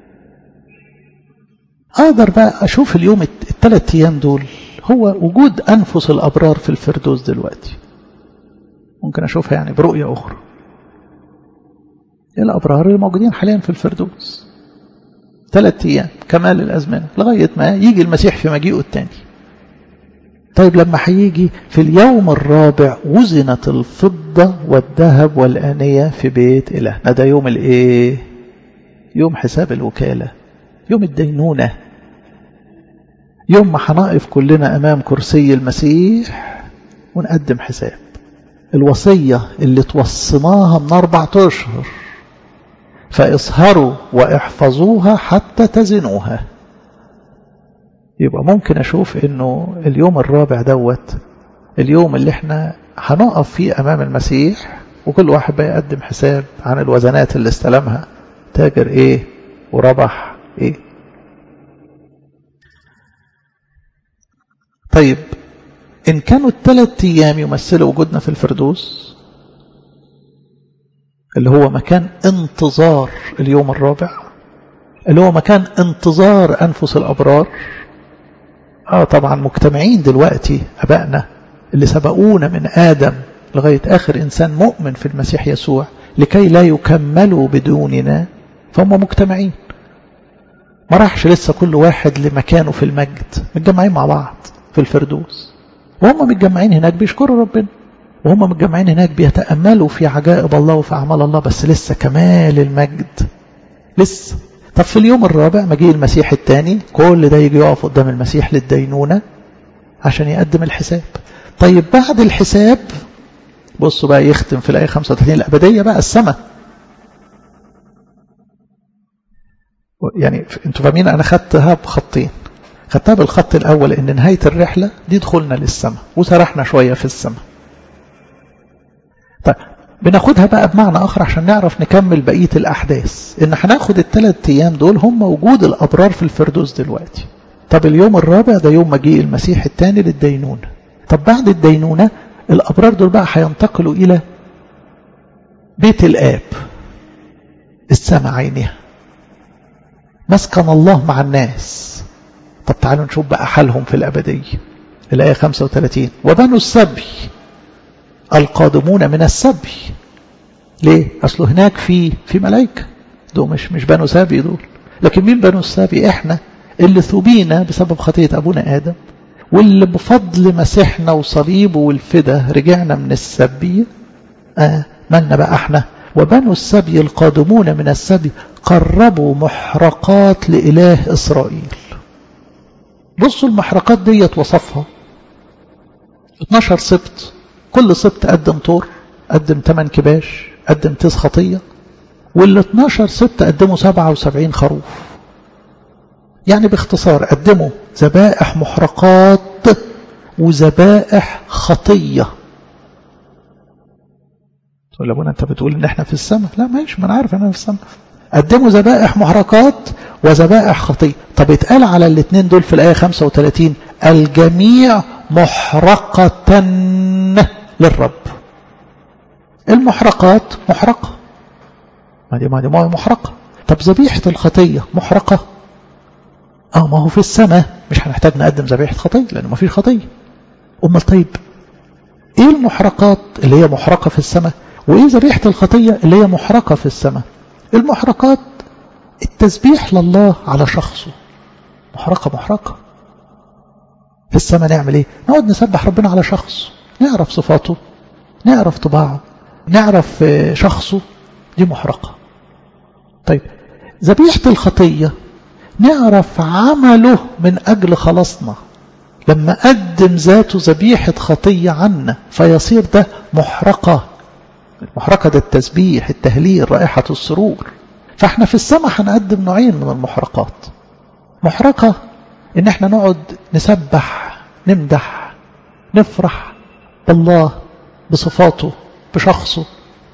أقدر بقى أشوف اليوم الثلاث أيام دول هو وجود أنفس الأبرار في الفردوس دلوقتي ممكن أشوفها يعني برؤية أخرى الأبرار اللي موجودين حاليا في الفردوس ثلاث أيام كمال الأزمنة لغاية ما يجي المسيح في مجيئه الثاني طيب لما هيجي في اليوم الرابع وزنت الفضة والذهب والآنية في بيت إلهنا ده يوم الإيه يوم حساب الوكالة يوم الدينونة يوم ما هنقف كلنا أمام كرسي المسيح ونقدم حساب الوصية اللي توصيناها من أربعة أشهر فاصهروا واحفظوها حتى تزنوها يبقى ممكن أشوف أنه اليوم الرابع دوت اليوم اللي احنا هنقف فيه أمام المسيح وكل واحد بيقدم حساب عن الوزنات اللي استلمها تاجر ايه وربح ايه طيب إن كانوا الثلاث أيام يمثلوا وجودنا في الفردوس اللي هو مكان انتظار اليوم الرابع اللي هو مكان انتظار أنفس الأبرار اه طبعا مجتمعين دلوقتي ابائنا اللي سبقونا من ادم لغايه اخر انسان مؤمن في المسيح يسوع لكي لا يكملوا بدوننا فهم مجتمعين ما راحش لسه كل واحد لمكانه في المجد متجمعين مع بعض في الفردوس وهم متجمعين هناك بيشكروا ربنا وهم متجمعين هناك بيتأملوا في عجائب الله وفي أعمال الله بس لسه كمال المجد لسه طب في اليوم الرابع مجيء المسيح الثاني كل ده يجي يقف قدام المسيح للدينونة عشان يقدم الحساب طيب بعد الحساب بصوا بقى يختم في الآية 35 الأبدية بقى السماء يعني انتوا فاهمين أنا خدتها بخطين خدتها بالخط الأول إن نهاية الرحلة دي دخلنا للسماء وسرحنا شوية في السماء طيب بناخدها بقى بمعنى آخر عشان نعرف نكمل بقية الأحداث إن هناخد الثلاث أيام دول هم وجود الأبرار في الفردوس دلوقتي طب اليوم الرابع ده يوم مجيء المسيح الثاني للدينونة طب بعد الدينونة الأبرار دول بقى هينتقلوا إلى بيت الآب السماء عينها مسكن الله مع الناس طب تعالوا نشوف بقى حالهم في الأبدية الآية 35 وبنو السبي القادمون من السبي ليه؟ أصله هناك في في ملائكة دول مش مش بنو سبي دول لكن مين بنو السبي احنا اللي ثوبينا بسبب خطية أبونا آدم واللي بفضل مسيحنا وصليبه والفدا رجعنا من السبية آه مالنا بقى احنا وبنو السبي القادمون من السبي قربوا محرقات لإله إسرائيل بصوا المحرقات ديت وصفها 12 سبط كل سبط قدم طور قدم 8 كباش قدم تيس خطية وال 12 سبط قدموا 77 خروف يعني باختصار قدموا ذبائح محرقات وذبائح خطية تقول لابونا انت بتقول ان احنا في السماء لا ماشي ما انا عارف ان انا في السماء قدموا ذبائح محرقات وذبائح خطية طب اتقال على الاثنين دول في الآية 35 الجميع محرقة للرب المحرقات محرقة ما دي ما دي محرقة طب ذبيحة الخطية محرقة اه ما هو في السماء مش هنحتاج نقدم ذبيحة خطية لأنه ما فيش خطية أمال طيب ايه المحرقات اللي هي محرقة في السماء وايه ذبيحة الخطية اللي هي محرقة في السماء المحرقات التسبيح لله على شخصه محرقة محرقة في السماء نعمل ايه نقعد نسبح ربنا على شخص نعرف صفاته نعرف طباعه نعرف شخصه دي محرقة طيب ذبيحة الخطية نعرف عمله من أجل خلاصنا لما قدم ذاته ذبيحة خطية عنا فيصير ده محرقة المحرقة ده التسبيح التهليل رائحة السرور فاحنا في السماء هنقدم نوعين من المحرقات محرقة ان احنا نقعد نسبح نمدح نفرح بالله بصفاته بشخصه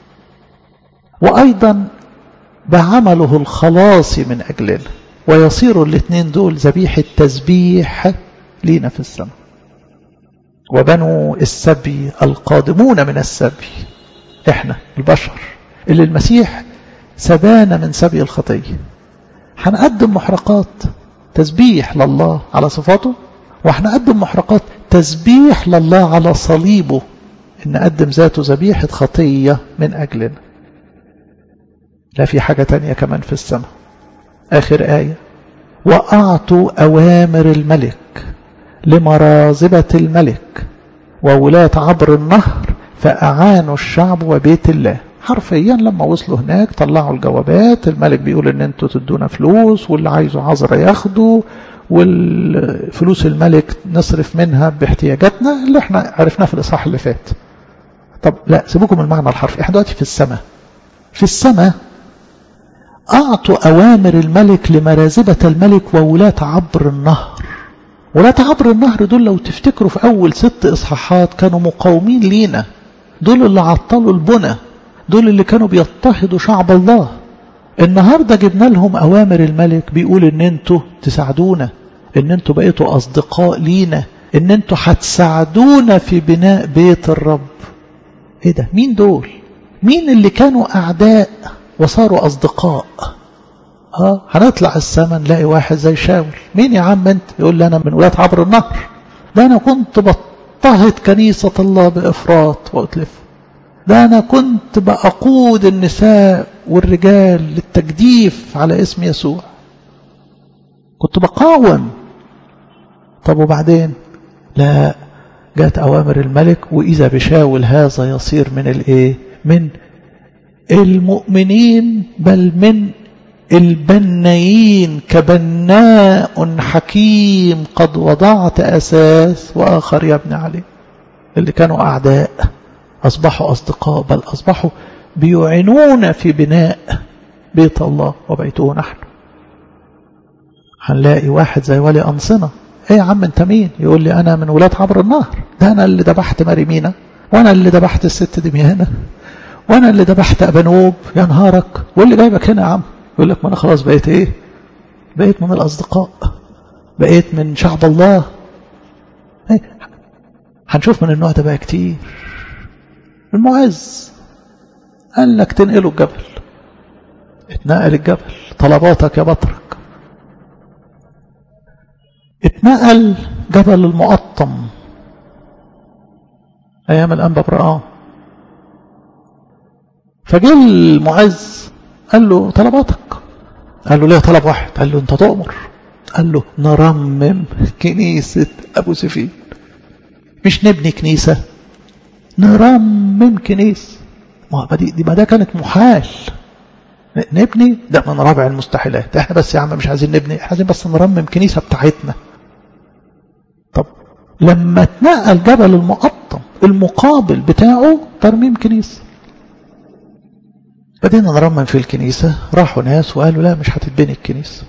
وأيضا بعمله الخلاصي من أجلنا ويصير الاثنين دول ذبيحة تسبيح لينا في السماء وبنو السبي القادمون من السبي احنا البشر اللي المسيح سبانا من سبي الخطية هنقدم محرقات تسبيح لله على صفاته وهنقدم محرقات تسبيح لله على صليبه ان نقدم ذاته ذبيحة خطية من أجلنا لا في حاجة تانية كمان في السماء آخر آية وأعطوا أوامر الملك لمرازبة الملك وولاة عبر النهر فأعانوا الشعب وبيت الله حرفيا لما وصلوا هناك طلعوا الجوابات الملك بيقول ان انتوا تدونا فلوس واللي عايزه عذرة ياخده والفلوس الملك نصرف منها باحتياجاتنا اللي احنا عرفناه في الإصحاح اللي فات طب لا سيبوكم المعنى الحرفي احنا دلوقتي في السماء في السماء أعطوا أوامر الملك لمرازبة الملك وولاة عبر النهر ولاة عبر النهر دول لو تفتكروا في أول ست إصحاحات كانوا مقاومين لينا دول اللي عطلوا البنى دول اللي كانوا بيضطهدوا شعب الله النهاردة جبنا لهم أوامر الملك بيقول ان انتوا تساعدونا ان انتوا بقيتوا أصدقاء لينا ان انتوا هتساعدونا في بناء بيت الرب ايه ده مين دول مين اللي كانوا أعداء وصاروا أصدقاء اه هنطلع السما نلاقي واحد زي شاول مين يا عم انت يقول لي انا من ولاد عبر النهر ده انا كنت بضطهد كنيسة الله بإفراط وأتلف ده أنا كنت بأقود النساء والرجال للتجديف على اسم يسوع كنت بقاوم طب وبعدين لا جاءت أوامر الملك وإذا بشاول هذا يصير من الإيه من المؤمنين بل من البنايين كبناء حكيم قد وضعت أساس وآخر يبني عليه اللي كانوا أعداء أصبحوا أصدقاء بل أصبحوا بيعنون في بناء بيت الله وبيته نحن هنلاقي واحد زي ولي أنصنة ايه يا عم انت مين يقول لي انا من ولاد عبر النهر ده انا اللي ذبحت مريمينا وانا اللي ذبحت الست دميانة وانا اللي ذبحت ابنوب يا نهارك واللي جايبك هنا يا عم يقول لك ما انا خلاص بقيت ايه بقيت من الاصدقاء بقيت من شعب الله ايه هنشوف من النوع ده بقى كتير المعز قال لك تنقله الجبل اتنقل الجبل طلباتك يا بطرك اتنقل جبل المقطم ايام الانبا برقام فجه المعز قال له طلباتك قال له ليه طلب واحد قال له انت تؤمر قال له نرمم كنيسة ابو سفين مش نبني كنيسة نرمم كنيسة ما دي, دي ما ده كانت محال نبني ده من رابع المستحيلات احنا بس يا عم مش عايزين نبني احنا عايزين بس نرمم كنيسة بتاعتنا طب لما اتنقل جبل المقطم المقابل بتاعه ترميم كنيسة بدينا نرمم في الكنيسة راحوا ناس وقالوا لا مش هتتبني الكنيسة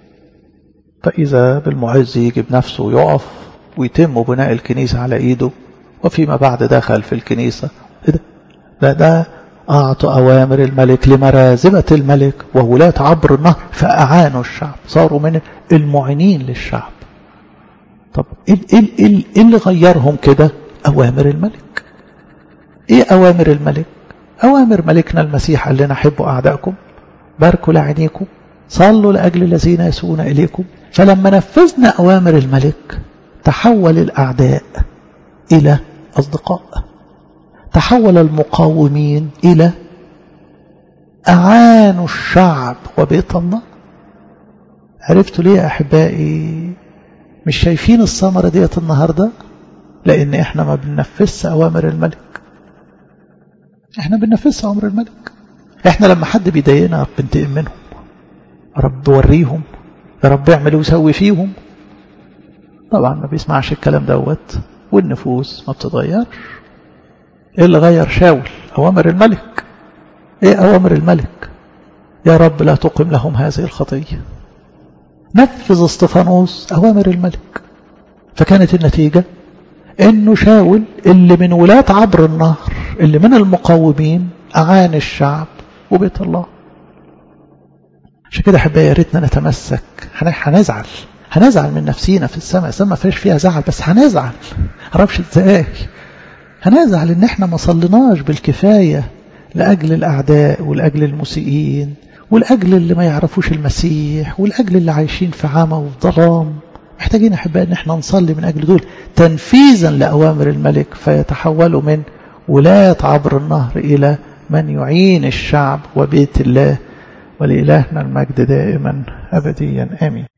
فإذا بالمعز يجي بنفسه ويقف ويتم بناء الكنيسة على إيده وفيما بعد دخل في الكنيسة إيه ده؟ ده ده أعطوا أوامر الملك لمرازبة الملك وولاة عبر النهر فأعانوا الشعب صاروا من المعينين للشعب طب إيه, إيه, إيه, إيه اللي غيرهم كده أوامر الملك إيه أوامر الملك أوامر ملكنا المسيح قال لنا حبوا أعدائكم باركوا لعينيكم صلوا لأجل الذين يسوون إليكم فلما نفذنا أوامر الملك تحول الأعداء إلى أصدقاء تحول المقاومين إلى أعانوا الشعب وبيت الله عرفتوا ليه يا أحبائي مش شايفين الثمرة ديت النهاردة لأن إحنا ما بننفذش أوامر الملك إحنا بننفذش أوامر الملك إحنا لما حد بيضايقنا بنتقم منهم رب وريهم يا رب اعمل وسوي فيهم طبعا ما بيسمعش الكلام دوت والنفوس ما بتتغيرش ايه اللي غير شاول اوامر الملك ايه اوامر الملك يا رب لا تقم لهم هذه الخطيه نفذ اسطفانوس اوامر الملك فكانت النتيجه انه شاول اللي من ولاة عبر النهر اللي من المقاومين اعان الشعب وبيت الله عشان كده احبائي يا ريتنا نتمسك هنزعل هنزعل من نفسينا في السماء السماء ما فيش فيها زعل بس هنزعل معرفش ازاي هنزعل ان احنا ما صليناش بالكفايه لاجل الاعداء ولاجل المسيئين ولاجل اللي ما يعرفوش المسيح ولاجل اللي عايشين في عمى وفي ظلام محتاجين احبائي ان احنا نصلي من اجل دول تنفيذا لاوامر الملك فيتحولوا من ولاة عبر النهر الى من يعين الشعب وبيت الله ولإلهنا المجد دائما أبديا آمين